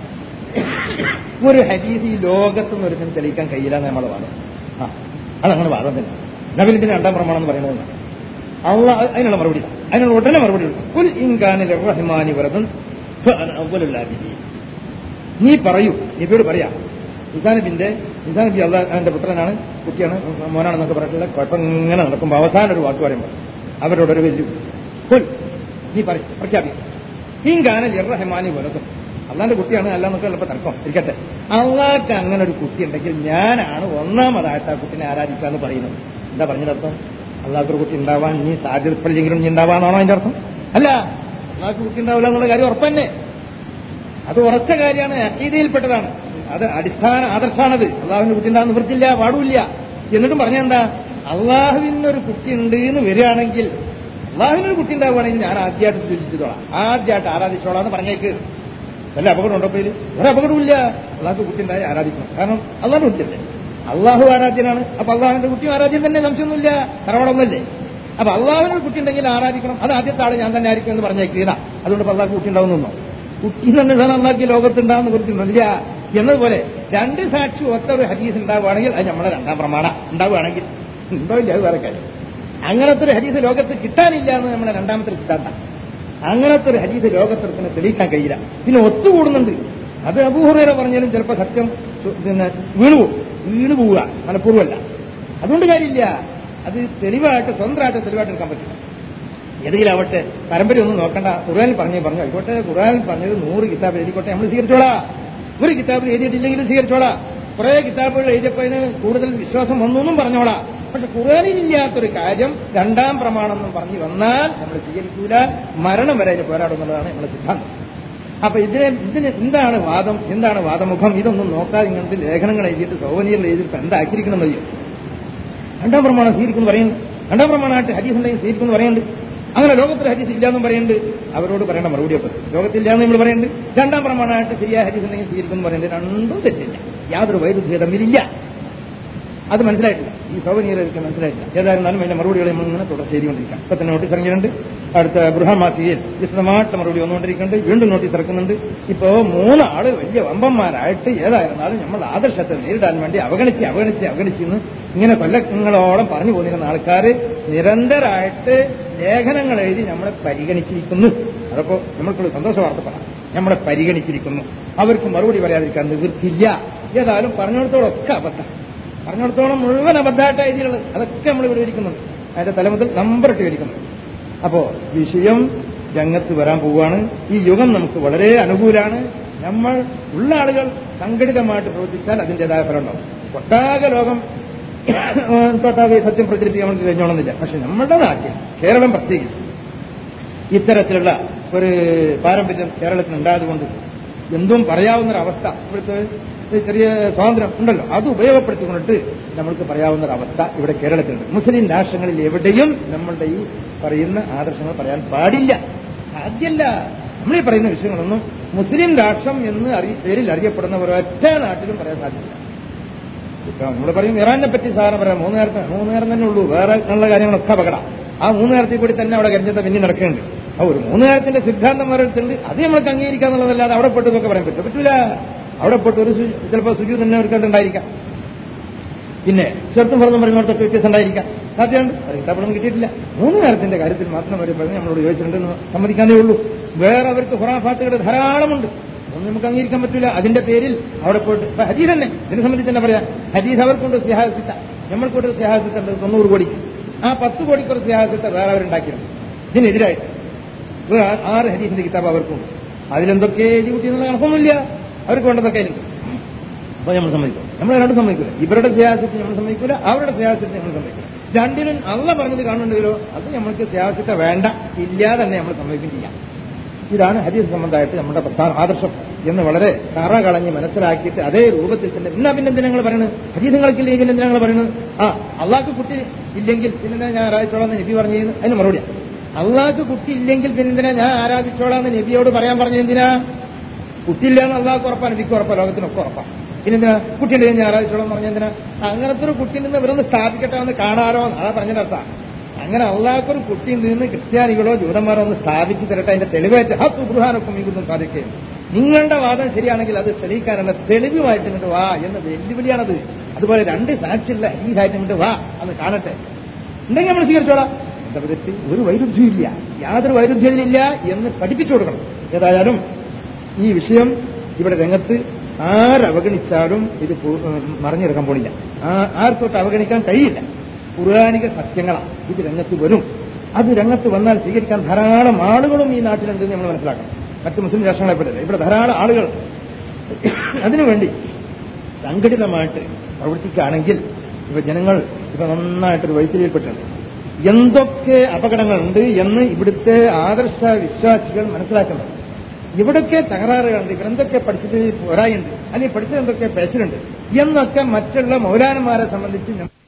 ഒരു ഹദീസ് ഈ ലോകത്തുനിന്ന് ഒരുത്തിന് തെളിയിക്കാൻ കഴിയില്ല എന്ന് നമ്മളെ വാദം ആ അതങ്ങനെ വാദം തന്നെ നബിലിന്റെ രണ്ടാം പ്രമാണം എന്ന് പറയുന്നത് അള്ള അതിനുള്ള മറുപടി ഇതാ. അതിനുള്ള ഉടനെ മറുപടി കൊടുക്കും കുൽ ഇൻകാനിൽ റഹ്മാനി വരദൻ നീ പറയൂ നബിയോട് പറയാ നിസാനബിന്റെ നിസാനബി അള്ളാഹന്റെ പുത്രനാണ് കുട്ടിയാണ് മോനാണെന്നൊക്കെ പറഞ്ഞിട്ടുള്ള കുഴപ്പം ഇങ്ങനെ നടക്കുമ്പോൾ അവസാനം ഒരു വാക്ക് പറയുമ്പോൾ അവരോടൊരു വെല്ലു കൊൽ നീ പറയും പ്രഖ്യാപിക്കും ഇൻകാനൽ ഇറഹമാനി വലതും അള്ളാന്റെ കുട്ടിയാണ് അല്ലാന്നൊക്കെ ഉള്ളപ്പോ തർക്കം ഇരിക്കട്ടെ അള്ളാഹ്ക്ക് അങ്ങനെ ഒരു കുട്ടി ഉണ്ടെങ്കിൽ ഞാനാണ് ഒന്നാമതായിട്ട് ആ കുട്ടിനെ ആരാധിക്കുക എന്ന് പറയുന്നത് എന്താ പറഞ്ഞതർത്ഥം അള്ളാഹ്ക്ക് ഒരു കുട്ടി ഉണ്ടാവാൻ നീ സാധ്യതപ്പെടില്ലെങ്കിലും നീ ഉണ്ടാവാന്നാണോ അതിന്റെ അർത്ഥം അല്ല അള്ളാഹ്ക്ക് കുട്ടി ഉണ്ടാവില്ല എന്നുള്ള കാര്യം ഉറപ്പന്നെ അത് ഉറച്ച കാര്യമാണ് അക്കീതയിൽപ്പെട്ടതാണ് അത് അടിസ്ഥാന ആദർശാണത് അള്ളാഹുവിന്റെ കുട്ടി ഉണ്ടാകുന്ന വൃത്തിയില്ല പാടില്ല എന്നിട്ടും പറഞ്ഞെന്താ അള്ളാഹുവിനൊരു കുട്ടി ഉണ്ട് എന്ന് വരികയാണെങ്കിൽ അള്ളാഹുവിനൊരു കുട്ടി ഉണ്ടാവുകയാണെങ്കിൽ ഞാൻ ആദ്യമായിട്ട് സൂചിച്ചിട്ടോളാം ആദ്യമായിട്ട് ആരാധിച്ചോളാം എന്ന് പറഞ്ഞേക്ക് വല്ല അപകടം ഉണ്ടോ പേര് ഒരു അപകടമില്ല അള്ളാഹ് കുട്ടി ഉണ്ടായി ആരാധിക്കണം കാരണം അള്ളാഹുന്റെ കുട്ടിയല്ലേ അള്ളാഹു ആരാധ്യനാണ് അപ്പൊ അള്ളാഹുവിന്റെ കുട്ടിയും ആരാധ്യം തന്നെ സംശയമൊന്നുമില്ല തറവടമൊന്നുമല്ലേ അപ്പൊ അള്ളാഹുവിന് കുട്ടി ഉണ്ടെങ്കിൽ ആരാധിക്കണം അത് ആദ്യത്തെ ആള് ഞാൻ തന്നെ ആയിരിക്കും എന്ന് പറഞ്ഞേക്കുക അതുകൊണ്ട് അള്ളാഹ് കുട്ടി ഉണ്ടാവുന്നോ കുട്ടി തന്നെ സാധനം അള്ളാഹ്ക്ക് ലോകത്തുണ്ടാകുന്ന കുറിച്ചിട്ടില്ല എന്നതുപോലെ രണ്ട് സാക്ഷി ഒത്ത ഒരു ഹദീസ് ഉണ്ടാവുകയാണെങ്കിൽ അത് നമ്മളെ രണ്ടാം പ്രമാണം ഉണ്ടാവുകയാണെങ്കിൽ ഉണ്ടാവില്ല അത് വേറെ കാര്യം അങ്ങനത്തെ ഒരു ഹദീസ് ലോകത്ത് കിട്ടാനില്ല എന്ന് നമ്മളെ രണ്ടാമത്തെ കിട്ടാണ്ട അങ്ങനത്തെ ഒരു ഹദീസ് ലോകത്തിന് തെളിയിക്കാൻ കഴിയില്ല പിന്നെ ഒത്തുകൂടുന്നുണ്ട് അത് അബൂഹുറേറ പറഞ്ഞാലും ചിലപ്പോൾ സത്യം പിന്നെ വീണു പോകും വീണു പോവുക മനഃപൂർവ്വമല്ല അതുകൊണ്ട് കാര്യമില്ല അത് തെളിവായിട്ട് സ്വന്തമായിട്ട് തെളിവായിട്ട് എടുക്കാൻ പറ്റില്ല ഏതെങ്കിലാവട്ടെ പരമ്പരയൊന്നും നോക്കണ്ട ഖുർആനിൽ പറഞ്ഞു പറഞ്ഞു ആയിക്കോട്ടെ ഖുർആനിൽ പറഞ്ഞത് നൂറ് കിതാബ് എഴുതിക്കോട്ടെ നമ്മൾ സ്വീകരിച്ചോളാം ഒരു കിതാബിൽ എഴുതിയിട്ടില്ലെങ്കിലും സ്വീകരിച്ചോളാം കുറെ കിതാബുകൾ എഴുതിയപ്പോൾ അതിന് കൂടുതൽ വിശ്വാസം വന്നൊന്നും പറഞ്ഞോളാം പക്ഷെ ഖുർആനിലില്ലാത്തൊരു കാര്യം രണ്ടാം പ്രമാണം എന്ന് പറഞ്ഞു വന്നാൽ നമ്മൾ സ്വീകരിക്കൂല മരണം വരെ അതിന് പോരാടുന്നുള്ളതാണ് നമ്മുടെ സിദ്ധാന്തം അപ്പൊ ഇതിനെ ഇതിന് എന്താണ് വാദം എന്താണ് വാദമുഖം ഇതൊന്നും നോക്കാതെ ഇങ്ങനത്തെ ലേഖനങ്ങൾ എഴുതിയിട്ട് സൗവനീയങ്ങൾ എഴുതിയിട്ട് എന്താക്കിയിരിക്കണം മതിയോ രണ്ടാം പ്രമാണം സ്വീകരിക്കുന്നു പറയുന്നു രണ്ടാം പ്രമാണമായിട്ട് ഹദീസ് ഉണ്ടെങ്കിൽ സ്വീകരിക്കുന്നു പറയുന്നുണ്ട് അങ്ങനെ ലോകത്തിൽ ഹദീസ് ഇല്ലാന്നും പറയുന്നുണ്ട് അവരോട് പറയേണ്ട മറുപടി ഒക്കെ ലോകത്തില്ലാന്ന് നമ്മൾ പറയുന്നുണ്ട് രണ്ടാം പ്രമാണമായിട്ട് ശരിയായ ഹദീസ് ഉണ്ടെങ്കിൽ സ്വീകരിക്കുന്നു പറയുന്നുണ്ട് രണ്ടും തെറ്റില്ല യാതൊരു വൈരുദ്ധ്യ തമ്മിലില്ല അത് മനസ്സിലായിട്ടില്ല ഈ സൗകര്യങ്ങൾക്ക് മനസ്സിലായിട്ടില്ല ഏതായിരുന്നാലും അതിന്റെ മറുപടികൾ നമ്മൾ ഇങ്ങനെ തുടർ ചെയ്തുകൊണ്ടിരിക്കാം ഇപ്പൊ തന്നെ നോട്ടീസ് ഇറങ്ങിയിട്ടുണ്ട് അടുത്ത ബൃഹമാസികയിൽ വിശദമായിട്ട് മറുപടി വന്നുകൊണ്ടിരിക്കുന്നുണ്ട് വീണ്ടും നോട്ടീസ് ഇറക്കുന്നുണ്ട് ഇപ്പോ മൂന്നാള് വലിയ വമ്പന്മാരായിട്ട് ഏതായിരുന്നാലും നമ്മൾ ആദർശത്തെ നേരിടാൻ വേണ്ടി അവഗണിച്ച് അവഗണിച്ച് അവഗണിച്ച് ഇന്ന് ഇങ്ങനെ കൊല്ലങ്ങളോളം പറഞ്ഞു പോന്നിരുന്ന ആൾക്കാർ നിരന്തരമായിട്ട് ലേഖനങ്ങൾ എഴുതി നമ്മളെ പരിഗണിച്ചിരിക്കുന്നു അതപ്പോ നമ്മൾക്കുള്ള സന്തോഷ വാർത്ത പറയാം നമ്മളെ പരിഗണിച്ചിരിക്കുന്നു അവർക്ക് മറുപടി പറയാതിരിക്കാൻ നിവൃത്തിയില്ല ഏതായാലും പറഞ്ഞിടത്തോളം ഒക്കെ അബദ്ധം പറഞ്ഞിടത്തോളം മുഴുവൻ അബദ്ധമായിട്ട് എഴുതിയുള്ളത് അതൊക്കെ നമ്മൾ ഇവിടെ ഇരിക്കുന്നുണ്ട് അതിന്റെ തല മുതൽ നമ്പറിട്ട് ഇരിക്കുന്നുണ്ട് അപ്പോ വിഷയം രംഗത്ത് വരാൻ പോവുകയാണ് ഈ യുഗം നമുക്ക് വളരെ അനുകൂലമാണ് നമ്മൾ ഉള്ള ആളുകൾ സംഘടിതമായിട്ട് പ്രവർത്തിച്ചാൽ അതിന്റേതായ ഫലം ഉണ്ടാവും ഒട്ടാകെ ലോകം തൊട്ടാകെ സത്യം പ്രചരിപ്പിക്കാൻ നമുക്ക് കഴിഞ്ഞോണമെന്നില്ല പക്ഷെ നമ്മുടെ നാട്ടിൽ കേരളം പ്രത്യേകിച്ച് ഇത്തരത്തിലുള്ള ഒരു പാരമ്പര്യം കേരളത്തിൽ ഉണ്ടായതുകൊണ്ട് എന്തും പറയാവുന്നൊരവസ്ഥ ഇവിടുത്തെ ഈ ചെറിയ സ്വാതന്ത്ര്യം ഉണ്ടല്ലോ അത് ഉപയോഗപ്പെടുത്തിക്കൊണ്ടിട്ട് നമ്മൾക്ക് പറയാവുന്നൊരവസ്ഥ ഇവിടെ കേരളത്തിലുണ്ട് മുസ്ലിം രാഷ്ട്രങ്ങളിൽ എവിടെയും നമ്മളുടെ ഈ പറയുന്ന ആദർശങ്ങൾ പറയാൻ പാടില്ല സാധ്യല്ല നമ്മൾ ഈ പറയുന്ന വിഷയങ്ങളൊന്നും മുസ്ലിം രാഷ്ട്രം എന്ന് അറി- പേരിൽ അറിയപ്പെടുന്ന ഒരൊറ്റ നാട്ടിലും പറയാൻ സാധ്യല്ല ഇപ്പൊ നമ്മൾ പറയും ഇറാനെ പറ്റി സാറിന് പറയാം മൂന്ന് നേരത്തെ മൂന്ന് നേരം തന്നെ ഉള്ളൂ വേറെ ഉള്ള കാര്യങ്ങളൊക്കെ അപകട ആ മൂന്ന് നേരത്തിൽ കൂടി തന്നെ അവിടെ കരിഞ്ഞത്ത പിന്നെ നടക്കുന്നുണ്ട് ആ ഒരു മൂന്ന് നേരത്തിന്റെ സിദ്ധാന്തം വരത്തുണ്ട് അത് നമ്മൾക്ക് അംഗീകരിക്കാന്നുള്ളതല്ലാതെ അവിടെ പെട്ട് എന്നൊക്കെ പറയാൻ പറ്റും പറ്റൂല അവിടെ പെട്ട് ഒരു സു- ചിലപ്പോൾ സുജു തന്നെ അവർക്കുണ്ടായിരിക്കാം പിന്നെ ചെറുത്തും പുറത്തും പറയുന്നവർക്കൊക്കെ വ്യത്യാസം ഉണ്ടായിരിക്കാം സാധ്യതയുണ്ട് അത് കിട്ടാപ്പെടുന്നു കിട്ടിയിട്ടില്ല മൂന്ന് നേരത്തിന്റെ കാര്യത്തിൽ മാത്രം അവർ പറഞ്ഞ് നമ്മളോട് ചോദിച്ചിട്ടുണ്ടെന്ന് സമ്മതിക്കാനേ ഉള്ളൂ വേറെ അവർക്ക് ഹുറാഫാത്തുകൾ ധാരാളമുണ്ട് ഒന്നും നമുക്ക് അംഗീകരിക്കാൻ പറ്റില്ല അതിന്റെ പേരിൽ അവിടെ പോയിട്ട് ഇപ്പൊ ഹദീസ് തന്നെ ഇതിനെ സംബന്ധിച്ച് തന്നെ പറയാം ഹദീസ് അവർക്കൊണ്ട് സ്നേഹാസിത്ത നമ്മൾക്കൊരു സ്നേഹാസിത്ത ഉണ്ട് തൊണ്ണൂറ് കോടിക്ക് ആ പത്ത് കോടിക്കൊരു സ്നേഹാസിത്ത വേറെ അവരുണ്ടാക്കിയിട്ടുണ്ട് ഇതിനെതിരായിട്ട് ഒരു ആ- ആറ് ഹദീസിന്റെ കിതാബ് അവർക്കുണ്ട് അതിലെന്തൊക്കെ എഴുതി കൂട്ടിയെന്നുള്ള കണക്കൊന്നുമില്ല അവർക്ക് വേണ്ടതൊക്കെ അതിലുണ്ട് അപ്പൊ നമ്മൾ സമ്മതിക്കും നമ്മൾ രണ്ടും സമ്മതിക്കില്ല ഇവരുടെ സ്യാസത്തിന് നമ്മൾ സമ്മതിക്കില്ല അവരുടെ സ്യാസത്തിന് നമ്മൾ സമ്മതിക്കില്ല രണ്ടിനും അള്ള പറഞ്ഞത് കാണുന്നുണ്ടെങ്കിലോ അത് നമ്മൾക്ക് സ്യാസത്ത വേണ്ട ഇല്ലാതെ തന്നെ നമ്മൾ സമ്മതിക്കും ചെയ്യാം ഇതാണ് ഹദീസ് സംബന്ധമായിട്ട് നമ്മുടെ പ്രധാന ആദർശം എന്ന് വളരെ കറ കളഞ്ഞ് മനസ്സിലാക്കിയിട്ട് അതേ രൂപത്തിൽ തന്നെ എന്നാ പിന്നെ എന്തിനാ നിങ്ങൾ പറയുന്നത് ഹദീസുകൾക്കില്ലെങ്കിൽ പിന്നെ എന്തിനാ നിങ്ങൾ പറയുന്നത് ആ അള്ളാഹ്ക്ക് കുട്ടി ഇല്ലെങ്കിൽ പിന്നെ ഞാൻ ആരാധിച്ചോളാം എന്ന് നബി പറഞ്ഞു അതിന് മറുപടിയാണ് അള്ളാഹ്ക്ക് കുട്ടി ഇല്ലെങ്കിൽ പിന്നെ എന്തിനാ ഞാൻ ആരാധിച്ചോളാം എന്ന് നബിയോട് പറയാൻ പറഞ്ഞ എന്തിനാ കുട്ടിയില്ല എന്ന് അള്ളാഹ്ക്ക് ഉറപ്പാണ് എനിക്ക് ഉറപ്പാണ് ലോകത്തിനൊക്കെ ഉറപ്പാണ് പിന്നെന്തിനാ കുട്ടിയുണ്ടെങ്കിൽ ഞാൻ ആരാധിച്ചോളാം പറഞ്ഞ എന്തിനാ അങ്ങനത്തെ ഒരു കുട്ടി നിന്ന് ഇവരൊന്ന് സ്ഥാപിക്കട്ടെ എന്ന് കാണാറോ അതാ പറഞ്ഞതിനർത്ഥം അങ്ങനെ അള്ളാഹ്ക്കൊരു കുട്ടി നിന്ന് ക്രിസ്ത്യാനികളോ ജൂതന്മാരോ ഒന്ന് സ്ഥാപിച്ചു തരട്ടെ അതിന്റെ തെളിവായിട്ട് ആ സുബ്രഹാനൊപ്പം ഇതൊന്നും സാധിക്കുകയും നിങ്ങളുടെ വാദം ശരിയാണെങ്കിൽ അത് തെളിയിക്കാനുള്ള തെളിവുമായിട്ട് ഇങ്ങോട്ട് വാ എന്ന വെല്ലുവിളിയാണത് അതുപോലെ രണ്ട് സാക്ഷിയുള്ള ഹീസായിട്ട് ഇങ്ങോട്ട് വാ എന്ന് കാണട്ടെ ഉണ്ടെങ്കിൽ നമ്മൾ സ്വീകരിച്ചോളാം എന്താ തെറ്റ് ഒരു വൈരുദ്ധ്യമില്ല യാതൊരു വൈരുദ്ധ്യത്തിലില്ല എന്ന് പഠിപ്പിച്ചു കൊടുക്കണം ഏതായാലും ഈ വിഷയം ഇവിടെ രംഗത്ത് ആരവഗണിച്ചാലും ഇത് പൂ- ഉം, മറിഞ്ഞെടുക്കാൻ പോണില്ല ആ- ആർക്കൊട്ട് അവഗണിക്കാൻ കഴിയില്ല പുരാണിക സത്യങ്ങളാണ് ഇത് രംഗത്ത് വരും അത് രംഗത്ത് വന്നാൽ സ്വീകരിക്കാൻ ധാരാളം ആളുകളും ഈ നാട്ടിലുണ്ടെന്ന് നമ്മൾ മനസ്സിലാക്കണം മറ്റ് മുസ്ലിം രാഷ്ട്രങ്ങളെ പോലെ ഇവിടെ ധാരാളം ആളുകൾ അതിനുവേണ്ടി സംഘടിതമായിട്ട് പ്രവർത്തിക്കുകയാണെങ്കിൽ ഇപ്പൊ ജനങ്ങൾ ഇപ്പൊ നന്നായിട്ടൊരു വൈത്തിരിയിൽപ്പെട്ടിട്ടുണ്ട് എന്തൊക്കെ അപകടങ്ങളുണ്ട് എന്ന് ഇവിടുത്തെ ആദർശ വിശ്വാസികൾ മനസ്സിലാക്കുന്നത് ഇവിടൊക്കെ തകരാറുകളുണ്ട് ഇവരെന്തൊക്കെ പഠിച്ചത് പോരായുണ്ട് അല്ലെങ്കിൽ പഠിച്ചത് എന്തൊക്കെ പേച്ചിലുണ്ട് എന്നൊക്കെ മറ്റുള്ള മൗലാനന്മാരെ സംബന്ധിച്ച്